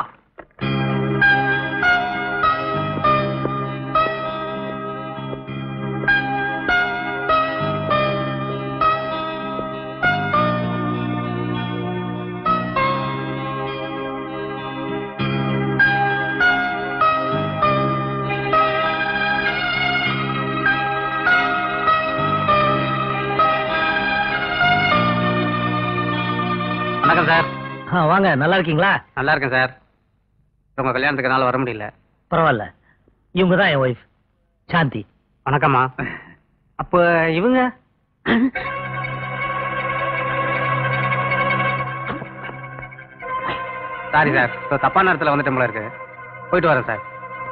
வணக்கம் சார் ஆ, வாங்க நல்லா இருக்கீங்களா நல்லா இருக்கேன் சார் உங்க கல்யாணத்துக்கு என்னால வர முடியல பரவாயில்ல இவங்க தான் என் ஒய்ஃப் சாந்தி வணக்கம்மா அப்போ இவங்க சாரி சார் இப்போ தப்பான நேரத்தில் வந்துட்டோம் போல இருக்கு போயிட்டு வரேன் சார்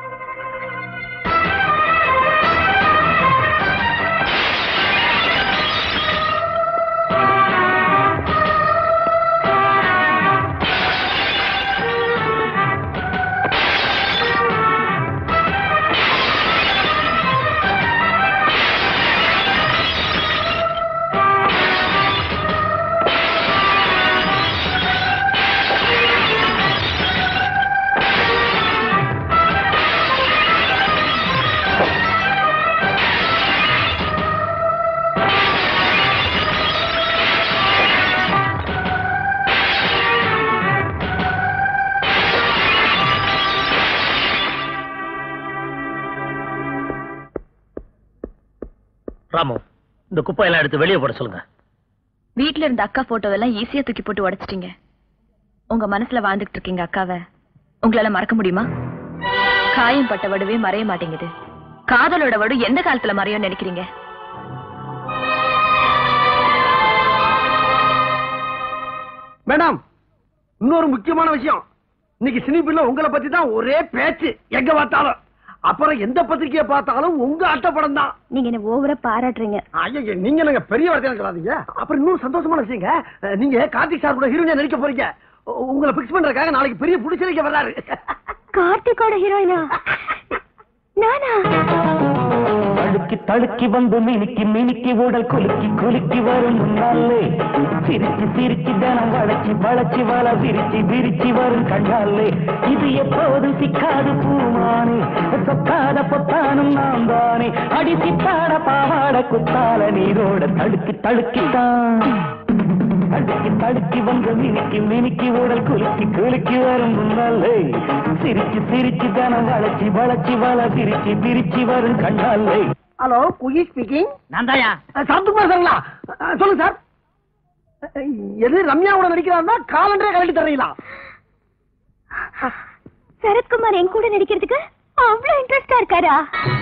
ராமு இந்த குப்பையெல்லாம் எடுத்து வெளியே போட சொல்லுங்க வீட்ல இருந்த அக்கா போட்டோவெல்லாம் ஈஸியா தூக்கி போட்டு உடைச்சிட்டீங்க உங்க மனசுல வாழ்ந்துகிட்டு இருக்கீங்க அக்காவை உங்களால மறக்க முடியுமா காயம் பட்ட வடுவே மறைய மாட்டேங்குது காதலோட வடு எந்த காலத்துல மறையும் நினைக்கிறீங்க மேடம் இன்னொரு முக்கியமான விஷயம் இன்னைக்கு சினிபில்ல உங்களை பத்தி தான் ஒரே பேச்சு எங்க பார்த்தாலும் அப்புறம் எந்த பத்திரிக்கையை பார்த்தாலும் உங்க அட்டப்படம் தான் நீங்க என்ன ஓவரா பாராட்டுறீங்க ஐயா நீங்க நாங்க பெரிய வார்த்தையா சொல்லாதீங்க அப்புறம் இன்னும் சந்தோஷமான விஷயங்க அஹ், நீங்க கார்த்திக் சார் கூட ஹீரோயினா நடிக்க போறீங்க உ- உங்களை பிக்ஸ் பண்றதுக்காக நாளைக்கு பெரிய புடிச்சிருக்க வர்றாரு கார்த்திகோட ஹீரோயினா நானா தடுக்கி தடுக்கி வந்து மினுக்கி மினுக்கி உடல் குலுக்கி குலுக்கி வரும் முன்னாலே சிரிச்சு சிரிச்சு தனம் வளைச்சு வளைச்சு வள விரிச்சு விரிச்சு வரும் கண்ணாலே இது எப்போதும் சிக்காது பூமானே சொக்காத பொத்தானும் நான் தானே அடி சித்தாட பாவாட குத்தால நீரோட தடுக்கி தடுக்கித்தான் தடுக்கி தடுக்கி வந்து மினுக்கி மினுக்கி உடல் குலுக்கி குலுக்கி வரும் முன்னாலே சிரிச்சு சிரிச்சு தனம் வளைச்சு வளைச்சு வள விரிச்சு விரிச்சு வரும் கண்ணாலே ஹலோ குயி ஸ்பீக்கிங் நான் தாயா சாத்துக்குமார் சார்ங்களா அஹ், சொல்லுங்க சார் அஹ், எது ரம்யாவோட நடிக்கிறாருன்னா காலண்டரே கலட்டி தர்றீங்களா சரத்குமார் என் கூட நடிக்கிறதுக்கு அவ்வளவு இன்ட்ரெஸ்டா இருக்காரா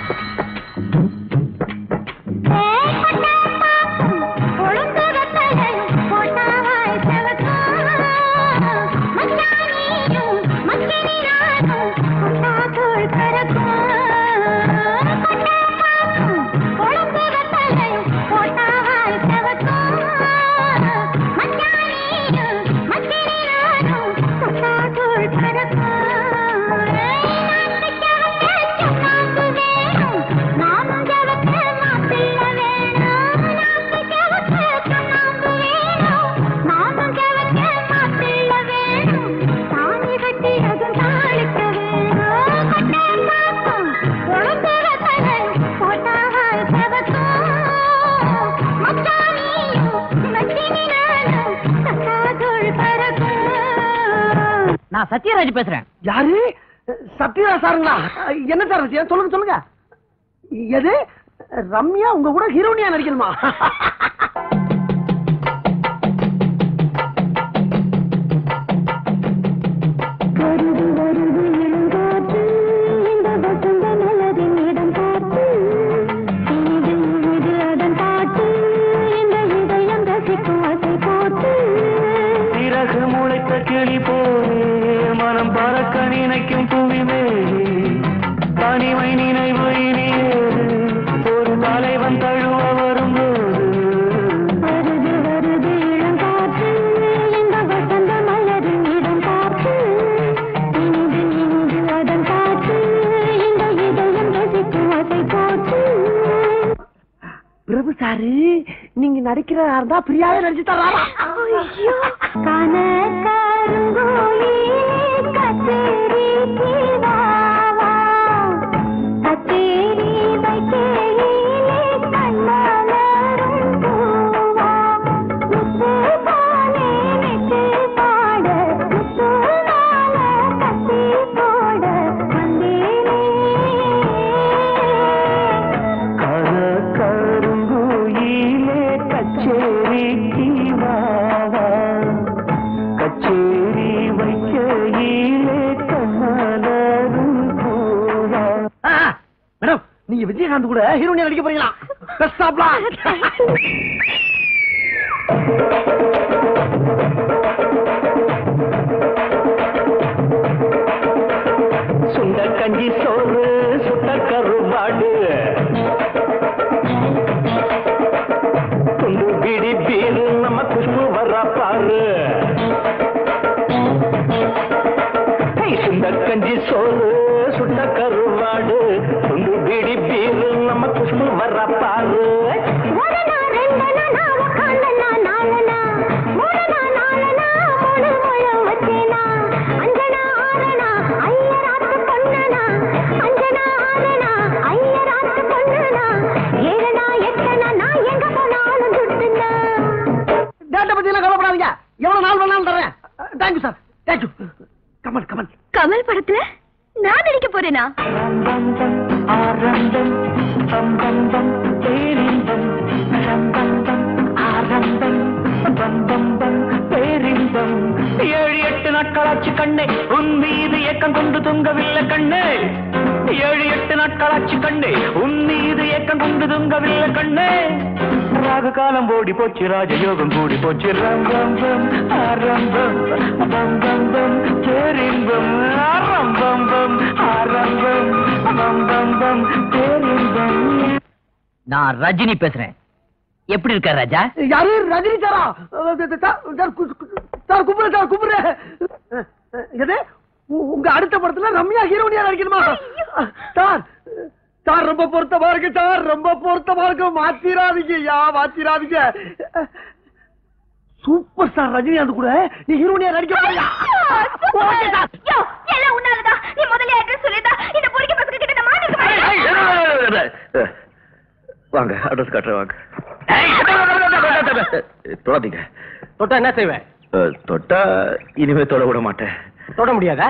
நான் சத்யராஜ் பேசுறேன் யாரு சத்யராஜ் சாருங்களா அஹ், என்ன சார் விஷயம் சொல்லுங்க சொல்லுங்க எது ரம்யா உங்க கூட ஹீரோனியா நடிக்கணுமா வருது வருது இளங்காற்று இந்த வசந்த மலரின் இடம் பார்த்து இது இது அதன் பாட்டு இந்த இதயம் ரசிக்கும் அசை போட்டு பிறகு முளைத்த கிளி போலே மனம் பறக்க நினைக்கும் புவி மேலே தனிமை நினைவு இனியேது ஒரு தலைவன் சாரு நீங்க நடிக்கிறதா இருந்தா பிரியாவே நடிச்சு தர்றாரா கருங்கோயிலே கச்சேரி தீவாவா கச்சேரி வைக்கையிலே கண்ணாலும் பூவா மேடம் நீங்க விஜயகாந்த் கூட ஹீரோனியா நடிக்க போறீங்களா பெஸ்ட் ஆப்லாம் சுண்ட கஞ்சி சோறு சுட்ட கருவாடு துண்டு பிடி பீரு நம்ம குஷ்பு வர பாரு ஹே, சுண்ட கஞ்சி சோறு சுட்ட கருவாடு துண்டு பிடி பீரு நம்ம குஷ்பு வர பாரு டேட்டா பத்தி எல்லாம் கவலைப்படாதீங்க எவ்வளவு நாள் வேணாலும் தர்றேன் thank you sir thank you Kamal Kamal Kamal படத்துல நான் நடிக்க போறேனா ஆரம்பம் பம் பம் பம் பேரின்பம் ரம்பம் ஆரம்பம் பம் பம் பம் பேரின்பம் ஏழு எட்டு நாட்களாச்சு கண்ணே உன் மீது ஏக்கம் கொண்டு தூங்கவில்லை கண்ணே ஏழு எட்டு நாட்களாச்சு கண்ணே உன் மீது ஏக்கம் கொண்டு தூங்கவில்லை கண்ணே ராகு காலம் ஓடி போச்சு ராஜயோகம் கூடி போச்சு ரம்பம் பம் ஆரம்பம் பம் பம் பம் பேரின்பம் ஆரம்பம் பம் ஆரம்பம் பம் பம் பம் பேரின்பம் நான் ரஜினி பேசுறேன் எப்படி இருக்க ராஜா யாரு ரஜினி சாரா சார் கூப்பிடுறேன் சார் கூப்பிடுறேன் எது உ- உங்க அடுத்த படத்துல ரம்யா ஹீரோனியா நடிக்கணுமா சார் சார் ரொம்ப பொருத்தமா இருக்கு சார் ரொம்ப பொருத்தமா இருக்கு மாத்திராதீங்க யா மாத்திராதீங்க சூப்பர் ஸ்டார் ரஜினிகாந்த் கூட நீ ஹீரோனியா நடிக்க போறியா? ஓகே சார் எல்லாம் உன்னாலதான் நீ முதல்ல அட்ரஸ் சொல்லிட்டா இந்த பொறிக்க பசங்க கிட்ட நான் மாட்டிக்க வாங்க அட்ரஸ் காட்டுறேன் வாங்க தொடாதீங்க தொட்டா என்ன செய்வேன் அஹ், தொட்டா இனிமே தொட விட மாட்டேன் தொட முடியாதா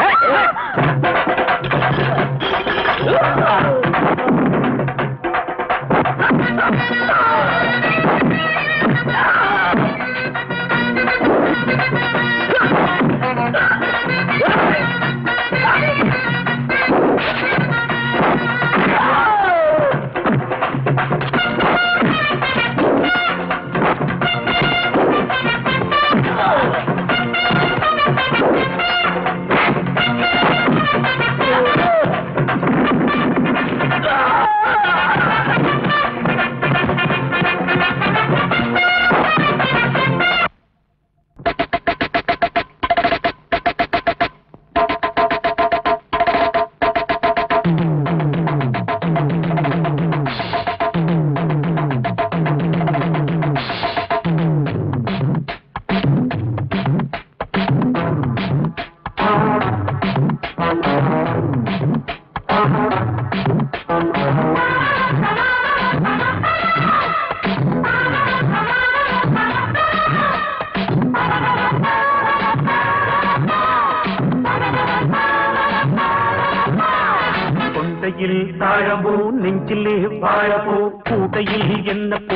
கொண்டையில் தாழம்பூ நெஞ்சிலே வாழப்பூ கூடையில் என்ன பூ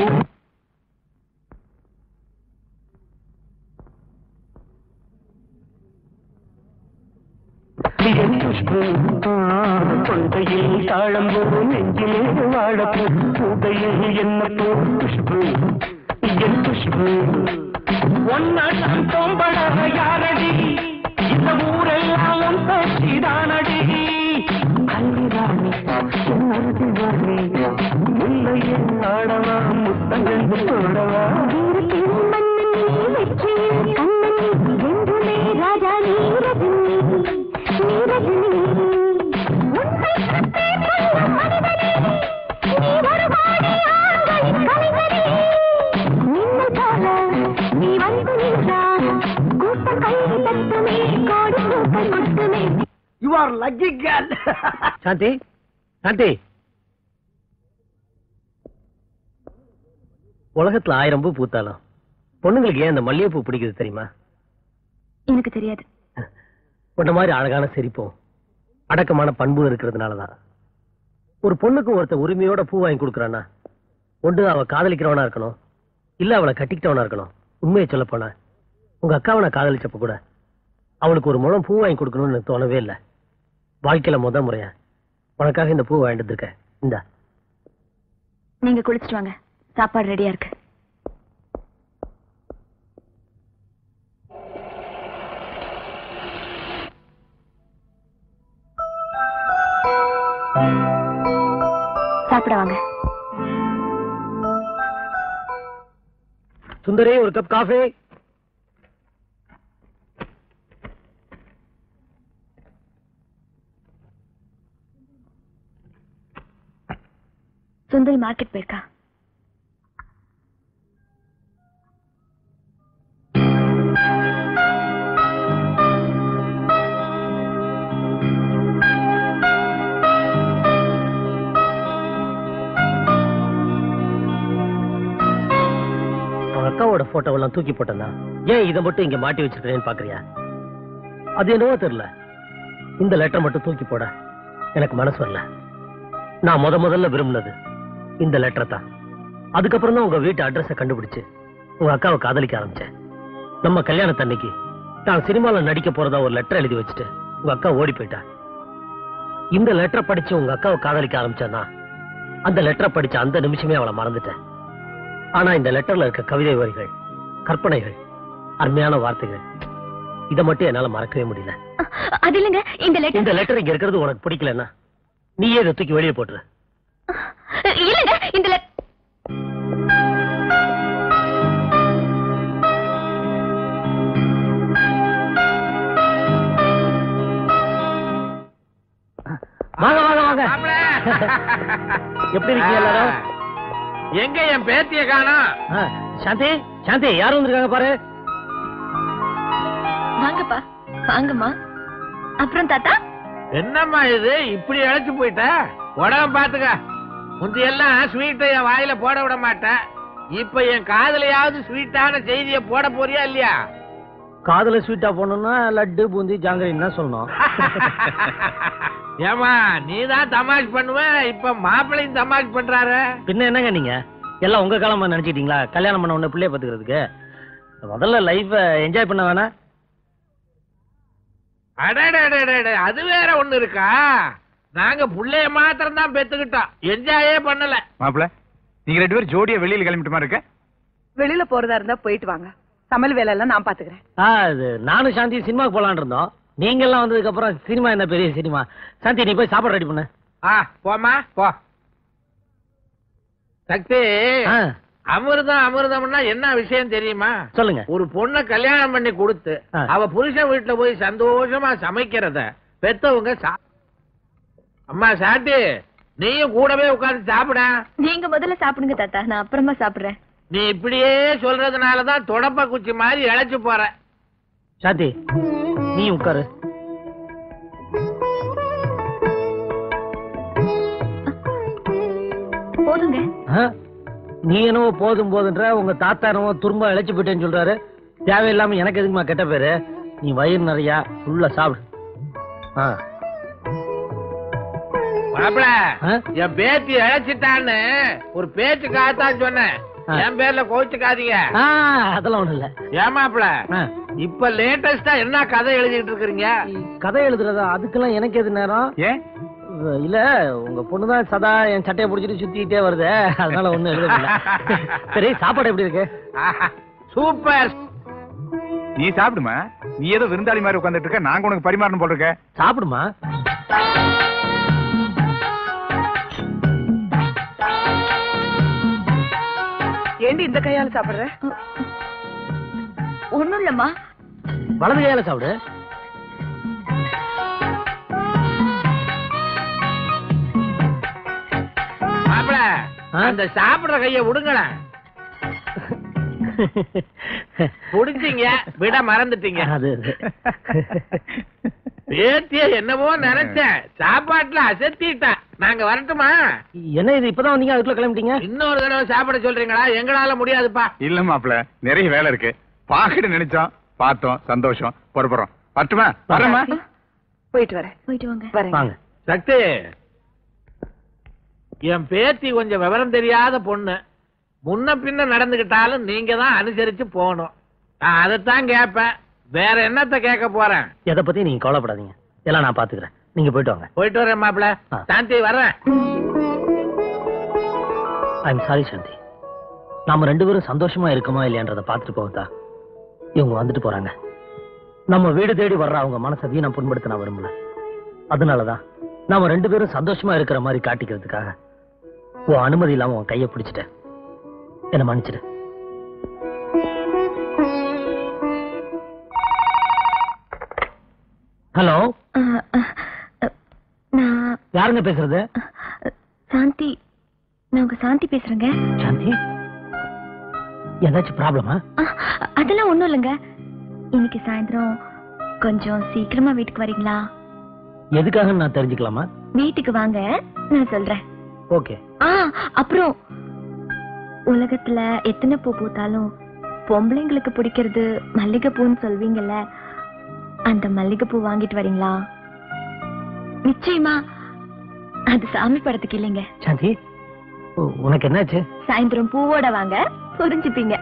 என் குஷ்பு கொண்டையில் தாழம்பூ நெஞ்சிலே வாழப்பூ கூடையில் என்ன பூ குஷ்பு என் குஷ்பு ஒன்னாட்டம் தோம்பட யாரடி இந்த ஊரெல்லாம் உன் பேச்சிதானடி கல்விராணி சுமதிவாணி முல்லையே ஆடவா முத்தங்கண்டு போடவா ராஜா you are lucky girl Shanthi Shanthi உலகத்துல ஆயிரம் பூ பூத்தாலும் பொண்ணுங்களுக்கு ஏன் இந்த மல்லிகைப்பூ பிடிக்குது தெரியுமா எனக்கு தெரியாது உன்ன மாதிரி அழகான சிரிப்பும் அடக்கமான பண்பும் இருக்கிறதுனாலதான் ஒரு பொண்ணுக்கு ஒருத்த உரிமையோட பூ வாங்கி கொடுக்கறானா ஒன்று அவ காதலிக்கிறவனா இருக்கணும் இல்ல அவளை கட்டிக்கிட்டவனா இருக்கணும் உண்மையை சொல்ல போனா உங்க அக்காவை நான் காதலிச்சப்ப கூட அவளுக்கு ஒரு முழம் பூ வாங்கி கொடுக்கணும்னு எனக்கு தோணவே இல்லை வாழ்க்கையில முத முறையா உனக்காக இந்த பூ வாங்கிட்டு இருக்கேன் இந்தா நீங்க குளிச்சிட்டு வாங்க சாப்பாடு ரெடியா இருக்கு சாப்பிட வாங்க சுந்தரி ஒரு கப் காஃபி சுந்தரி மார்க்கெட் போயிருக்கா உங்க அக்காவோட போட்டோவெல்லாம் தூக்கி போட்டேன்னா ஏன் இதை மட்டும் இங்க மாட்டி வச்சிருக்கிறேன்னு பாக்குறியா அது என்னவோ தெரியல இந்த லெட்டர் மட்டும் தூக்கி போட எனக்கு மனசு வரல நான் முத முதல்ல விரும்பினது இந்த லெட்டரை தான் அதுக்கப்புறம் தான் உங்க வீட்டு அட்ரஸ கண்டுபிடிச்சு உங்க அக்காவை காதலிக்க ஆரம்பிச்சேன் நம்ம கல்யாணத்தன்னைக்கு தான் சினிமால நடிக்க போறதா ஒரு லெட்டர் எழுதி வச்சுட்டு உங்க அக்கா ஓடி போயிட்டா இந்த லெட்டரை படிச்சு உங்க அக்காவை காதலிக்க ஆரம்பிச்சேன்னா அந்த லெட்டரை படிச்ச அந்த நிமிஷமே அவளை மறந்துட்டேன் ஆனா இந்த லெட்டர்ல இருக்க கவிதை வரிகள் கற்பனைகள் அருமையான வார்த்தைகள் இத மட்டும் என்னால மறக்கவே முடியல அது இல்லைங்க இந்த லெட்டர் இந்த லெட்டர் இங்க இருக்கிறது உனக்கு பிடிக்கலன்னா நீயே இதை தூக்கி வெளியே போட்டுரு இல்லைங்க இந்த லெ- வாங்க வாங்க வாங்க எப்படி இருக்கீங்க எல்லாரும் எங்க என் பேத்திய காணோம் ஆ, சாந்தி சாந்தி யாரும் வந்திருக்காங்க பாரு வாங்கப்பா வாங்கம்மா அப்புறம் தாத்தா என்னம்மா இது இப்படி அழைச்சு போயிட்ட உடம்ப பாத்துக்க முந்தையெல்லாம் ஸ்வீட்டை என் வாயில போட விட மாட்டேன் இப்ப என் காதுலயாவது ஸ்வீட்டான செய்திய போட போறியா இல்லையா காதுல ஸ்வீட்டா போடணும்னா லட்டு பூந்தி ஜாங்கிரின்னு தான் சொல்லணும் ஏமா நீ தான் தமாஷ் பண்ணுவ இப்ப மாப்பிள்ளையும் தமாஷ் பண்றாரு பின்ன என்னங்க நீங்க எல்லாம் உங்க காலமா நினைச்சிட்டீங்களா கல்யாணம் பண்ண உடனே பிள்ளைய பாத்துக்கிறதுக்கு முதல்ல லைஃப என்ஜாய் பண்ண வேணா அடடடடட அது வேற ஒண்ணு இருக்கா நாங்க புள்ளைய மாத்திரம் தான் பெத்துக்கிட்டோம் என்ஜாயே பண்ணல மாப்பிள நீங்க ரெண்டு பேரும் ஜோடியா வெளியில கிளம்பிட்டு மாதிரி இருக்க வெளியில போறதா இருந்தா போயிட்டு வாங்க சமையல் வேலை எல்லாம் நான் பாத்துக்கிறேன் ஆ இது நானும் சாந்தி சினிமாக்கு போலான்னு இருந்தோம் நீங்க எல்லாம் வந்ததுக்கு அப்புறம் சினிமா என்ன பெரிய சினிமா சாந்தி நீ போய் சாப்பாடு ரெடி பண்ணு ஆ போமா போ சக்தி ஆ. அமிர்தம் அமிர்தம்னா என்ன விஷயம் தெரியுமா சொல்லுங்க ஒரு பொண்ணை கல்யாணம் பண்ணி கொடுத்து ஆ. அவ புருஷன் வீட்டுல போய் சந்தோஷமா சமைக்கிறத பெத்தவங்க சா- அம்மா சாட்டி நீயும் கூடவே உட்கார்ந்து சாப்பிட நீங்க முதல்ல சாப்பிடுங்க தாத்தா நான் அப்புறமா சாப்பிடுறேன் நீ இப்படியே சொல்றதுனாலதான் தொடப்ப குச்சி மாதிரி இழைச்சு போற சாந்தி நீ உட்காரு போதுங்க ஆ? நீ என்னவோ போதும் போதுன்ற உங்க தாத்தா என்னவோ துரும்ப இழைச்சு போயிட்டேன்னு சொல்றாரு தேவையில்லாம எனக்கு எதுக்குமா கெட்ட பேரு நீ வயிறு நிறையா உள்ள சாப்பிடு ஆ மாப்பிள ஆ? என் பேத்தி இழைச்சிட்டான்னு ஒரு பேச்சுக்காகத்தான் சொன்னேன் ஆ. என் பேர்ல கோச்சுக்காதீங்க ஆ, அதெல்லாம் ஒண்ணும் இல்ல ஏமாப்ல ஆ. இப்ப லேட்டஸ்டா என்ன கதை எழுதிட்டு இருக்கிறீங்க கதை எழுதுறதா அதுக்கெல்லாம் எனக்கு எது நேரம் ஏன் இல்ல உங்க பொண்ணுதான் சதா என் சட்டையை புடிச்சிட்டு சுத்திக்கிட்டே வருது அதனால ஒண்ணும் எழுதல சரி சாப்பாடு எப்படி இருக்கு சூப்பர் நீ சாப்பிடுமா நீ ஏதோ விருந்தாளி மாதிரி உட்கார்ந்துட்டு இருக்க நாங்க உனக்கு பரிமாறணும் போல இருக்க சாப்பிடுமா ஏண்டி இந்த கையால சாப்பிடுற ஒண்ணும் இல்லம்மா வலது கையால சாப்பிடு மாப்பிள அந்த சாப்பிடுற கைய விடுங்களேன் புடிச்சீங்க விட மறந்துட்டீங்க அது பேத்திய என்னவோ நினைச்சேன் சாப்பாட்டுல அசத்திட்டேன் நாங்க வரட்டுமா என்ன இது இப்பதான் வந்தீங்க அதுக்குள்ள கிளம்பிட்டீங்க இன்னொரு தடவை சாப்பிட சொல்றீங்களா எங்களால முடியாதுப்பா இல்ல மாப்பிள நிறைய வேலை இருக்கு பாக்கிட்டு நினைச்சோம் பார்த்தோம் சந்தோஷம் புறப்புறோம் வரட்டுமா வரமா போயிட்டு வரேன் போயிட்டு வாங்க வரேன் சக்தி என் பேத்தி கொஞ்சம் விவரம் தெரியாத பொண்ணு முன்ன பின்ன நடந்துகிட்டாலும் நீங்க தான் அனுசரிச்சு போகணும் நான் அதைத்தான் கேட்பேன் வேற என்னத்த கேட்க போறேன் எதை பத்தி நீங்க கவலைப்படாதீங்க எல்லாம் நான் பாத்துக்கிறேன் நீங்க போயிட்டு வாங்க போயிட்டு வரேன் மாப்பிள ஆ. சாந்தி வர்றேன் ஐம் சாரி சாந்தி நாம ரெண்டு பேரும் சந்தோஷமா இருக்கோமா இல்லையான்றத பார்த்துட்டு போகத்தா இவங்க வந்துட்டு போறாங்க நம்ம வீடு தேடி வர்ற அவங்க மனசை வீணா புண்படுத்த நான் விரும்பல அதனாலதான் நாம ரெண்டு பேரும் சந்தோஷமா இருக்கிற மாதிரி காட்டிக்கிறதுக்காக உன் அனுமதி இல்லாம உன் கையை பிடிச்சிட்டேன் என்ன மன்னிச்சிடு ஹலோ நான் யாருங்க பேசுறது சாந்தி நான் உங்க சாந்தி பேசுறேங்க சாந்தி ஏதாச்சும் ப்ராப்ளமா அதெல்லாம் ஒண்ணும் இல்லைங்க இன்னைக்கு சாயந்தரம் கொஞ்சம் சீக்கிரமா வீட்டுக்கு வரீங்களா எதுக்காக நான் தெரிஞ்சுக்கலாமா வீட்டுக்கு வாங்க நான் சொல்றேன் ஓகே ஆ அப்புறம் உலகத்துல எத்தனை பூ பூத்தாலும் பொம்பளைங்களுக்கு பிடிக்கிறது மல்லிகைப்பூன்னு சொல்வீங்கல்ல அந்த மல்லிகைப்பூ வாங்கிட்டு வரீங்களா நிச்சயமா அது சாமி படத்துக்கு இல்லைங்க சாந்தி ஓ, உனக்கு என்னாச்சு சாயந்தரம் பூவோட வாங்க புரிஞ்சுப்பீங்க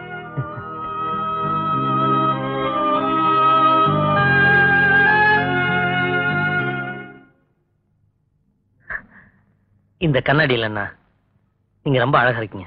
இந்த கண்ணாடி இல்லைன்னா நீங்க ரொம்ப அழகா இருக்கீங்க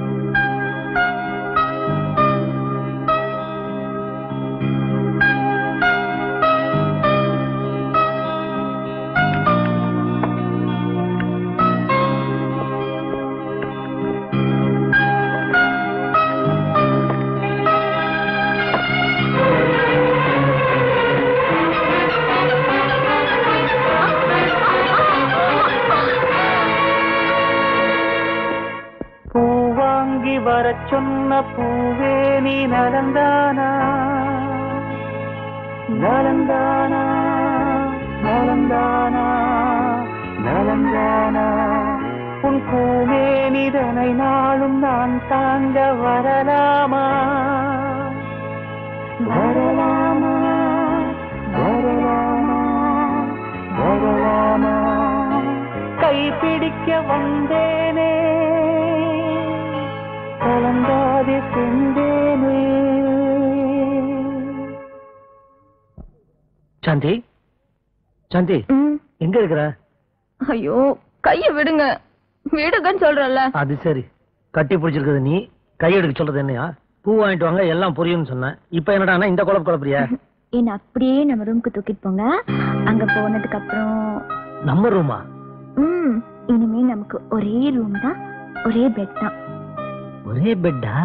பூவாங்கி வரச் சொன்ன பூவே நீ நடந்தானா நலந்தானா நலந்தானா நலந்தானா உன் பூமேனிதனை நாளும் நான் தாங்க வரலாமா வரலாமா வரலாமா வரலாமா கைப்பிடிக்க வந்தேனே கலங்காதே சென்றேனே சாந்தி சாந்தி எங்க இருக்கிற ஐயோ கைய விடுங்க விடுங்கன்னு சொல்றல அது சரி கட்டி பிடிச்சிருக்குது நீ கையெடுக்க சொல்றது என்னையா பூ வாங்கிட்டு வாங்க எல்லாம் புரியும்னு சொன்னேன் இப்ப என்னடான்னா இந்த குழப்ப குழப்பறியா என்ன அப்படியே நம்ம ரூமுக்கு தூக்கிட்டு போங்க அங்க போனதுக்கு அப்புறம் நம்ம ரூமா ம் இனிமே நமக்கு ஒரே ரூம் தான் ஒரே பெட் தான் ஒரே பெட்டா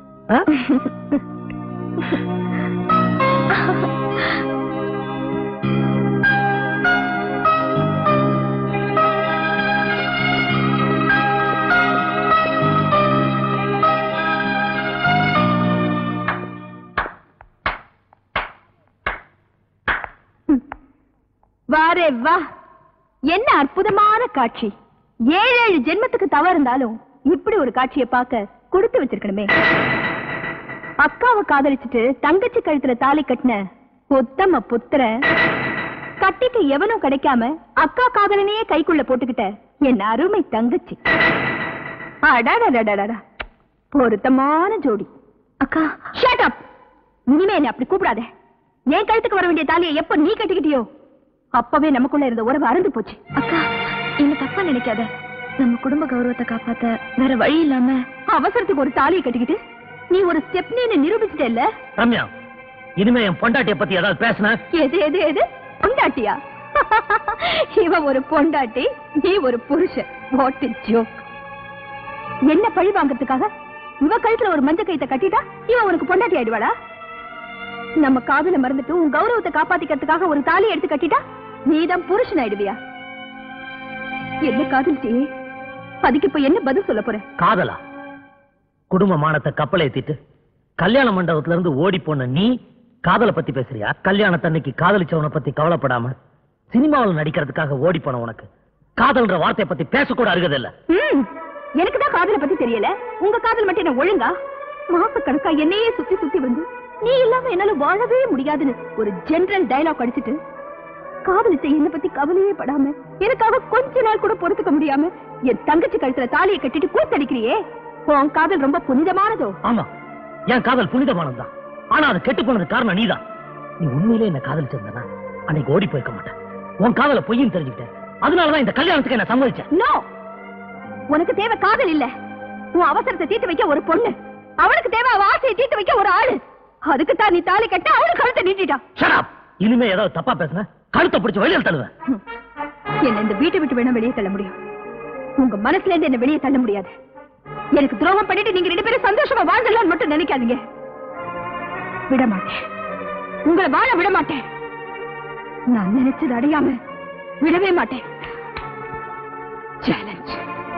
வாரே வா என்ன அற்புதமான காட்சி ஏழு ஏழு ஜென்மத்துக்கு தவறு இருந்தாலும் இப்படி ஒரு காட்சியை பார்க்க கொடுத்து வச்சிருக்கணுமே அக்காவை காதலிச்சுட்டு தங்கச்சி கழுத்துல தாலி கட்டின உத்தம புத்திர கட்டிக்கு எவனும் கிடைக்காம அக்கா காதலனையே கைக்குள்ள போட்டுக்கிட்ட என் அருமை தங்கச்சி அடடடடடடா பொருத்தமான ஜோடி அக்கா ஷட் அப் இனிமே என்ன அப்படி கூப்பிடாத என் கழுத்துக்கு வர வேண்டிய தாலியை எப்ப நீ கட்டிக்கிட்டியோ அப்பவே நமக்குள்ள இருந்த உறவு அறுந்து போச்சு அக்கா என்ன தப்பா நினைக்காத நம்ம குடும்ப கௌரவத்தை காப்பாத்த வேற வழி இல்லாம அவசரத்துக்கு ஒரு தாலியை கட்டிக்கிட்டு நீ ஒரு ஸ்டெப்னின்னு நிரூபிச்சிட்ட இல்ல ரம்யா இனிமே என் பொண்டாட்டிய பத்தி ஏதாவது பேசுன எது எது எது பொண்டாட்டியா இவ ஒரு பொண்டாட்டி நீ ஒரு புருஷன் வாட் ஜோக் என்ன பழி வாங்கறதுக்காக இவ கழுத்துல ஒரு மஞ்ச கைத்தை கட்டிட்டா இவ உனக்கு பொண்டாட்டி ஆயிடுவாளா நம்ம காதல மறந்துட்டு உன் கௌரவத்தை காப்பாத்திக்கிறதுக்காக ஒரு தாலி எடுத்து கட்டிட்டா நீதான் புருஷன் ஆயிடுவியா என்ன காதலிச்சி அதுக்கு இப்ப என்ன பதில் சொல்ல போற காதலா குடும்ப மானத்தை கப்பல் ஏத்திட்டு கல்யாண மண்டபத்துல இருந்து ஓடி போன நீ காதலை பத்தி பேசுறியா கல்யாணத்தன்னைக்கு காதலிச்சவனை பத்தி கவலைப்படாம சினிமாவில் நடிக்கிறதுக்காக ஓடி போன உனக்கு காதல்ன்ற வார்த்தையை பத்தி பேசக்கூட அருகதில்ல ம், எனக்கு தான் காதலை பத்தி தெரியல உங்க காதல் மட்டும் என்ன ஒழுங்கா மாசக்கணக்கா என்னையே சுத்தி சுத்தி வந்து நீ இல்லாம என்னால வாழவே முடியாதுன்னு ஒரு ஜெனரல் டயலாக் அடிச்சிட்டு காதலிச்ச என்ன பத்தி கவலையே படாம எனக்காக கொஞ்ச நாள் கூட பொறுத்துக்க முடியாம என் தங்கச்சி கழுத்துல தாலியை கட்டிட்டு கூத்தடிக்கிறியே உன் காதல் ரொம்ப புனிதமானதோ ஆமா என் காதல் புனிதமானதுதான் ஆனா அது கெட்டு போனது காரணம் நீதான் நீ உண்மையிலே என்ன காதலிச்சிருந்தனா அன்னைக்கு ஓடி போயிருக்க மாட்டேன் உன் காதல பொய்யும் தெரிஞ்சுக்கிட்டேன் அதனாலதான் இந்த கல்யாணத்துக்கு என்ன சம்மதிச்சேன் நோ உனக்கு தேவை காதல் இல்ல உன் அவசரத்தை தீர்த்து வைக்க ஒரு பொண்ணு அவனுக்கு தேவை அவ ஆசையை தீர்த்து வைக்க ஒரு ஆளு அதுக்கு தான் நீ தாலி கட்ட அவனு கழுத்தை நீட்டிட்டான் Shut up! இனிமே ஏதாவது தப்பா பேசுன கழுத்தை பிடிச்சு வெளியில தள்ளுவேன் என்ன இந்த வீட்டை விட்டு வேணா வெளியே தள்ள முடியும் உங்க மனசுல இருந்து என்ன வெளியே தள்ள முடியாது எனக்கு துரோகம் பண்ணிட்டு நீங்க ரெண்டு பேரும் சந்தோஷமா வாழ்ந்தலாம்னு மட்டும் நினைக்காதீங்க விட மாட்டேன் உங்களை வாழ விட மாட்டேன் நான் நினைச்சது அடையாம விடவே மாட்டேன் சேலஞ்ச்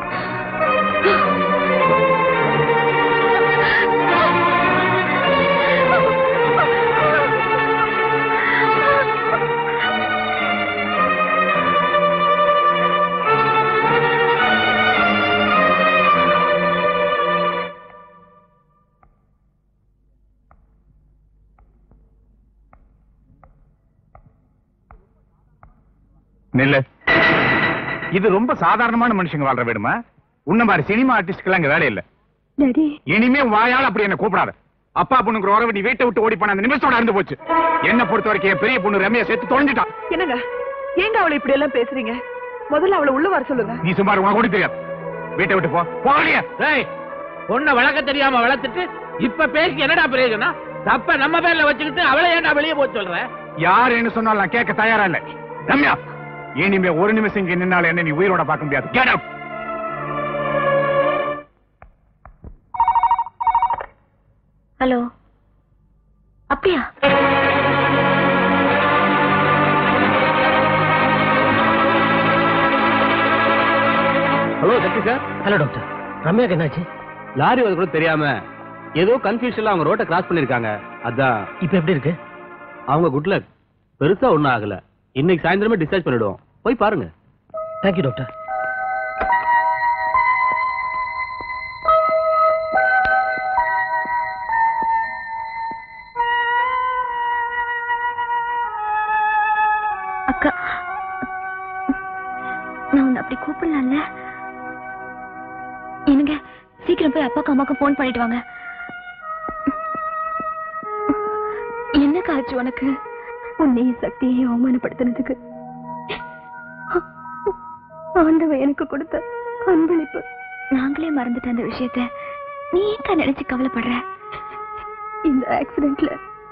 நில்லு இது ரொம்ப சாதாரணமான மனுஷங்க வாழ்ற வீடுமா உன்ன மாதிரி சினிமா ஆர்டிஸ்ட்க்கு அங்க வேலை இல்ல டாடி இனிமே வாயால அப்படி என்ன கூப்பிடாத அப்பா பொண்ணுங்கிற உறவு நீ வீட்டை விட்டு ஓடி போன அந்த நிமிஷத்தோட இருந்து போச்சு என்ன பொறுத்த வரைக்கும் என் பெரிய பொண்ணு ரம்யா சேர்த்து தொலைஞ்சிட்டான் என்னங்க ஏங்க அவளை இப்படி எல்லாம் பேசுறீங்க முதல்ல அவளை உள்ள வர சொல்லுங்க நீ சுமார் உனக்கு கூட தெரியாது வீட்டை விட்டு போ போகலையா டேய் பொண்ணை வளர்க்க தெரியாம வளர்த்துட்டு இப்ப பேசி என்னடா பிரயோஜனம் தப்ப நம்ம பேர்ல வச்சுக்கிட்டு அவளை ஏன்டா வெளியே போக சொல்ற யார் என்ன சொன்னாலும் நான் கேட்க தயாரா இல்ல ரம்யா இனிமே ஒரு நிமிஷம் இங்க நின்னால என்ன நீ உயிரோட பார்க்க முடியாது Get up. ஹலோ அப்படியா hello Sakthi sir hello doctor ரம்யாக்கு என்னாச்சு லாரி வந்து கூட தெரியாம ஏதோ கன்ஃபியூஷன்ல அவங்க ரோட்டை கிராஸ் பண்ணிருக்காங்க அதான் இப்ப எப்படி இருக்கு அவங்க குட் லக் பெருசா ஒண்ணும் ஆகல இன்னைக்கு சாயந்தரமே டிஸ்சார்ஜ் பண்ணிடுவோம் போய் பாருங்க தேங்க்யூ டாக்டர் அக்கா நான் உன்னை அப்படி கூப்பிடலாம்ல என்னங்க சீக்கிரம் போய் அப்பாக்கு அம்மாக்கு போன் பண்ணிட்டு வாங்க என்ன காச்சு உனக்கு உன்னையும் சக்தியையும் அவமானப்படுத்தினதுக்கு ஆண்டவன் எனக்கு கொடுத்த அன்பளிப்பு நாங்களே மறந்துட்ட அந்த விஷயத்த நீ ஏன்க்கா நினைச்சு கவலைப்படுற இந்த ஆக்சிடென்ட்ல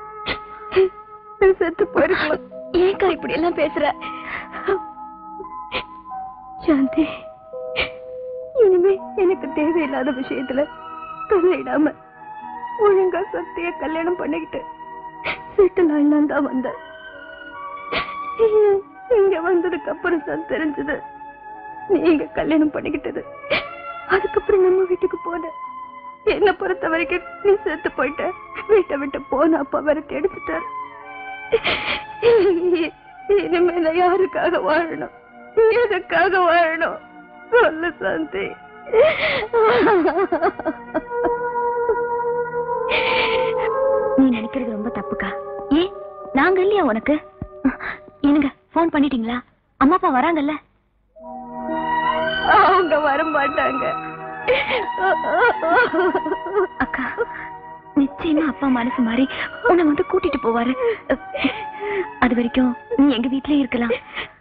செத்து போயிருக்கலாம் ஏன்க்கா இப்படி எல்லாம் பேசுற சாந்தி இனிமே எனக்கு தேவையில்லாத விஷயத்துல தலையிடாம ஒழுங்கா சக்திய கல்யாணம் பண்ணிக்கிட்டு செட்டில் ஆயிலாம் தான் வந்தேன் இங்க வந்ததுக்கு அப்புறம் தான் தெரிஞ்சது நீங்க கல்யாணம் பண்ணிக்கிட்டது அதுக்கப்புறம் நம்ம வீட்டுக்கு போன என்ன பொறுத்த வரைக்கும் நீ செத்து போயிட்ட வீட்டை விட்டு போன அப்பா வேற தேடிச்சிட்டார் இனிமே நான் யாருக்காக வாழணும் எதுக்காக வாழணும் சொல்லு சாந்தி நீ நினைக்கிறது ரொம்ப தப்புக்கா ஏன் நாங்க இல்லையா உனக்கு என்னங்க போன் பண்ணிட்டீங்களா அம்மா அப்பா வராங்கல்ல அவங்க வர மாட்டாங்க அக்கா நிச்சயமா அப்பா மனசு மாறி உன்னை வந்து கூட்டிட்டு போவாரு அது வரைக்கும் நீ எங்க வீட்லயே இருக்கலாம்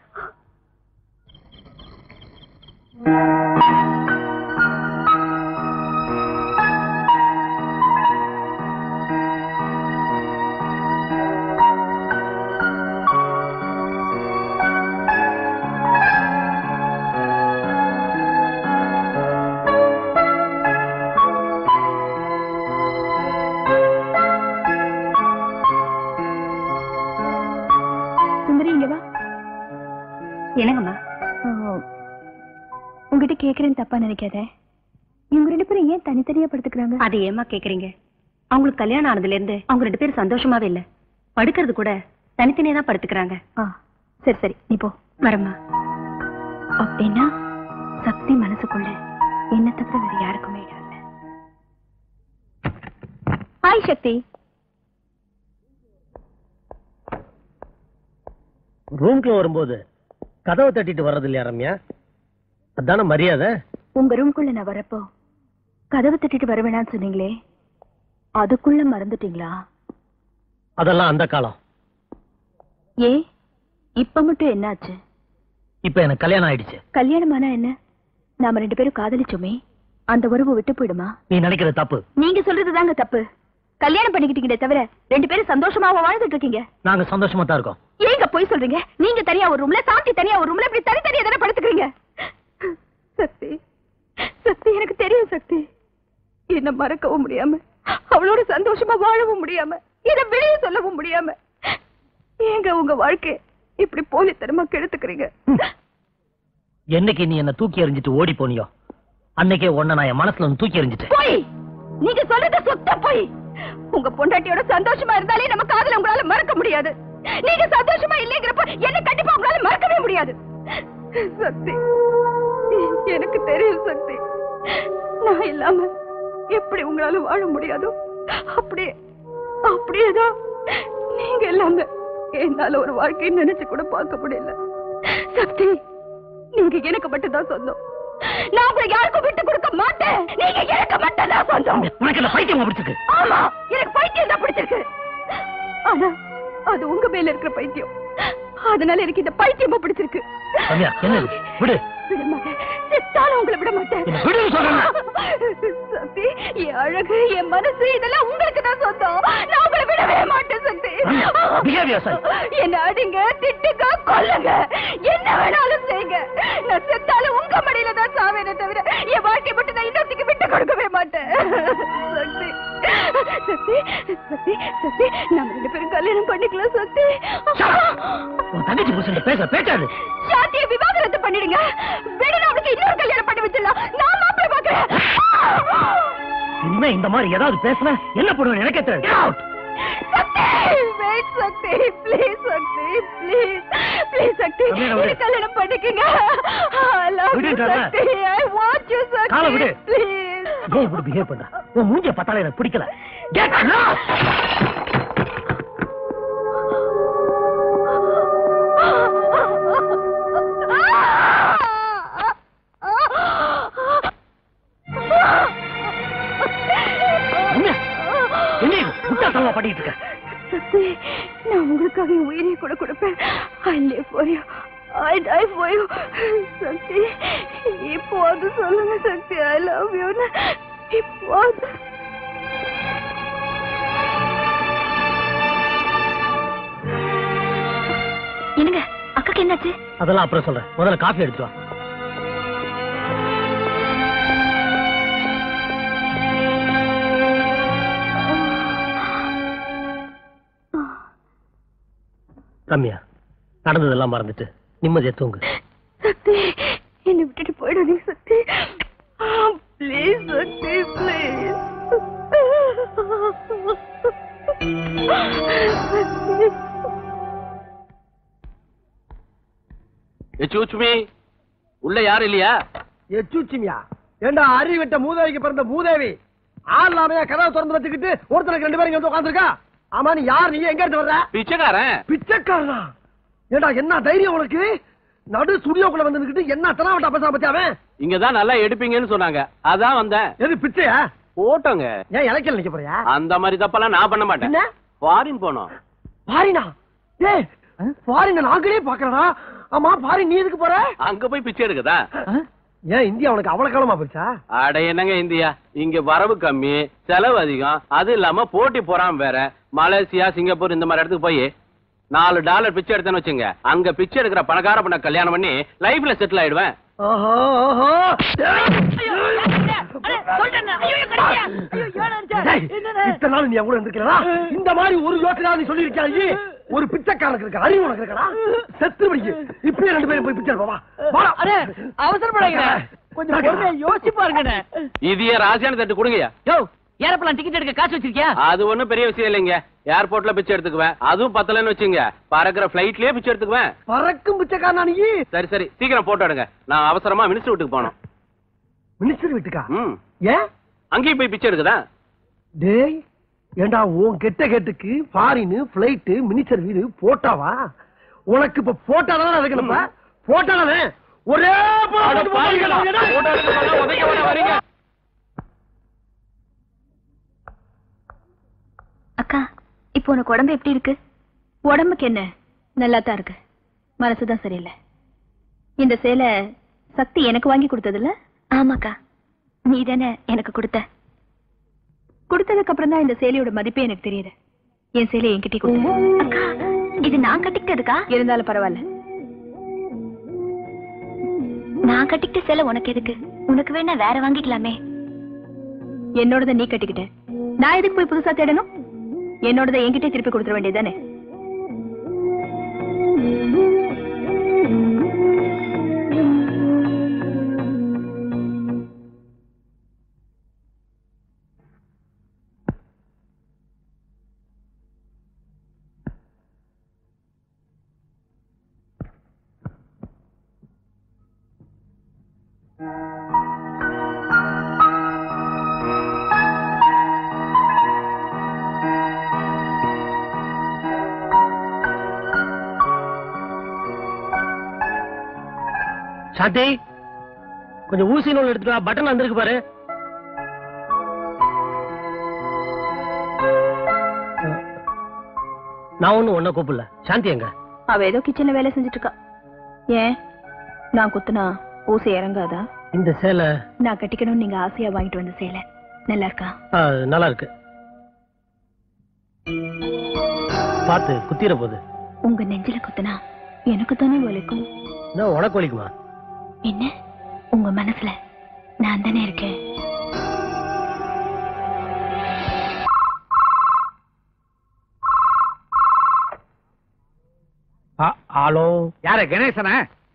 சுந்தரி இங்க வா என்னங்கம்மா உங்ககிட்ட கேக்குறேன்னு தப்பா நினைக்காத இவங்க ரெண்டு பேரும் ஏன் தனித்தனியா படுத்துக்கிறாங்க அது ஏமா கேக்குறீங்க அவங்களுக்கு கல்யாணம் ஆனதுல இருந்து அவங்க ரெண்டு பேரும் சந்தோஷமாவே இல்ல படுக்கிறது கூட தனித்தனியா தான் படுத்துக்கிறாங்க சரி சரி நீ போ வரமா அப்படின்னா சக்தி மனசுக்குள்ள என்ன தவிர வேற யாருக்குமே இடம் இல்ல ஹாய் சக்தி ரூம்குள்ள வரும்போது கதவை தட்டிட்டு வர்றது இல்லையா ரம்யா அதான மரியாதை உங்க ரூம்குள்ள நான் வரப்போ கதவு தட்டிட்டு வருவேனான்னு சொன்னீங்களே அதுக்குள்ள மறந்துட்டீங்களா அதெல்லாம் அந்த காலம் ஏ இப்ப மட்டும் என்னாச்சு இப்ப எனக்கு கல்யாணம் ஆயிடுச்சு கல்யாணமானா என்ன நாம ரெண்டு பேரும் காதலிச்சோமே அந்த உறவு விட்டு போயிடுமா நீ நினைக்கிறது தப்பு நீங்க சொல்றதுதாங்க தப்பு கல்யாணம் பண்ணிக்கிட்டீங்களே தவிர ரெண்டு பேரும் சந்தோஷமாவா வாழ்ந்துட்டு இருக்கீங்க நாங்க சந்தோஷமா தான் இருக்கோம் ஏங்க போய் சொல்றீங்க நீங்க தனியா ஒரு ரூம்ல சாந்தி தனியா ஒரு ரூம்ல இப்படி தனித்தனியா தானே படுத்துக்கிறீங்க சக்தி சக்தி எனக்கு தெரியும் சக்தி என்ன மறக்கவும் முடியாம அவளோட சந்தோஷமா வாழவும் முடியாம இதை வெளியே சொல்லவும் முடியாம ஏங்க உங்க வாழ்க்கை இப்படி போலித்தனமா கெடுத்துக்கிறீங்க என்னைக்கு நீ என்ன தூக்கி எறிஞ்சிட்டு ஓடி போனியோ அன்னைக்கே உன்னை நான் என் மனசுல வந்து தூக்கி எறிஞ்சிட்டேன் போய் நீங்க சொல்றது சுத்த போய் உங்க பொண்டாட்டியோட சந்தோஷமா இருந்தாலே நம்ம காதல உங்களால மறக்க முடியாது நீங்க சந்தோஷமா இல்லைங்கிறப்ப என்ன கண்டிப்பா உங்களால மறக்கவே முடியாது சக்தி எனக்கு தெரியும் சக்தி நான் இல்லாம எப்படி உங்களால வாழ முடியாதோ அப்படியே அப்படியேதான் நீங்க இல்லாம என்னால ஒரு வாழ்க்கையை நினைச்சு கூட பார்க்க முடியல சக்தி நீங்க எனக்கு மட்டும் தான் சொந்தம் நான் உங்களை யாருக்கும் விட்டு கொடுக்க மாட்டேன் நீங்க எனக்கு மட்டும் தான் சொந்தம் உனக்கு என்ன பைத்தியம் பிடிச்சிருக்கு ஆமா எனக்கு பைத்தியம் தான் பிடிச்சிருக்கு ஆனா அது உங்க மேல இருக்கிற பைத்தியம் அதனால எனக்கு இந்த பைத்தியமா பிடிச்சிருக்கு ரம்யா என்ன இது? விடு விட மாட்டேன் செத்தாலும் உங்களை விட மாட்டேன் என்ன விடுன்னு சொல்றேன். சக்தி என் அழகு என் மனசு இதெல்லாம் உங்களுக்கு தான் சொந்தம் நான் உங்களை விடவே மாட்டேன் சக்தி behave yourself. என்ன அடிங்க திட்டுங்க கொல்லுங்க என்ன வேணாலும் செய்யுங்க நான் செத்தாலும் உங்க மடியில தான் சாவேனே தவிர என் வாழ்க்கை மட்டும் நான் இன்னொருத்திக்கு விட்டு கொடுக்கவே மாட்டேன் சக்தி சக்தி சக்தி சக்தி நம்ம ரெண்டு பேரும் கல்யாணம் பண்ணிக்கலாம் சக்தி உன் தங்கச்சி புருஷன் பேச பேச்சாது சாத்திய விவாகரத்து பண்ணிடுங்க வேணும் அவனுக்கு இன்னொரு கல்யாணம் பண்ணி வச்சிடலாம் நான் மாப்பிள்ளை பாக்குறேன் இனிமே இந்த மாதிரி ஏதாவது பேசுன என்ன பண்ணுவேன் எனக்கே தெரியும் Get out. Sakthi wait Sakthi please Sakthi please please Sakthi கல்யாணம் விடு. எனக்கு கல்யாணம் பண்ணிக்கங்க ஐ லவ் யூ விடுன்றல. சக்தி ஐ வாண்ட் யூ காலை சக்தி விடு. ப்ளீஸ் ஏன் இப்படி பிஹேவ் பண்ற உன் மூஞ்சிய பார்த்தாலே எனக்கு பிடிக்கல Get lost. ரம்யா, என்ன இது முட்டாள்தனமா பண்ணிட்டு இருக்க சக்தி நான் உங்களுக்காக என் உயிரை கூட கொடுப்பேன் I live for you I die for you Sakthi இப்போ அது சொல்லுங்க சக்தி ஐ லவ் யூ இப்போ அது என்னங்க அக்காக்கு என்னாச்சு அதெல்லாம் அப்புறம் சொல்றேன் முதல்ல காஃபி எடுத்து வா ரம்யா நடந்ததெல்லாம் மறந்துட்டு நிம்மதியா தூங்கு சக்தி என்னை விட்டுட்டு போயிடாதீங்க சக்தி ப்ளீஸ் சக்தி ப்ளீஸ் எச்சூச்சுமி உள்ள யாரும் இல்லையா எச்சுச்சிமியா ஏண்டா அறிவிட்ட மூதேவிக்கு பிறந்த மூதேவி ஆள் இல்லாமையா கதவை திறந்து வச்சுக்கிட்டு ஒருத்தருக்கு ரெண்டு பேரும் இங்க வந்து உட்காந்துருக்கா ஆமா நீ யார் நீ எங்க இருந்து வர்ற பிச்சைக்காரன் பிச்சைக்காரனா ஏண்டா என்ன தைரியம் உனக்கு நடு ஸ்டுடியோக்குள்ள வந்து நின்னுக்கிட்டு என்ன தனாவட்டா பேசுற பத்தி அவன் இங்கதான் நல்லா எடுப்பீங்கன்னு சொன்னாங்க அதான் வந்தேன் எது பிச்சையா போட்டோங்க ஏன் இலக்கியம் நிக்க போறியா அந்த மாதிரி தப்பெல்லாம் நான் பண்ண மாட்டேன் என்ன? ஃபாரின் போனோம் பாரினா ஏய் பாரின நாங்களே பாக்குறடா ஆமா பாரி நீ எதுக்கு போற அங்க போய் பிச்சை எடுக்குதா ஏன் இந்தியா உனக்கு அவ்வளவு காலமா போச்சா அட என்னங்க இந்தியா இங்க வரவு கம்மி செலவு அதிகம் அது இல்லாம போட்டி போறாம வேற மலேசியா சிங்கப்பூர் இந்த மாதிரி இடத்துக்கு போய் நாலு டாலர் பிச்சை எடுத்தேன்னு வச்சுங்க அங்க பிச்சை எடுக்கிற பணக்கார பண்ண கல்யாணம் பண்ணி லைஃப்ல செட்டில் ஆயிடுவேன் ஓஹோ ஓஹோ டேய், இத்தனை நாள் நீ என் கூட இருந்திருக்கிறா இந்த மாதிரி ஒரு யோசனை நீ சொல்லியிருக்கியா நீ? ஒரு பிச்சைக்காரனுக்கு இருக்க அறிவு உனக்கு இருக்கா செத்து படிக்கு இப்படியே ரெண்டு பேரும் போய் பிச்சை எடுப்போமா வாடா. அவசரப்படாதீங்க கொஞ்சம் பொறுமையா யோசிச்சு பாருங்கண்ணே இதையே ராசியான தட்டு கொடுங்கய்யா யோ ஏரோப்ளான் டிக்கெட் எடுக்க காசு வச்சிருக்கியா அது ஒண்ணும் பெரிய விஷயம் இல்லைங்க ஏர்போர்ட்ல பிச்சை எடுத்துக்குவேன் அதுவும் பத்தலன்னு வச்சுங்க பறக்கிற பிளைட்லயே பிச்சை எடுத்துக்குவேன் பறக்கும் பிச்சைக்காரனா நீ சரி சரி சீக்கிரம் போட்டோ எடுங்க நான் அவசரமா மினிஸ்டர் வீட்டுக்கு போகணும் மினிஸ்டர் வீட்டுக்கா ம் ஏன் அங்கேயும் போய் பிச்சை எடுக்குதா டேய் ஏண்டா உன் கெட்ட கெட்டுக்கு ஃபாரின் பிளைட் மினிஸ்டர் வீடு போட்டாவா உனக்கு இப்ப போட்டா தானே இருக்கணும்ப்பா போட்டா தானே ஒரே அட பாவிகளா, photo எடுக்க சொன்னா உதைக்க வேணா வரீங்க. அக்கா இப்போ உனக்கு உடம்பு எப்படி இருக்கு உடம்புக்கு என்ன நல்லா தான் இருக்கு மனசுதான் சரியில்லை இந்த சேலை சக்தி எனக்கு வாங்கி கொடுத்ததுல ஆமாக்கா நீ தானே எனக்கு கொடுத்த கொடுத்ததுக்கு அப்புறம் தான் இந்த சேலையோட மதிப்பே எனக்கு தெரியுது என் சேலையை என்கிட்ட கொடுத்த அக்கா இது நான் கட்டிக்கிட்டதுக்கா இருந்தாலும் பரவாயில்ல நான் கட்டிக்கிட்ட சேலை உனக்கு எதுக்கு உனக்கு வேணா வேற வாங்கிக்கலாமே என்னோடத நீ கட்டிக்கிட்ட நான் எதுக்கு போய் புதுசா தேடணும் என்னோடத என்கிட்ட திருப்பி கொடுத்துட வேண்டியதானே சாந்தி கொஞ்சம் ஊசி நூல் எடுத்துட்டு வா பட்டன் வந்திருக்கு பாரு நான் ஒண்ணும் ஒன்ன கூப்பிடல சாந்தி எங்க அவ ஏதோ கிச்சன்ல வேலை செஞ்சுட்டு இருக்கா ஏன் நான் குத்துனா ஊசி இறங்காதா இந்த சேலை நான் கட்டிக்கணும்னு நீங்க ஆசையா வாங்கிட்டு வந்த சேலை நல்லா இருக்கா ஆ, நல்லா இருக்கு பார்த்து குத்திர போகுது உங்க நெஞ்சில குத்துனா எனக்கு தானே வலிக்கும் என்ன உனக்கு வலிக்குமா என்ன உங்க மனசுல நான் தானே இருக்கேன் ஹலோ யார கணேசனா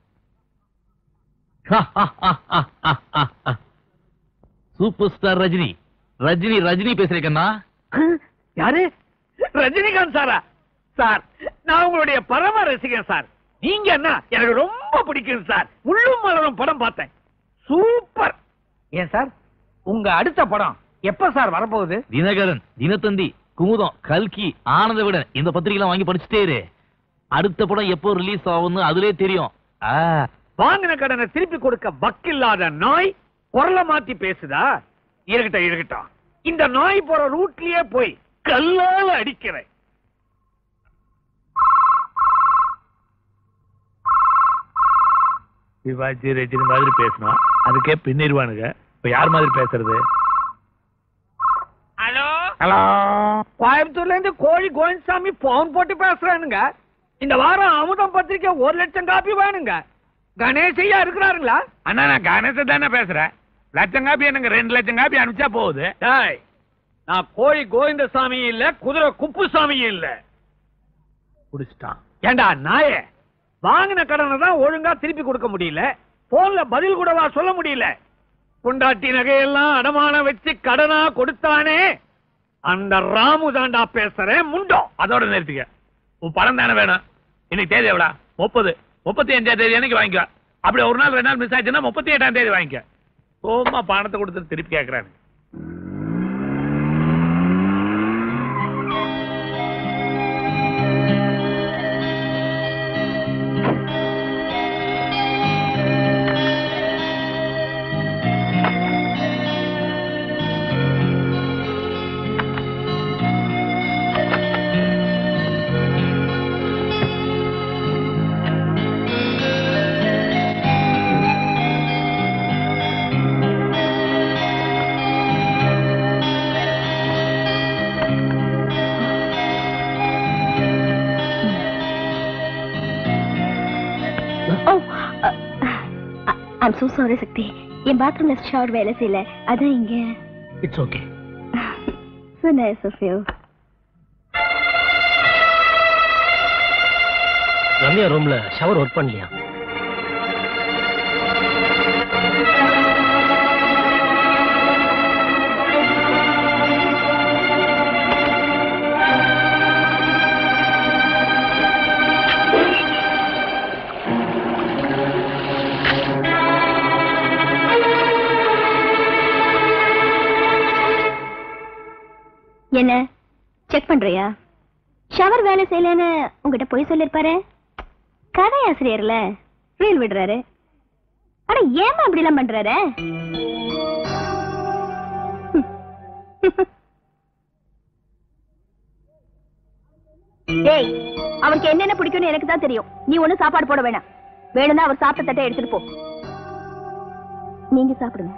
சூப்பர் ஸ்டார் ரஜினி ரஜினி ரஜினி பேசுறேக்கண்ணா யாரு ரஜினிகாந்த் சாரா சார் நான் உங்களுடைய பரம ரசிகன் சார் நீங்க என்ன எனக்கு ரொம்ப பிடிக்கும் சார் உள்ளும் மலரும் படம் பார்த்தேன் சூப்பர் ஏன் சார் உங்க அடுத்த படம் எப்ப சார் வரப்போகுது தினகரன் தினத்தந்தி குமுதம் கல்கி ஆனந்த விடன் இந்த பத்திரிகைலாம் வாங்கி படிச்சுட்டே இரு அடுத்த படம் எப்போ ரிலீஸ் ஆகும்னு அதுலயே தெரியும் ஆ, வாங்கின கடனை திருப்பி கொடுக்க வக்கில்லாத நாய் குரலை மாத்தி பேசுதா இருக்கட்டும் இருக்கட்டும் இந்த நாய் போற ரூட்லயே போய் கல்லால அடிக்கிறேன் சிவாஜி ரஜினி மாதிரி பேசணும் அதுக்கே பின்னிருவானுங்க இப்ப யார் மாதிரி பேசுறது ஹலோ ஹலோ கோயம்புத்தூர்ல இருந்து கோழி கோவிந்தசாமி போன் போட்டு பேசுறானுங்க இந்த வாரம் அமுதம் பத்திரிக்கை ஒரு லட்சம் காப்பி வேணுங்க கணேசையா இருக்கிறாருங்களா அண்ணா நான் கணேச தானே பேசுறேன் லட்சம் காப்பி எனக்கு ரெண்டு லட்சம் காப்பி அனுப்பிச்சா போகுது டேய் நான் கோழி கோவிந்தசாமி இல்ல குதிரை குப்புசாமி இல்ல குடிச்சிட்டான் ஏண்டா நாயே வாங்கின கடனை தான் ஒழுங்கா திருப்பி கொடுக்க முடியல போன்ல பதில் கூடவா சொல்ல முடியல பொண்டாட்டி நகையெல்லாம் அடமான வச்சு கடனா கொடுத்தானே அந்த ராமு தாண்டா பேசுறேன் முண்டோ அதோட நிறுத்திக்க உன் பணம் தானே வேணும் இன்னைக்கு தேதி எவ்வளோ முப்பது முப்பத்தி அஞ்சாம் தேதி அன்னைக்கு வாங்கிக்கோ அப்படி ஒரு நாள் ரெண்டு நாள் மிஸ் ஆச்சுன்னா முப்பத்தி எட்டாம் தேதி வாங்கிக்க சும்மா பணத்தை கொடுத்துட்டு திருப்பி கேட்கறானு oh I'm so sorry Sakthi என் பாத்ரூம்ல ஷவர் வேலை செய்யல அதான் இங்க it's okay so nice of you Ramya ரூம்ல ஷவர் ஒர்க் பண்ணலையா என்ன செக் பண்றியா ஷவர் வேலை செய்யலன்னு உங்ககிட்ட போய் சொல்லிருப்பாரு கதை ஆசிரியர்ல ரீல் விடுறாரு ஆனா ஏமா அப்படி எல்லாம் பண்றாரு டேய் அவருக்கு என்னென்ன பிடிக்கும்னு எனக்கு தான் தெரியும் நீ ஒண்ணும் சாப்பாடு போட வேணாம் வேணும்னா அவர் சாப்பிட்ட தட்டை எடுத்துட்டு போ நீங்க சாப்பிடுங்க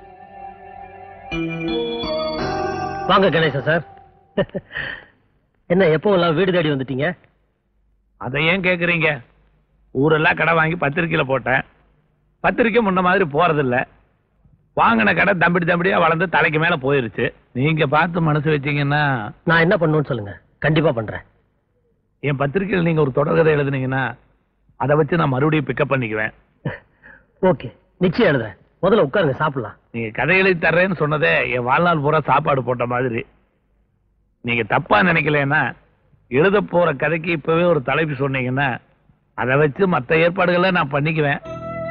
வாங்க கணேசன் சார் என்ன எப்போ எல்லாம் வீடு தேடி வந்துட்டீங்க அதை ஏன் கேக்குறீங்க ஊரெல்லாம் கடை வாங்கி பத்திரிக்கையில போட்டேன் பத்திரிக்கை முன்ன மாதிரி போறதில்ல வாங்கின கடை தம்பிடி தம்பிடியா வளர்ந்து தலைக்கு மேல போயிருச்சு நீங்க பார்த்து மனசு வச்சீங்கன்னா நான் என்ன பண்ணணும்னு சொல்லுங்க கண்டிப்பா பண்றேன் என் பத்திரிக்கையில் நீங்க ஒரு தொடர்கதை எழுதுனீங்கன்னா அதை வச்சு நான் மறுபடியும் பிக்கப் பண்ணிக்குவேன் ஓகே நிச்சயம் எழுதுறேன் முதல்ல உட்காருங்க சாப்பிடலாம் நீங்க கதை எழுதி தர்றேன்னு சொன்னதே என் வாழ்நாள் பூரா சாப்பாடு போட்ட மாதிரி நீங்க தப்பா நினைக்கலன்னா எழுத போற கதைக்கு இப்பவே ஒரு தலைப்பு சொன்னீங்கன்னா அதை வச்சு மத்த ஏற்பாடுகளை நான் பண்ணிக்குவேன்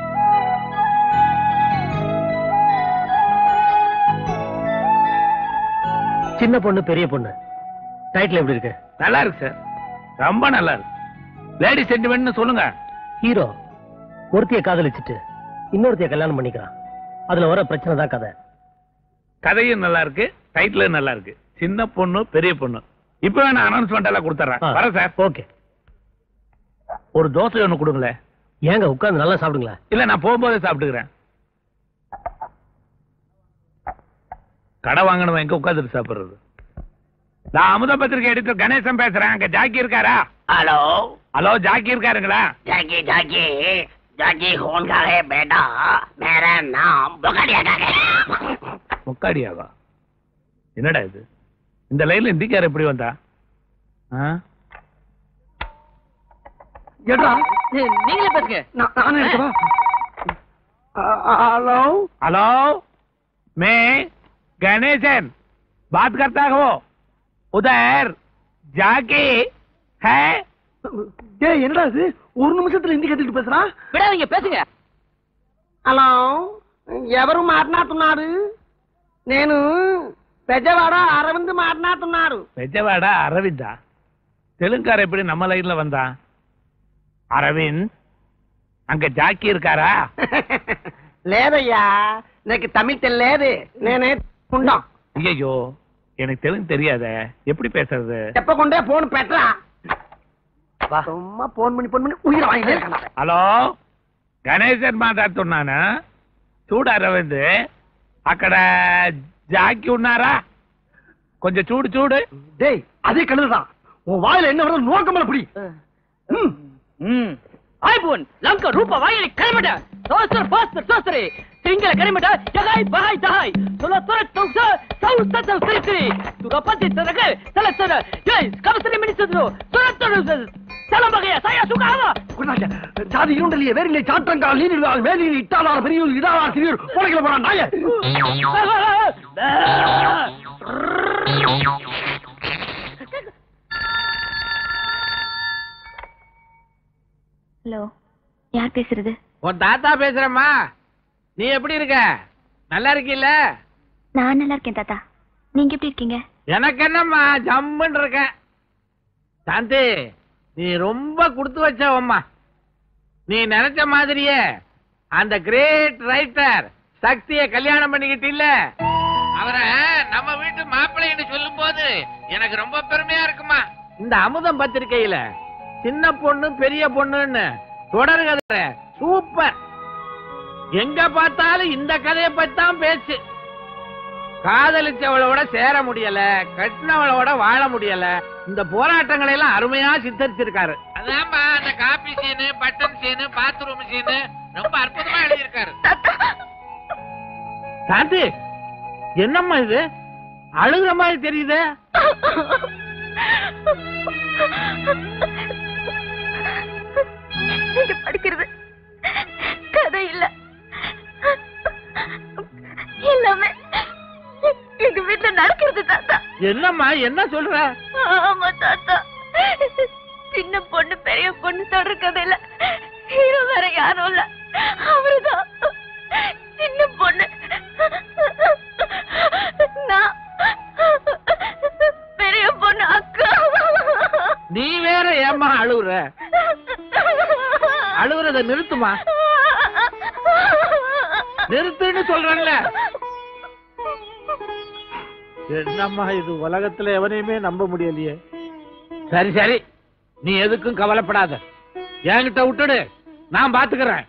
சின்ன பொண்ணு பெரிய பொண்ணு டைட்டில் எப்படி இருக்கு நல்லா இருக்கு சார் ரொம்ப நல்லா இருக்கு லேடி சென்டிமெண்ட்னு சொல்லுங்க ஹீரோ ஒருத்திய காதலிச்சுட்டு இன்னொருத்திய கல்யாணம் பண்ணிக்கிறான் அதுல வர பிரச்சனை தான் கதை கதையும் நல்லா இருக்கு டைட்டிலும் நல்லா இருக்கு சின்ன பொண்ணு பெரிய பொண்ணு இப்ப நான் அனௌன்ஸ்மெண்ட் எல்லாம் கொடுத்துறேன் ஆ. வரேன் சார் ஓகே ஒரு தோசை ஒண்ணு கொடுங்களேன் ஏங்க உட்கார்ந்து நல்லா சாப்பிடுங்களேன் இல்ல நான் போகும்போதே சாப்பிட்டுக்கிறேன் கடை வாங்கணும் எங்க உட்காந்துட்டு சாப்பிடுறது நான் அமுத பத்திரிகை எடிட்டர் கணேசன் பேசுறேன் அங்க ஜாக்கி இருக்காரா हेलो ஹலோ ஜாக்கி இருக்காருங்களா जाकी जाकी जाकी कौन का है बेटा मेरा नाम बुकड़िया का है முக்காடியாவா என்னடா இது இந்த லைன்ல இந்திக்கார எப்படி வந்தா ஆ? ஏடா நீங்களே பேசுங்க நான் நானே எடுக்கவா ஹலோ हेलो मैं गणेशन बात करता हूँ उधर जाके है டேய் என்னடா இது ஒரு நிமிஷத்துல ஹிந்தி கத்துக்கிட்டு பேசுறான் விடாதீங்க பேசுங்க హలో ఎవరు మాట్లాడుతున్నారు నేను పెద్దవాడ అరవింద్ మాట్లాడుతున్నారు பெஜவாடா அரவிந்தா தெலுங்கார எப்படி நம்ம லைன்ல வந்தா அரவிந்த் அங்க ஜாக்கி இருக்காரா లేదయ్యా నాకు తమిళ్ తెలియదు నేనే ఉండం ஐயோ எனக்கு தெலுங்கு தெரியாதே எப்படி பேசுறது చెప్పకుండే ఫోన్ పెట్టరా సుమ్మా ఫోన్ பண்ணி ఫోన్ பண்ணி உயிரை வாங்கிட்டே இருக்கான் హలో గణేశన్ మాట్లాడుతున్నాను చూడు అరవింద్ అక్కడ జాకి ఉన్నారా కొంచెం చూడు చూడు டேய் அதே கழுதுதான் உன் வாயில என்ன வருது நோக்கமல பிடி ம் ஐபோன் லங்க ரூப வாயிலை கரிமட தோசர் பாஸ்தர் தோசரே சிங்கள கரிமட ஜகாய் பகாய் தகாய் சுல துர தௌச சௌச தௌசரி துக பத்தி தரக தல தர ஜெய் கவசரி மினிசதுரு துர துர சலம் பகைய சயா சுகாவா ஜாதி இருண்டலியே வேறில்லை சாற்றங்கால் நீரில் வேலியில் இட்டாளார் பெரியூர் இடாளார் சிறியூர் உலகில போறான் நாய ஹலோ யார் பேசுறது உன் தாத்தா பேசுறேம்மா நீ எப்படி இருக்க நல்லா இருக்கீல்ல நான் நல்லா இருக்கேன் தாத்தா நீங்க எப்படி இருக்கீங்க எனக்கு என்னம்மா ஜம்முன்னு இருக்க சாந்தி நீ ரொம்ப கொடுத்து வச்சவம்மா நீ நினைச்ச மாதிரியே அந்த கிரேட் ரைட்டர் சக்திய கல்யாணம் பண்ணிக்கிட்டு இல்ல அவரை நம்ம வீட்டு மாப்பிள்ளைன்னு சொல்லும் போது எனக்கு ரொம்ப பெருமையா இருக்குமா இந்த அமுதம் பத்திரிக்கையில சின்ன பொண்ணு பெரிய பொண்ணுன்னு தொடர் கதை சூப்பர் எங்க பார்த்தாலும் இந்த கதையை பத்தி தான் பேச்சு காதலிச்சவளோட சேர முடியல கட்டினவளோட வாழ முடியல இந்த போராட்டங்களை எல்லாம் அருமையா சித்தரிச்சிருக்காரு அதான்மா அந்த coffee scene button scene bathroom scene ரொம்ப அற்புதமா எழுதியிருக்காரு சாந்தி என்னம்மா இது அழுகுற மாதிரி தெரியுது நீங்க படிக்கிறது கதை இல்ல எல்லாமே எங்க வீட்டுல நடக்கிறது தாத்தா என்னம்மா என்ன சொல்ற ஆமா தாத்தா சின்ன பொண்ணு பெரிய பொண்ணு சொல்ற கதையில ஹீரோ வேற யாரும் இல்ல அவருதான் சின்ன பொண்ணு நான் அழறத நிறுத்துமா நிறுத்துன்னு சொல்றேன்ல என்னம்மா இது உலகத்துல எவனையுமே நம்ப முடியலையே சரி சரி நீ எதுக்கும் கவலைப்படாத என்கிட்ட விட்டுடு நான் பாத்துக்கிறேன்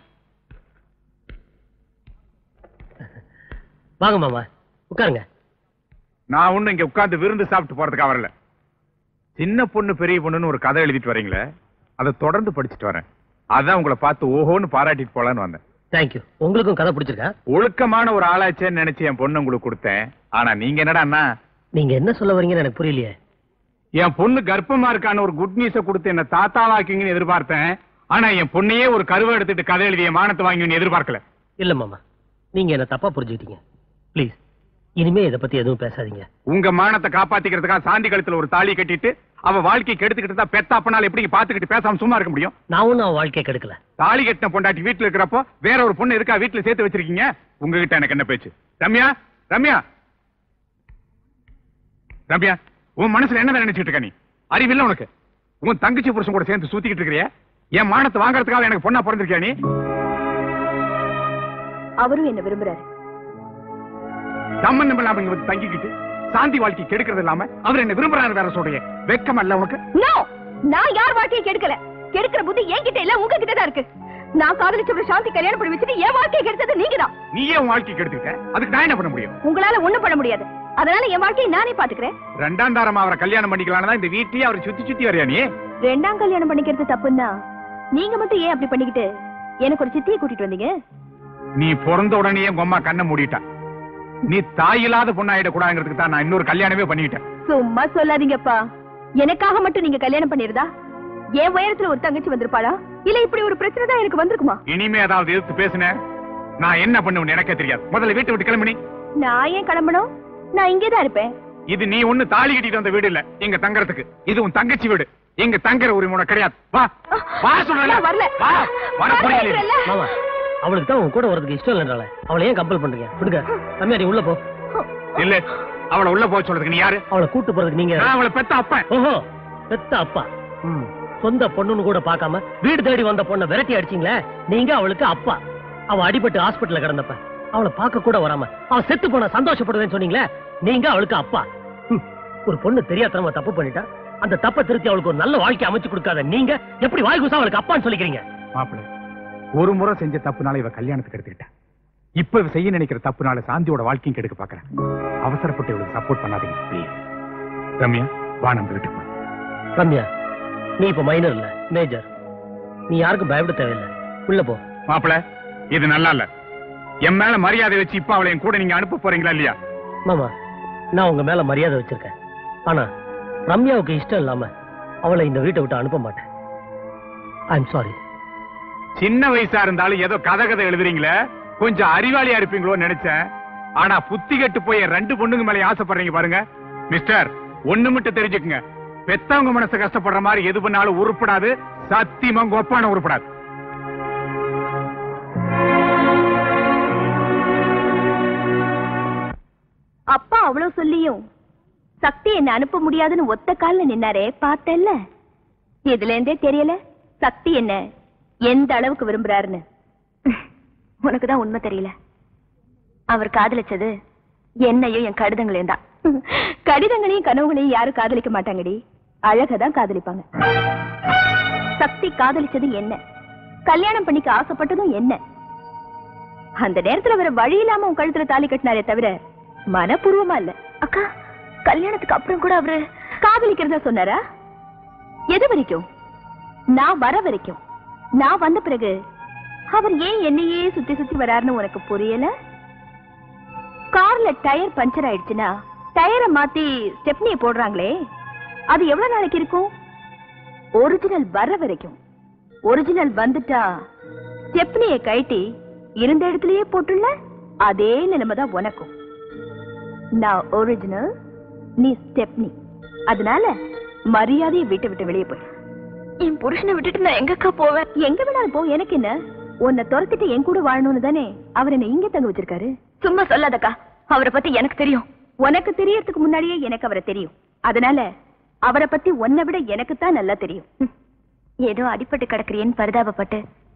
வாங்க மாமா உட்காருங்க நான் ஒண்ணு இங்க உட்கார்ந்து விருந்து சாப்பிட்டு போறதுக்காக வரல சின்ன பொண்ணு பெரிய பொண்ணுன்னு ஒரு கதை எழுதிட்டு வரீங்களே அதை தொடர்ந்து படிச்சுட்டு வரேன் அதான் உங்களை பார்த்து ஓஹோன்னு பாராட்டிட்டு போலான்னு வந்தேன் தேங்க்யூ உங்களுக்கும் கதை பிடிச்சிருக்கா ஒழுக்கமான ஒரு ஆளாச்சேன்னு நினைச்சு என் பொண்ணு உங்களுக்கு கொடுத்தேன் ஆனா நீங்க என்னடா அண்ணா நீங்க என்ன சொல்ல வரீங்கன்னு எனக்கு புரியலையே என் பொண்ணு கர்ப்பமா இருக்கான்னு ஒரு குட் நியூஸ கொடுத்து என்ன தாத்தாவாக்குவீங்கன்னு எதிர்பார்த்தேன் ஆனா என் பொண்ணையே ஒரு கருவை எடுத்துட்டு கதை எழுதிய மானத்தை வாங்குவீங்கன்னு எதிர்பார்க்கல இல்ல மாமா நீங்க என்ன தப்பா புரிஞ்சுக்கிட்டீங்க ப்ளீஸ் இனிமே இத பத்தி எதுவும் பேசாதீங்க உங்க மானத்தை காப்பாத்திக்கிறதுக்காக சாந்தி கழுத்துல ஒரு தாலி கட்டிட்டு அவ வாழ்க்கை கெடுத்துக்கிட்டு தான் பெத்த அப்பனால எப்படி பாத்துக்கிட்டு பேசாம சும்மா இருக்க முடியும் நான் ஒன்னும் அவன் வாழ்க்கையை கெடுக்கல தாலி கட்டின பொண்டாட்டி வீட்டுல இருக்கிறப்போ வேற ஒரு பொண்ணு இருக்கா வீட்டுல சேர்த்து வச்சிருக்கீங்க உங்ககிட்ட எனக்கு என்ன பேச்சு ரம்யா ரம்யா ரம்யா உன் மனசுல என்ன நினைச்சிட்டு இருக்க நீ அறிவில்ல உனக்கு உன் தங்கச்சி புருஷன் கூட சேர்ந்து சுத்திக்கிட்டு இருக்கிறிய என் மானத்தை வாங்குறதுக்காக எனக்கு பொண்ணா பிறந்திருக்கியா நீ அவரும் என்ன விரும்புறாரு சம்பந்தம் இல்லாம இங்க வந்து தங்கிக்கிட்டு சாந்தி வாழ்க்கை கெடுக்கிறது இல்லாம அவர் என்ன விரும்புறாரு வேற சொல்றீங்க வெக்கம் அல்ல உனக்கு நோ நான் யார் வாழ்க்கையை கெடுக்கல கெடுக்கிற புத்தி என்கிட்ட இல்ல உங்ககிட்ட தான் இருக்கு நான் காதலிச்சவரை சாந்தி கல்யாணம் பண்ணி வச்சுட்டு என் வாழ்க்கையை கெடுத்தது நீங்க தான் நீயே உன் வாழ்க்கை கெடுத்துக்கிட்ட அதுக்கு நான் என்ன பண்ண முடியும் உங்களால ஒண்ணும் பண்ண முடியாது அதனால என் வாழ்க்கையை நானே பாத்துக்கிறேன் ரெண்டாம் தாரம் அவரை கல்யாணம் பண்ணிக்கலாம்னு இந்த வீட்லயே அவரை சுத்தி சுத்தி வரையா நீ ரெண்டாம் கல்யாணம் பண்ணிக்கிறது தப்புன்னா நீங்க மட்டும் ஏன் அப்படி பண்ணிக்கிட்டு எனக்கு ஒரு சித்தியை கூட்டிட்டு வந்தீங்க நீ பிறந்த உடனே உங்க அம்மா கண்ணை மூடிட்டா நீ தாயில்லாத பொண்ணாயிடக்கூடாதுங்கிறதுக்கு தான் நான் இன்னொரு கல்யாணமே பண்ணிக்கிட்டேன் சும்மா சொல்லாதீங்கப்பா எனக்காக மட்டும் நீங்க கல்யாணம் பண்ணிருந்தா என் உயரத்துல ஒரு தங்கச்சி வந்திருப்பாளா இல்ல இப்படி ஒரு பிரச்சனை தான் எனக்கு வந்திருக்குமா இனிமே ஏதாவது எதிர்த்து பேசுன நான் என்ன பண்ணுவேன்னு எனக்கே தெரியாது முதல்ல வீட்டை விட்டு கிளம்பி நீ. நான் ஏன் கிளம்பணும் நான் இங்கேதான் இருப்பேன் இது நீ ஒண்ணு தாலி கட்டிட்டு வந்த வீடு இல்ல எங்க தங்கறதுக்கு இது உன் தங்கச்சி வீடு எங்க தங்குற உரிமை உனக்கு கிடையாது வா வா சொல்றேன் நான் வரல. வா வர புரியல வரல. மாமா அவளுக்கு தான் உங்க கூட வரதுக்கு இஷ்டம் இல்லைன்றால அவளை ஏன் கம்பல் பண்றீங்க விடுங்க ரம்யா நீ உள்ள போ இல்ல அவளை உள்ள போக சொல்றதுக்கு நீ யாரு அவளை கூட்டு போறதுக்கு நீங்க நான் அவளை பெத்த அப்பன் ஓஹோ பெத்த அப்பா ம். சொந்த பொண்ணுன்னு கூட பார்க்காம வீடு தேடி வந்த பொண்ணை விரட்டி அடிச்சீங்களே நீங்க அவளுக்கு அப்பா அவ அடிபட்டு ஹாஸ்பிடல்ல கிடந்தப்ப அவளை பார்க்க கூட வராம அவ செத்து போன சந்தோஷப்படுவேன்னு சொன்னீங்களே நீங்க அவளுக்கு அப்பா ம். ஒரு பொண்ணு தெரியாதனமா தப்பு பண்ணிட்டா அந்த தப்பை திருத்தி அவளுக்கு ஒரு நல்ல வாழ்க்கை அமைச்சு கொடுக்காத நீங்க எப்படி வாய் குசா அவளுக்கு அப்பான்னு சொல்லிக்கிறீங்க மாப்பிள்ளை ஒரு முறை செஞ்ச தப்புனால இவ கல்யாணத்துக்கு எடுத்துக்கிட்டா இப்ப இவ செய்ய நினைக்கிற தப்புனால சாந்தியோட வாழ்க்கையும் கெடுக்க பாக்குறேன் அவசரப்பட்டு இவளுக்கு சப்போர்ட் பண்ணாதீங்க ப்ளீஸ் ரம்யா வா நம்ம வீட்டுக்கு போலாம். ரம்யா நீ இப்ப மைனர் இல்ல மேஜர் நீ யாருக்கும் பயப்பட தேவையில்லை உள்ள போ மாப்பிள இது நல்லா இல்ல என் மேல மரியாதை வச்சு இப்ப அவளை என் கூட நீங்க அனுப்ப போறீங்களா இல்லையா மாமா நான் உங்க மேல மரியாதை வச்சிருக்கேன் ஆனா ரம்யாவுக்கு இஷ்டம் இல்லாம அவளை இந்த வீட்டை விட்டு அனுப்ப மாட்டேன் ஐம் சாரி சின்ன வயசா இருந்தாலும் ஏதோ கதை கதை எழுதுறீங்களே கொஞ்சம் அறிவாளியா இருப்பீங்களோன்னு நினைச்சேன் ஆனா புத்தி கெட்டு போய் என் ரெண்டு பொண்ணுங்க மேல ஆசைப்படுறீங்க பாருங்க மிஸ்டர் ஒண்ணு மட்டும் தெரிஞ்சுக்குங்க பெத்தவங்க மனசு கஷ்டப்படுற மாதிரி எது பண்ணாலும் உருப்படாது சத்தியமா கொப்பான உருப்படாது அப்பா அவ்வளவு சொல்லியும் சக்தி என்ன அனுப்ப முடியாதுன்னு ஒத்த கால்ல நின்னாரே பார்த்தல்ல இதுல இருந்தே தெரியல சக்தி என்ன எந்த அளவுக்கு விரும்புறாருன்னு உனக்கு தான் உண்மை தெரியல அவர் காதலிச்சது என்னையும் என் கடிதங்களையும் தான் கடிதங்களையும் கனவுகளையும் யாரும் காதலிக்க மாட்டாங்கடி அழகதான் காதலிப்பாங்க சக்தி காதலிச்சது என்ன கல்யாணம் பண்ணிக்க ஆசைப்பட்டதும் என்ன அந்த நேரத்துல வேற வழி இல்லாம உன் கழுத்துல தாலி கட்டினாரே தவிர மனப்பூர்வமா இல்ல அக்கா கல்யாணத்துக்கு அப்புறம் கூட அவரு காதலிக்கிறதா சொன்னாரா எது வரைக்கும் நான் வர வரைக்கும் நான் வந்த பிறகு அவர் ஏன் என்னையே சுத்தி சுத்தி வராருன்னு உனக்கு புரியல கார்ல டயர் பஞ்சர் ஆயிடுச்சுன்னா டயரை மாத்தி ஸ்டெப்னியை போடுறாங்களே அது எவ்வளவு நாளைக்கு இருக்கும் ஒரிஜினல் வர்ற வரைக்கும் ஒரிஜினல் வந்துட்டா ஸ்டெப்னியை கழட்டி இருந்த இடத்துலயே போட்டுள்ள அதே நிலைமை தான் உனக்கும் நான் ஒரிஜினல் நீ ஸ்டெப்னி அதனால மரியாதையை விட்டு விட்டு வெளியே போய் என் புருஷனை விட்டுட்டு நான் எங்கக்கா போவேன் எங்க வேணாலும் போ எனக்கு என்ன உன்னை துரத்திட்டு என் கூட வாழணும்னு தானே அவர் என்ன இங்க தங்க வச்சிருக்காரு சும்மா சொல்லாதக்கா அவரை பத்தி எனக்கு தெரியும் உனக்கு தெரியறதுக்கு முன்னாடியே எனக்கு அவரை தெரியும் அதனால அவரை பத்தி உன்னை விட எனக்கு தான் நல்லா தெரியும் ஏதோ அடிபட்டு கிடக்குறியேன்னு பரிதாபப்பட்டு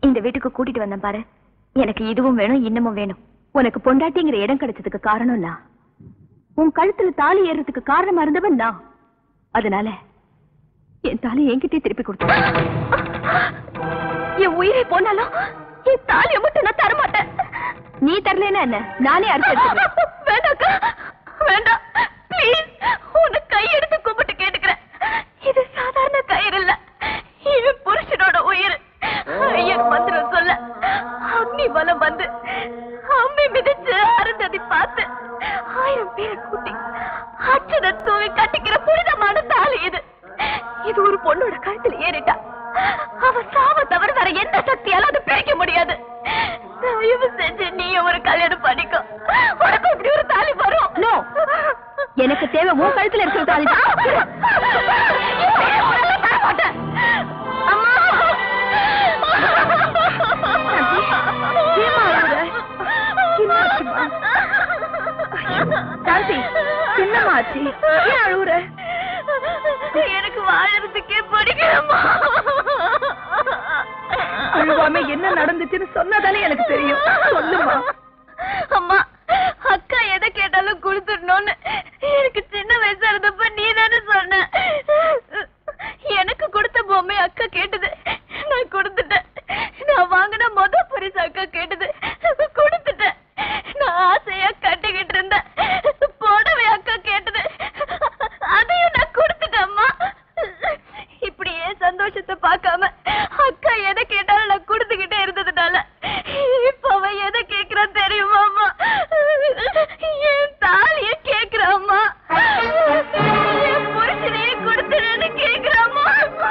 இந்த வீட்டுக்கு கூட்டிட்டு வந்தேன் பாரு எனக்கு இதுவும் வேணும் இன்னமும் வேணும் உனக்கு பொண்டாட்டிங்கிற இடம் கிடைச்சதுக்கு காரணம் நான் உன் கழுத்துல தாலி ஏறுறதுக்கு காரணமா இருந்தவன் நான் அதனால என் தாலி என்கிட்டயே திருப்பி கொடுத்தேன் என் உயிரை போனாலும் என் தாலியை மட்டும் நான் தரமாட்டேன் நீ தரலன்னா என்ன நானே அறுத்து வேண்டாக்கா வேண்டாம் ப்ளீஸ் உன்னை கையெடுத்து கும்பிட்டு கேட்டுக்கிறேன் இது சாதாரண கயிறு இல்ல இது புருஷனோட உயிர் ஐயன் மந்திரம் சொல்ல அக்னி பலம் வந்து அம்மி மிதிச்சு அருந்ததி பார்த்து ஆயிரம் பேரை கூட்டி அச்சனை தூவி கட்டிக்கிற புனிதமான தாலி இது இது ஒரு பொண்ணோட கழுத்துல ஏறிட்டா அவ சாவ தவிர வேற எந்த சக்தியாலும் அதை பிரிக்க முடியாது தயவு செஞ்சு நீ ஒரு கல்யாணம் பண்ணிக்கோ உனக்கு இப்படி ஒரு தாலி வரும் நோ எனக்கு தேவை உன் கழுத்துல இருக்கிற தாலி சாந்தி சின்னமாச்சு ஏன் அழுவுற எனக்கு வாழறதுக்கே பிடிக்கலம்மா அழுவாம என்ன நடந்துச்சுன்னு சொன்னாதானே எனக்கு தெரியும் சொல்லுமா அம்மா அக்கா எதை கேட்டாலும் கொடுத்துடணும்னு எனக்கு சின்ன வயசா இருந்தப்ப நீ தானே சொன்ன எனக்கு கொடுத்த பொம்மை அக்கா கேட்டது நான் கொடுத்துட்டேன் நான் வாங்கின முத பரிசு அக்கா கேட்டது கொடுத்துட்டேன் நான் ஆசையா கட்டிக்கிட்டு இருந்தேன் புடவை அக்கா கேட்டது அதையும் நான் கொடுத்துட்டேன்மா இப்படியே சந்தோஷத்தை பார்க்காம அக்கா எதை கேட்டாலும் நான் கொடுத்துக்கிட்டே இருந்ததுனால இப்ப அவ எதை கேக்குறான் தெரியுமாமா என் தாலிய கேக்குறாம்மா என் புருஷனையே கொடுத்துடுன்னு கேக்குறாம்மா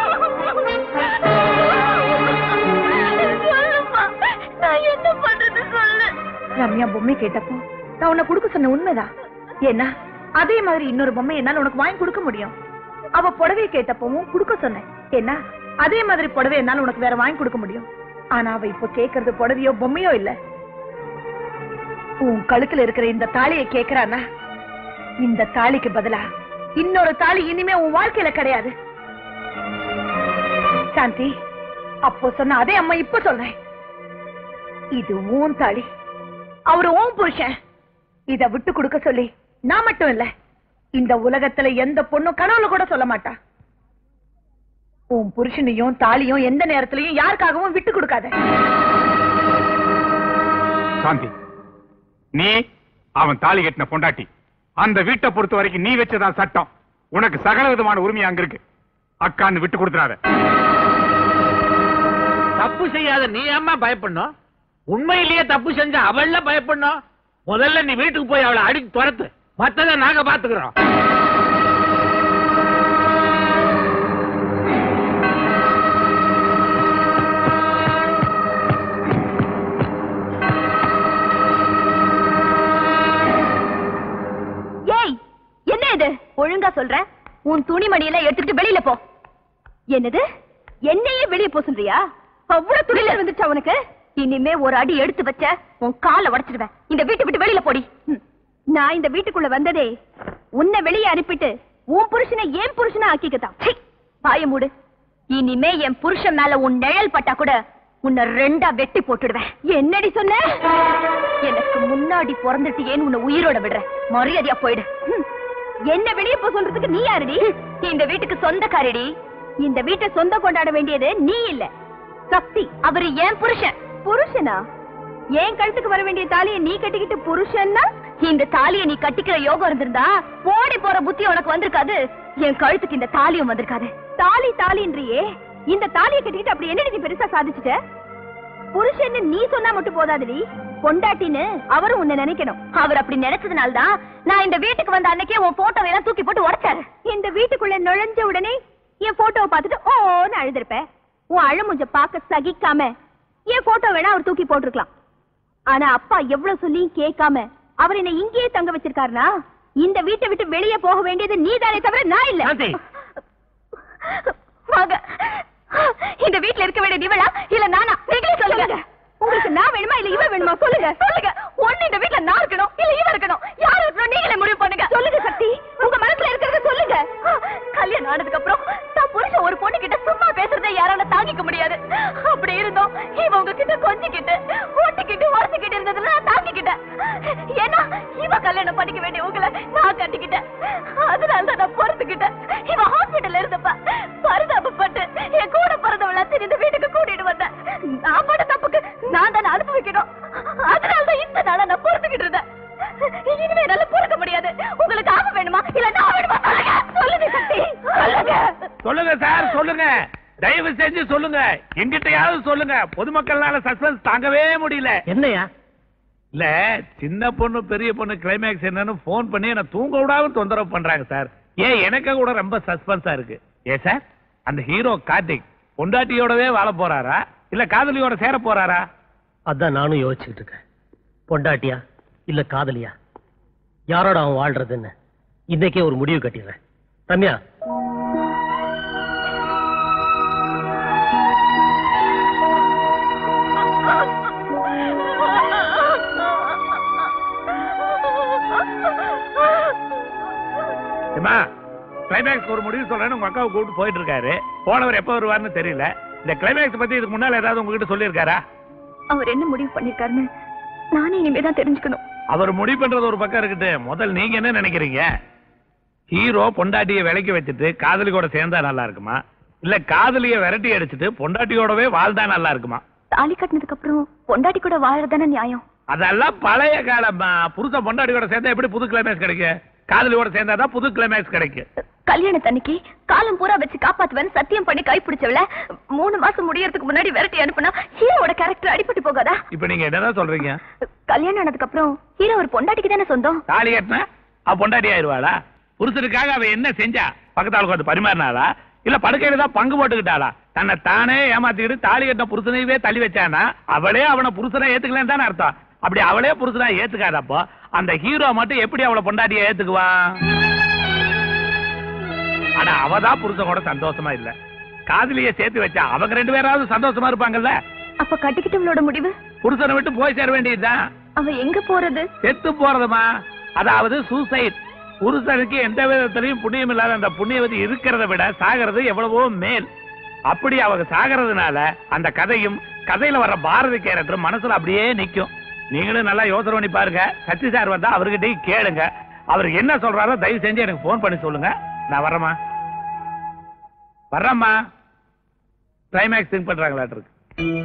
சொல்லுமா நான் என்ன பண்றது சொல்லு ரம்யா பொம்மை கேட்டப்போ நான் உன்னை கொடுக்க சொன்ன உண்மைதான் ஏன்னா அதே மாதிரி இன்னொரு பொம்மை என்னால உனக்கு வாங்கி கொடுக்க முடியும் அவ புடவை கேட்டப்பவும் கொடுக்க சொன்னேன் ஏன்னா அதே மாதிரி புடவை என்னால உனக்கு வேற வாங்கி கொடுக்க முடியும் ஆனா அவ இப்ப கேக்குறது புடவையோ பொம்மையோ இல்ல உன் கழுத்துல இருக்கிற இந்த தாலியை கேக்குறானா இந்த தாலிக்கு பதிலா இன்னொரு தாலி இனிமே உன் வாழ்க்கையில கிடையாது சாந்தி அப்போ சொன்ன அதே அம்மா இப்ப சொல்றேன் இது உன் தாலி அவரு உன் புருஷன் இத விட்டு கொடுக்க சொல்லி நான் மட்டும் இல்ல இந்த உலகத்துல எந்த பொண்ணும் கனவுல கூட சொல்ல மாட்டா உன் புருஷனையும் தாலியும் எந்த நேரத்திலையும் யாருக்காகவும் விட்டு கொடுக்காத சாந்தி நீ அவன் தாலி கட்டின பொண்டாட்டி அந்த வீட்டை பொறுத்த வரைக்கும் நீ வச்சதான் சட்டம் உனக்கு சகல விதமான உரிமை அங்க இருக்கு அக்கான்னு விட்டு கொடுத்துறாத தப்பு செய்யாத நீ ஏம்மா பயப்படணும் உண்மையிலேயே தப்பு செஞ்ச அவள்ல பயப்படணும் முதல்ல நீ வீட்டுக்கு போய் அவளை அடிச்சு துரத்து மத்தத நாங்க பாத்துக்கிறோம் ஏய் என்ன இது ஒழுங்கா சொல்றேன் உன் துணிமணியெல்லாம் எடுத்துட்டு வெளியில போ என்னது என்னையே வெளிய போ சொல்றியா அவ்வளவு துணில வந்துச்சா உனக்கு இனிமே ஒரு அடி எடுத்து வச்ச உன் காலை உடைச்சிடுவேன் இந்த வீட்டை விட்டு வெளியில போடி ம். நான் இந்த வீட்டுக்குள்ள வந்ததே உன்னை வெளியே அனுப்பிட்டு உன் புருஷனை ஏன் புருஷனா ஆக்கிக்கத்தான் சீ, வாய மூடு இனிமே என் புருஷன் மேல உன் நிழல் பட்டா கூட உன்னை ரெண்டா வெட்டி போட்டுடுவேன் என்னடி சொன்ன எனக்கு முன்னாடி பிறந்துட்டு ஏன் உன்னை உயிரோட விடுறேன் மரியாதையா போயிடு ம். என்ன வெளியே போ சொல்றதுக்கு நீ யாருடி இந்த வீட்டுக்கு சொந்தக்காரடி இந்த வீட்டை சொந்தம் கொண்டாட வேண்டியது நீ இல்ல சக்தி அவரு ஏன் புருஷன் புருஷனா ஏன் கழுத்துக்கு வர வேண்டிய தாலியை நீ கட்டிக்கிட்டு புருஷன்னா இந்த தாலியை நீ கட்டிக்கிற யோகம் இருந்திருந்தா ஓடி போற புத்தி உனக்கு வந்திருக்காது என் கழுத்துக்கு இந்த தாலியும் வந்திருக்காது தாலி தாலின்றியே இந்த தாலியை கட்டிக்கிட்டு அப்படி என்ன நீ பெருசா சாதிச்சுட்ட புருஷன்னு நீ சொன்னா மட்டும் போதாதுடி பொண்டாட்டின்னு அவரும் உன்னை நினைக்கணும் அவர் அப்படி நினைச்சதுனால தான் நான் இந்த வீட்டுக்கு வந்த அன்னைக்கே உன் போட்டோ எல்லாம் தூக்கி போட்டு உடைச்சாரு இந்த வீட்டுக்குள்ள நுழைஞ்ச உடனே என் போட்டோவை பார்த்துட்டு ஓன்னு அழுதுருப்பேன் உன் அழுமுஞ்ச பார்க்க சகிக்காம என் போட்டோ வேணா அவர் தூக்கி போட்டிருக்கலாம் ஆனா அப்பா எவ்வளவு சொல்லியும் கேட்காம அவர் என்ன இங்கேயே தங்க வச்சிருக்காருனா இந்த வீட்டை விட்டு வெளியே போக வேண்டியது நீதானே தவிர நான் இல்ல வாங்க இந்த வீட்ல இருக்க வேண்டியது இவளா இல்ல நானா நீங்களே சொல்லுங்க உங்களுக்கு நான் வேணுமா இல்ல இவ வேணுமா சொல்லுங்க சொல்லுங்க ஒண்ணு இந்த வீட்ல நான் இருக்கணும் இல்ல இவ இருக்கணும் யார் இருக்கணும் நீங்களே முடிவு பண்ணுங்க சொல்லுங்க சக்தி உங்க மனசுல இருக்கிறத சொல்லுங்க கல்யாணம் ஆனதுக்கு அப்புறம் தான் புருஷன் ஒரு பொண்ணு கிட்ட சும்மா பேசுறதை யாரால தாங்கிக்க முடியாது அப்படி இருந்தோம் இவ உங்க இருந்ததுல நான் தாங்கிக்கிட்டேன் ஏன்னா இவ கல்யாணம் பண்ணிக்க வேண்டிய உங்களை நான் கட்டிக்கிட்டேன் அதனால தான் நான் பொறுத்துக்கிட்டேன் இவ ஹாஸ்பிட்டல்ல இருந்தப்ப பரிதாபப்பட்டு என் கூட பிறந்தவள சரி இந்த வீட்டுக்கு கூட்டிட்டு வந்தேன் நான் பண்ண தப்புக்கு நான் தானே அனுப்பி வைக்கணும் அதனால தான் இந்த நாள நான் பொறுத்துக்கிட்டு இருந்தேன் இனிமே என்னால பொறுக்க முடியாது உங்களுக்கு ஆக வேணுமா இல்ல நான் வேணுமா சொல்லுங்க சொல்லுங்க சக்தி சொல்லுங்க சொல்லுங்க சார் சொல்லுங்க தயவு செஞ்சு சொல்லுங்க எங்கிட்டயாவது சொல்லுங்க பொதுமக்கள்னால சஸ்பென்ஸ் தாங்கவே முடியல என்னையா இல்ல சின்ன பொண்ணு பெரிய பொண்ணு கிளைமேக்ஸ் என்னன்னு போன் பண்ணி என்ன தூங்க விடாம தொந்தரவு பண்றாங்க சார் ஏன் எனக்கு கூட ரொம்ப சஸ்பென்ஸா இருக்கு ஏ சார் அந்த ஹீரோ கார்த்திக் பொண்டாட்டியோடவே வாழ போறாரா இல்ல காதலியோட சேர போறாரா அதான் நானும் யோசிச்சுட்டு இருக்கேன் பொண்டாட்டியா இல்ல காதலியா யாரோட அவன் வாழ்றதுன்னு இன்னைக்கே ஒரு முடிவு கட்டிடுறேன் ரம்யா ஏமா கிளைமேக்ஸ் ஒரு முடிவு சொல்றேன்னு உங்க அக்காவை கூப்பிட்டு போயிட்டு இருக்காரு போனவர் எப்ப வருவார்னு தெரியல இந்த கிளைமேக்ஸ் பத்தி இதுக்கு முன்னால ஏதாவது உங்ககிட்ட சொல்லியிருக்காரா அவர் என்ன முடிவு பண்ணிருக்காருன்னு நானே இனிமேதான் தெரிஞ்சுக்கணும் அவர் முடிவு பண்றது ஒரு பக்கம் இருக்கட்டு முதல் நீங்க என்ன நினைக்கிறீங்க ஹீரோ பொண்டாட்டிய விலைக்கு வச்சுட்டு காதலி கூட சேர்ந்தா நல்லா இருக்குமா இல்ல காதலிய விரட்டி அடிச்சுட்டு பொண்டாட்டியோடவே வாழ்ந்தா நல்லா இருக்குமா தாலி கட்டினதுக்கு அப்புறம் பொண்டாட்டி கூட வாழறதானே நியாயம் அதெல்லாம் பழைய காலமா புருஷன் பொண்டாட்டி கூட சேர்ந்தா எப்படி புது கிளைமேக்ஸ் கிடைக்கும் காதலியோட சேர்ந்தாதான் புது கிளைமேக்ஸ் கிடைக்கும் கல்யாணத்தன்னைக்கு காலம் பூரா வச்சு காப்பாத்துவேன்னு சத்தியம் பண்ணி கை பிடிச்சவள மூணு மாசம் முடியறதுக்கு முன்னாடி விரட்டி அனுப்புனா ஹீரோவோட கேரக்டர் அடிபட்டு போகாதா இப்ப நீங்க என்னதான் சொல்றீங்க கல்யாணம் ஆனதுக்கு அப்புறம் ஹீரோ ஒரு பொண்டாட்டிக்கு தானே சொந்தம் தாலி கட்டினா அவ பொண்டாட்டி ஆயிருவாளா புருஷனுக்காக அவ என்ன செஞ்சா பக்கத்தாளுக்கு வந்து பரிமாறினாளா இல்ல படுக்கையில தான் பங்கு போட்டுக்கிட்டாளா தன்னை தானே ஏமாத்திக்கிட்டு தாலி கட்டின புருஷனையவே தள்ளி வச்சானா அவளே அவனை புருஷனை ஏத்துக்கலன்னு தானே அர்த்தம் அப்படி அவளே புருஷனா ஏத்துக்காதப்போ அந்த ஹீரோ மட்டும் எப்படி அவளை பொண்டாட்டிய ஏத்துக்குவான் ஆனா அவதான் புருஷன் கூட சந்தோஷமா இல்ல காதலிய சேர்த்து வச்சா அவங்க ரெண்டு பேராவது சந்தோஷமா இருப்பாங்கல்ல அப்ப கட்டிக்கிட்டவளோட முடிவு புருஷனை விட்டு போய் சேர வேண்டியதுதான் அவ எங்க போறது செத்து போறதுமா அதாவது சூசைட் புருஷனுக்கு எந்த விதத்திலையும் புண்ணியம் இல்லாத அந்த புண்ணியவதி இருக்கிறத விட சாகிறது எவ்வளவோ மேல் அப்படி அவங்க சாகிறதுனால அந்த கதையும் கதையில வர்ற பாரதி கேரக்டர் மனசுல அப்படியே நிக்கும் நீங்களும் நல்லா யோசனை பண்ணி பாருங்க சச்சி சார் வந்தா அவர்கிட்டயும் கேளுங்க அவர் என்ன சொல்றாரோ தயவு செஞ்சு எனக்கு போன் பண்ணி சொல்லுங்க நான் வரேம்மா வர்றேம்மா கிளைமேக்ஸ் திங்க் பண்றாங்களாட்டு இருக்கு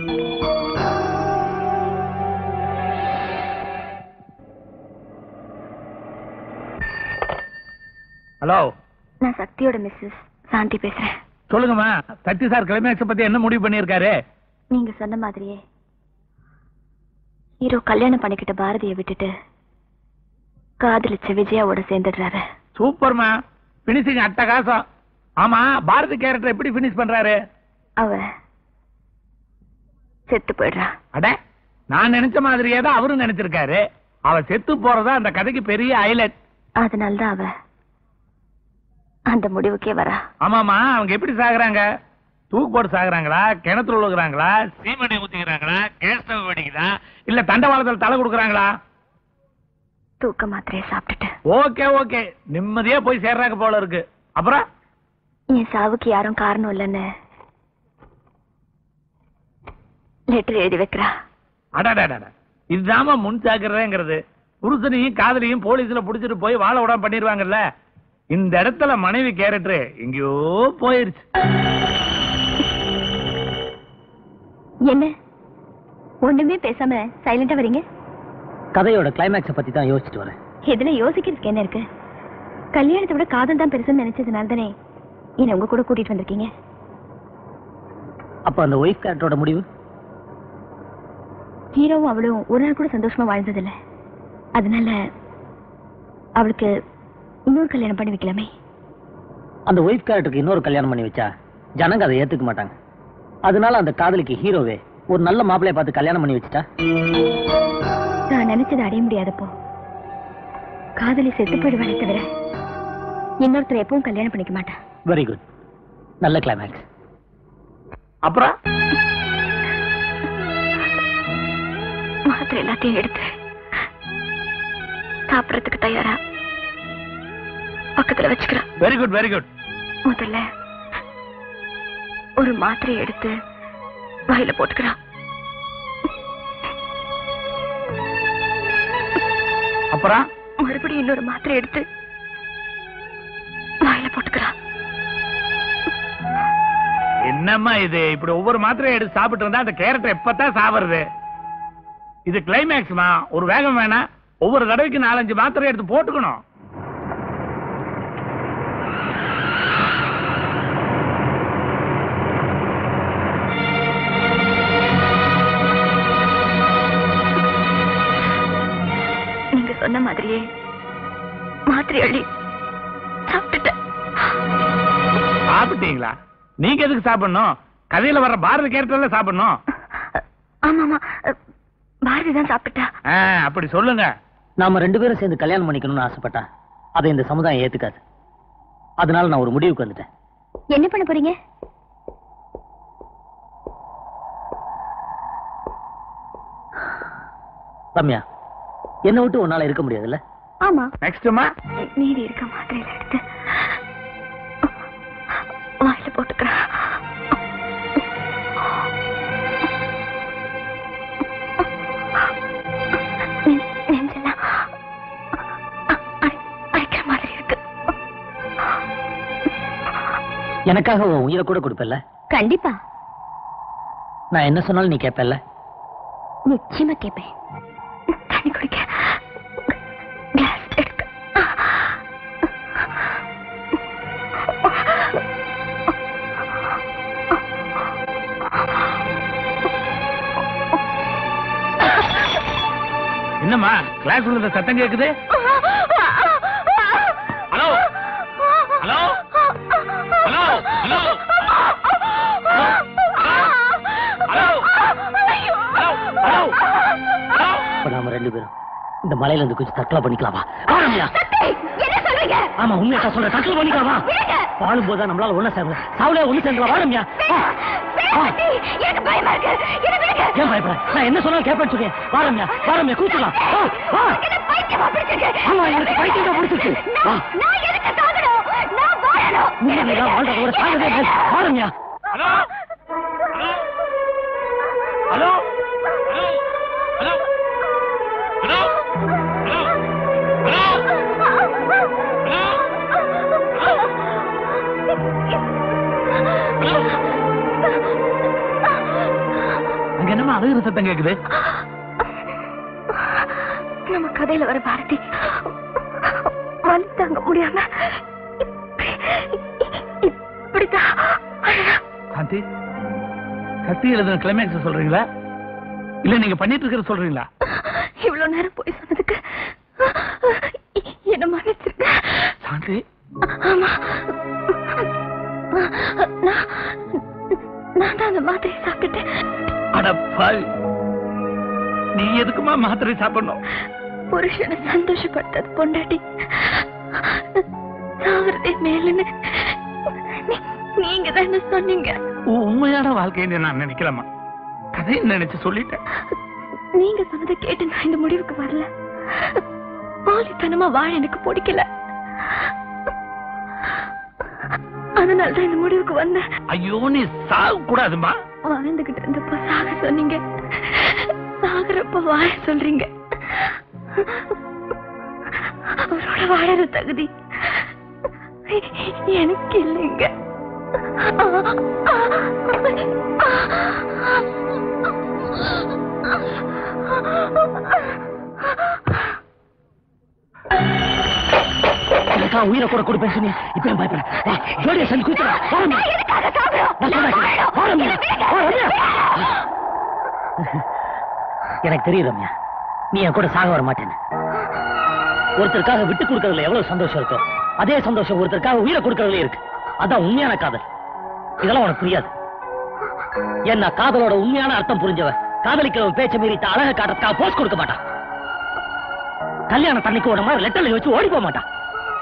ஹலோ நான் சக்தியோட மிஸ்ஸஸ் சாந்தி பேசுறேன் சொல்லுங்கம்மா சச்சி சார் கிளைமேக்ஸ் பத்தி என்ன முடிவு பண்ணியிருக்காரு நீங்க சொன்ன மாதிரியே ஹீரோ கல்யாணம் பண்ணிக்கிட்ட பாரதியை விட்டுட்டு காதலிச்ச விஜயாவோட சேர்ந்துடுறாரு சூப்பர்மா பினிஷிங் அட்டகாசம் ஆமா பாரதி கேரக்டர் எப்படி பினிஷ் பண்றாரு அவ செத்து போயிடுறா அட நான் நினைச்ச மாதிரியே தான் அவரும் நினைச்சிருக்காரு அவ செத்து போறதா அந்த கதைக்கு பெரிய ஹைலைட் அதனால்தான் அவ அந்த முடிவுக்கே வரா ஆமாமா அவங்க எப்படி சாகுறாங்க தூக்கு போட்டு சாகுறாங்களா கிணத்துல விழுகுறாங்களா சீமனை ஊத்திக்கிறாங்களா கேஸ் ஸ்டவ் வெடிக்குதா இல்ல தண்டவாளத்துல தலை கொடுக்குறாங்களா தூக்க மாத்திரையை சாப்பிட்டுட்டு ஓகே ஓகே நிம்மதியா போய் சேர்றாங்க போல இருக்கு அப்புறம் என் சாவுக்கு யாரும் காரணம் இல்லைன்னு லெட்டர் எழுதி வைக்கிறா அடடடட இதுதாம்மா முன் ஜாக்கிரதைங்கிறது புருஷனையும் காதலியும் போலீஸ்ல புடிச்சிட்டு போய் வாழ விடாம பண்ணிருவாங்கல்ல இந்த இடத்துல மனைவி கேரக்டர் எங்கேயோ போயிருச்சு என்ன ஒண்ணுமே பேசாம சைலண்டா வரீங்க கதையோட கிளைமேக்ஸை பத்தி தான் யோசிச்சுட்டு வரேன் இதுல யோசிக்கிறதுக்கு என்ன இருக்கு கல்யாணத்தை விட காதல் தான் பெருசுன்னு நினைச்சதுனால தானே என்ன உங்க கூட கூட்டிட்டு வந்திருக்கீங்க அப்ப அந்த ஒய்ஃப் கேரக்டரோட முடிவு ஹீரோவும் அவளும் ஒரு நாள் கூட சந்தோஷமா வாழ்ந்ததில்ல அதனால அவளுக்கு இன்னொரு கல்யாணம் பண்ணி வைக்கலாமே அந்த ஒய்ஃப் கேரக்டருக்கு இன்னொரு கல்யாணம் பண்ணி வச்சா ஜனங்க அதை ஏத்துக்க மாட்டாங்க அதனால அந்த காதலிக்கு ஹீரோவே ஒரு நல்ல மாப்பிளைய பார்த்து கல்யாணம் பண்ணி வச்சுட்டா நான் நினைச்சதை அடைய முடியாதப்போ காதலி செத்து போயிடுவானே தவிர இன்னொருத்தர் எப்பவும் கல்யாணம் பண்ணிக்க மாட்டா வெரி குட் நல்ல கிளைமேக்ஸ் அப்புறம் மாத்திரை எல்லாத்தையும் எடுத்து சாப்பிடறதுக்கு தயாரா பக்கத்துல வச்சுக்கிறேன் வெரி குட் வெரி குட் முதல்ல ஒரு மாத்திரை எடுத்து வாயில போட்டுக்கிறான் அப்புறம் மறுபடியும் இன்னொரு மாத்திரை எடுத்து வாயில போட்டுக்கிறான் என்னம்மா இது இப்படி ஒவ்வொரு மாத்திரையும் எடுத்து சாப்பிட்டு இருந்தா அந்த கேரட் எப்பதான் சாவறது இது கிளைமேக்ஸ்மா ஒரு வேகம் வேணா ஒவ்வொரு தடவைக்கு நாலஞ்சு மாத்திரை எடுத்து போட்டுக்கணும் நீங்க சொன்ன மாதிரியே மாத்திரை அள்ளி சாப்பிட்டுட்டேன் சாப்பிட்டீங்களா நீங்க எதுக்கு சாப்பிடணும் கதையில வர்ற பாரதி கேரக்டர்ல சாப்பிடணும் ஆமா ஆமா பாரதி தான் சாப்பிட்டா ஆ, அப்படி சொல்லுங்க நாம ரெண்டு பேரும் சேர்ந்து கல்யாணம் பண்ணிக்கணும்னு ஆசைப்பட்டா அதை இந்த சமுதாயம் ஏத்துக்காது அதனால நான் ஒரு முடிவுக்கு வந்துட்டேன் என்ன பண்ண போறீங்க ரம்யா என்னை விட்டு உன்னால இருக்க முடியாதுல்ல ஆமா நெக்ஸ்ட்மா மீதி இருக்க மாத்திரையில எடுத்து வாயில போட்டுக்கிறேன் நெ- நெஞ்செல்லாம் அ- அடை- அடைக்கிற மாதிரி இருக்கு எனக்காக உன் உயிரை கூட கொடுப்பல்ல கண்டிப்பா நான் என்ன சொன்னாலும் நீ கேட்பல்ல நிச்சயமா கேட்பேன் தண்ணி குடிக்க கிளாஸ் எடுக்க என்னம்மா கிளாஸ் உள்ள சத்தம் கேக்குது ஹலோ ஹலோ ஹலோ ஹலோ இப்ப நாம ரெண்டு பேரும் இந்த மலையில இருந்து கொஞ்சம் தற்கொலை பண்ணிக்கலாமா வா, ரம்யா என்ன சொல்றீங்க ஆமா உண்மையா தான் சொல்றேன் தற்கொலை பண்ணிக்கலாமா வாழும் போது நம்மளால ஒண்ணு சேர்ந்து சாவுல ஒண்ணு சேர்ந்துலாம் வா ரம்யா வா. வா. எனக்கு பயமா இருக்கு என்ன விடுங்க ஏன் பயப்பட நான் என்ன சொன்னாலும் கேட்பேன்னு சொல்றேன் வா ரம்யா வா ரம்யா கூச்சலாம் வா வா என்ன பைத்தியமா பிடிச்சிருக்கு ஆமா எனக்கு பைத்தியம் தான் பிடிச்சிருக்கு வா நான் எதுக்கு சாகணும் நான் வாழணும் முன்னாடி எல்லாம் வாழ்றத விட சாகவே மேல். வா Ramya hello hello hello hello hello hello அங்க என்னமா அழுகிற சத்தம் கேக்குது நம்ம கதையில வர பாரதி வலி தாங்க முடியாம இப்படிதான் அழறா. சாந்தி கத்தி எழுதுன கிளைமேக்ஸ் சொல்றீங்களா இல்ல நீங்க பண்ணிட்டு இருக்கிற சொல்றீங்களா இவ்வளவு நேரம் போய் சொன்னதுக்கு என்ன மன்னிச்சிருக்க சாந்தி ஆமா நான் நான் தான் அந்த மாத்திரை சாப்பிட்டுட்டேன் அட பாவி நீ எதுக்குமா மாத்திரை சாப்பிடணும் புருஷனை சந்தோஷப்படுத்தது பொண்டாட்டி சாவறதே மேலுன்னு நீ- நீங்க தானே சொன்னீங்க உன் உண்மையான வாழ்க்கைன்னு நான் நினைக்கலாமா கதையை நினைச்சு சொல்லிட்டேன் நீங்க சொன்னதை கேட்டு நான் இந்த முடிவுக்கு வரல போலித்தனமா வாழ எனக்கு பிடிக்கல அதனால தான் இந்த முடிவுக்கு வந்தேன் ஐயோ நீ சாக கூடாதுமா வாழ்ந்துகிட்டு இருந்தப்ப சாக சொன்னீங்க சாகுறப்ப வாழ சொல்றீங்க அவரோட வாழற தகுதி எனக்கு இல்லைங்க எனக்கா உயிரை கூட கொடுப்பேன் சொன்னி இப்ப ஏன் பயப்பட வா ஜோடியா செஞ்சு கூச்சல வா ரம்யா நான் சொல்றேன். வா ரம்யா வா ரம்யா எனக்கு தெரியும் ரம்யா நீ என் கூட சாக வர மாட்டேன்னு ஒருத்தருக்காக விட்டு கொடுக்கறதுல எவ்வளவு சந்தோஷம் இருக்கோ அதே சந்தோஷம் ஒருத்தருக்காக உயிரை கொடுக்கறதுல இருக்கு அதான் உண்மையான காதல் இதெல்லாம் உனக்கு புரியாது ஏன்னா காதலோட உண்மையான அர்த்தம் புரிஞ்சவ காதலிக்கிறவன் பேச்ச மீறி தான் அழக காட்டுறதுக்காக போஸ்ட் கொடுக்க மாட்டான் கல்யாண தண்ணிக்கு ஒரு மாதிரி லெட்டர்ல வச்சு ஓடி போக மாட்டான்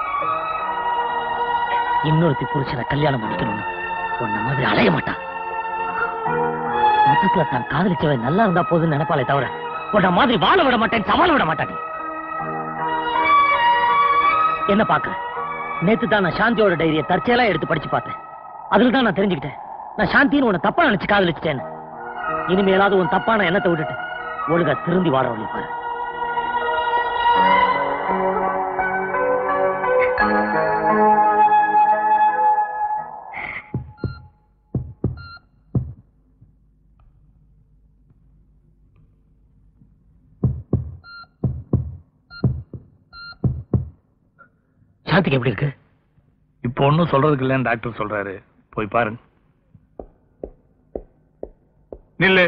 இன்னொருத்தி புருஷனை கல்யாணம் பண்ணிக்கணும்னு உன்ன மாதிரி அலைய மாட்டான் மொத்தத்துல தான் காதலிச்சவன் நல்லா இருந்தா போதுன்னு நினைப்பாளே தவிர உன்ன மாதிரி வாழ விட மாட்டேன் சவால விட மாட்டான் என்ன பாக்குற நேத்து தான் நான் சாந்தியோட டைரிய தற்செயலா எடுத்து படிச்சு பார்த்தேன் அதுல தான் நான் தெரிஞ்சுக்கிட்டேன் நான் சாந்தின்னு உன்னை தப்பா நினைச்சு காதலிச்சிட்டேன்னு இனிமேலாவது உன் தப்பான எண்ணத்தை விட்டுட்டு ஒழுங்கா திருந்தி வாழ வழி பாரு சாந்திக்கு எப்படி இருக்கு இப்போ ஒன்றும் சொல்றதுக்கு இல்லைன்னு டாக்டர் சொல்றாரு போய் பாருங்க நில்லு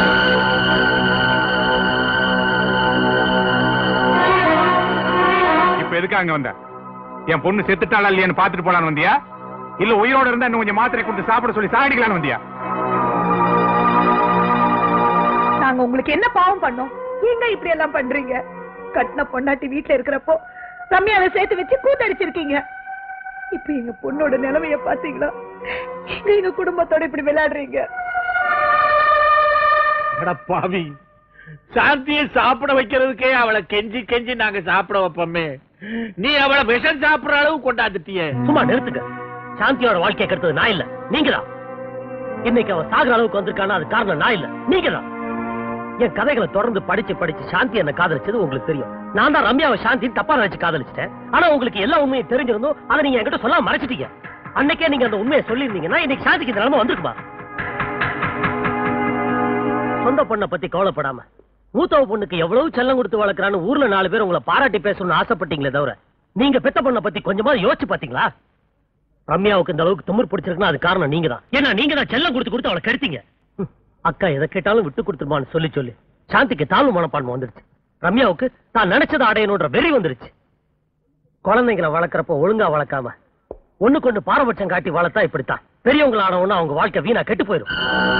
இப்ப எதுக்கு அங்க வந்த என் பொண்ணு செத்துட்டாளா இல்லையான்னு பாத்துட்டு போலான்னு வந்தியா இல்ல உயிரோட இருந்தா இன்னும் கொஞ்சம் மாத்திரை கொடுத்து சாப்பிட சொல்லி சாகடிக்கலான்னு வந்தியா நாங்க உங்களுக்கு என்ன பாவம் பண்ணோம் ஏங்க இப்படி எல்லாம் பண்றீங்க கட்டின பொண்டாட்டி வீட்டுல இருக்கிறப்போ ரம்யாவை சேர்த்து வச்சு கூத்தடிச்சிருக்கீங்க இப்ப எங்க பொண்ணோட நிலைமைய பாத்தீங்களா எங்க எங்க குடும்பத்தோட இப்படி விளையாடுறீங்க அட பாவி சாந்தியை சாப்பிட வைக்கிறதுக்கே அவளை கெஞ்சி கெஞ்சி நாங்க சாப்பிட வைப்போமே நீ அவளை விஷம் சாப்பிடுற அளவு கொண்டாந்துட்டியே சும்மா நிறுத்துங்க சாந்தியோட வாழ்க்கையை கெடுத்தது நான் இல்ல நீங்க தான் இன்னைக்கு அவ சாகுற அளவுக்கு வந்திருக்கானா அது காரணம் நான் இல்ல நீங்க தான் என் கதைகளை தொடர்ந்து படிச்சு படிச்சு சாந்தி என்ன காதலிச்சது உங்களுக்கு தெரியும் நான் தான் ரம்யாவை சாந்தி தப்பா நினைச்சு காதலிச்சிட்டேன் ஆனா உங்களுக்கு எல்லா உண்மையும் தெரிஞ்சிருந்தும் அதை நீங்க என்கிட்ட சொல்லாம மறைச்சிட்டீங்க அன்னைக்கே நீங்க அந்த உண்மையை சொல்லியிருந்தீங்கன்னா இன்னைக்கு சாந்திக்கு இந்த நிலைமை வந்திருக்குமா சொந்த பொண்ணை பத்தி கவலைப்படாம மூத்தவ பொண்ணுக்கு எவ்வளவு செல்லம் கொடுத்து வளர்க்கறான்னு ஊர்ல நாலு பேர் உங்களை பாராட்டி பேசணும்னு ஆசைப்பட்டீங்களே தவிர நீங்க பெத்த பொண்ணை பத்தி கொஞ்சமா யோசிச்சு பாத்தீங்களா ரம்யாவுக்கு இந்த அளவுக்கு திமிர் பிடிச்சிருக்குன்னா அது காரணம் நீங்க தான் ஏன்னா நீங்க தான் செல்லம் கொடுத்து கொடுத்து அவளை கெடுத்தீங்க ஹம், அக்கா எதை கேட்டாலும் விட்டு கொடுத்துருமான்னு சொல்லி சொல்லி சாந்திக்கு தாழ்வு மனப்பான்மை வந்துருச்சு ரம்யாவுக்கு தான் நினைச்சதை அடையணுன்ற வெறி வந்துருச்சு குழந்தைங்களை வளர்க்கறப்ப ஒழுங்கா வளர்க்காம ஒண்ணு கொண்டு பாரபட்சம் காட்டி வளர்த்தா இப்படித்தான் பெரியவங்கள ஆனவொன்னு அவங்க வாழ்க்கை வீணா கெட்டு போயிடும்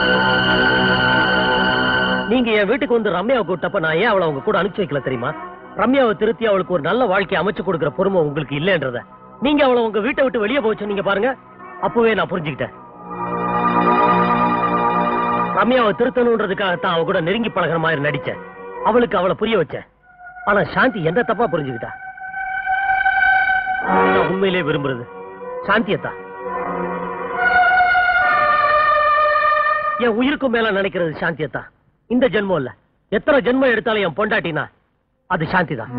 நீங்க என் வீட்டுக்கு வந்து ரம்யாவை கூட்டப்ப நான் ஏன் அவளை உங்க கூட அனுப்பிச்சு வைக்கல தெரியுமா ரம்யாவை திருத்தி அவளுக்கு ஒரு நல்ல வாழ்க்கையை அமைச்சு கொடுக்கிற பொறுமை உங்களுக்கு இல்லைன்றத நீங்க அவளை உங்க வீட்டை விட்டு வெளியே போச்சு நீங்க பாருங்க அப்பவே நான் புரிஞ்சுக்கிட்டேன் ரம்யாவை திருத்தணுன்றதுக்காகத்தான் அவ கூட நெருங்கி பழகுற மாதிரி நடிச்சேன் அவளுக்கு அவளை புரிய வச்சேன் ஆனா சாந்தி எந்த தப்பா புரிஞ்சுக்கிட்டா நான் உண்மையிலே விரும்புறது சாந்தியத்தான் என் உயிருக்கும் மேல நினைக்கிறது சாந்தியத்தான் இந்த ஜென்மம் இல்ல எத்தனை ஜென்மம் எடுத்தாலும் என் பொண்டாட்டினா அது சாந்தி தான்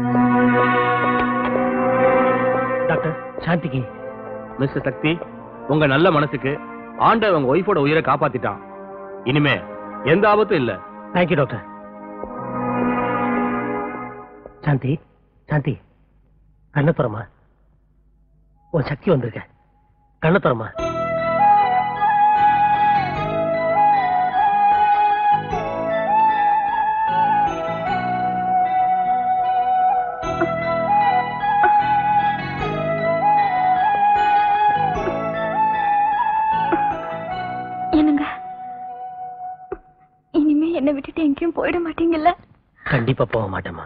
டாக்டர் சாந்திக்கு மிஸ்டர் சக்தி உங்க நல்ல மனசுக்கு ஆண்டவன் உங்க ஒய்ஃபோட உயிரை காப்பாத்திட்டான் இனிமே எந்த ஆபத்தும் இல்ல தேங்க்யூ டாக்டர் சாந்தி சாந்தி கண்ணத்துறமா உன் சக்தி வந்திருக்க கண்ணத்துறமா என்னங்க இனிமே என்னை விட்டுட்டு எங்கேயும் போயிட மாட்டீங்கல்ல கண்டிப்பா போக மாட்டேமா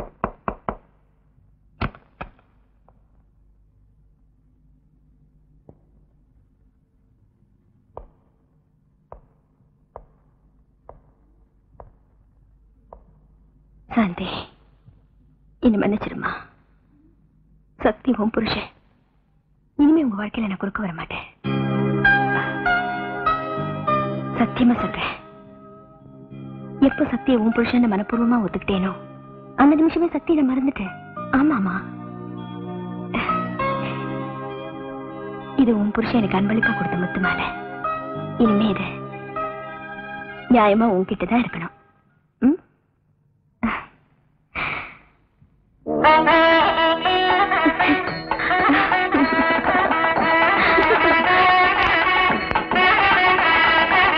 சாந்தி இனி மன்னிச்சிருமா சக்தி உன் புருஷன் இனிமே உங்க வாழ்க்கையில நான் குறுக்க வர மாட்டேன் சத்தியமா சொல்றேன் எப்ப சக்தியை உன் புருஷன் மனப்பூர்வமா ஒத்துக்கிட்டேனோ அந்த நிமிஷமே சக்தி இதை மறந்துட்டேன் ஆமாமா இது உன் புருஷன் எனக்கு அன்பளிப்பா கொடுத்த முத்து மாலை இனிமே இது நியாயமா உன்கிட்ட தான் இருக்கணும்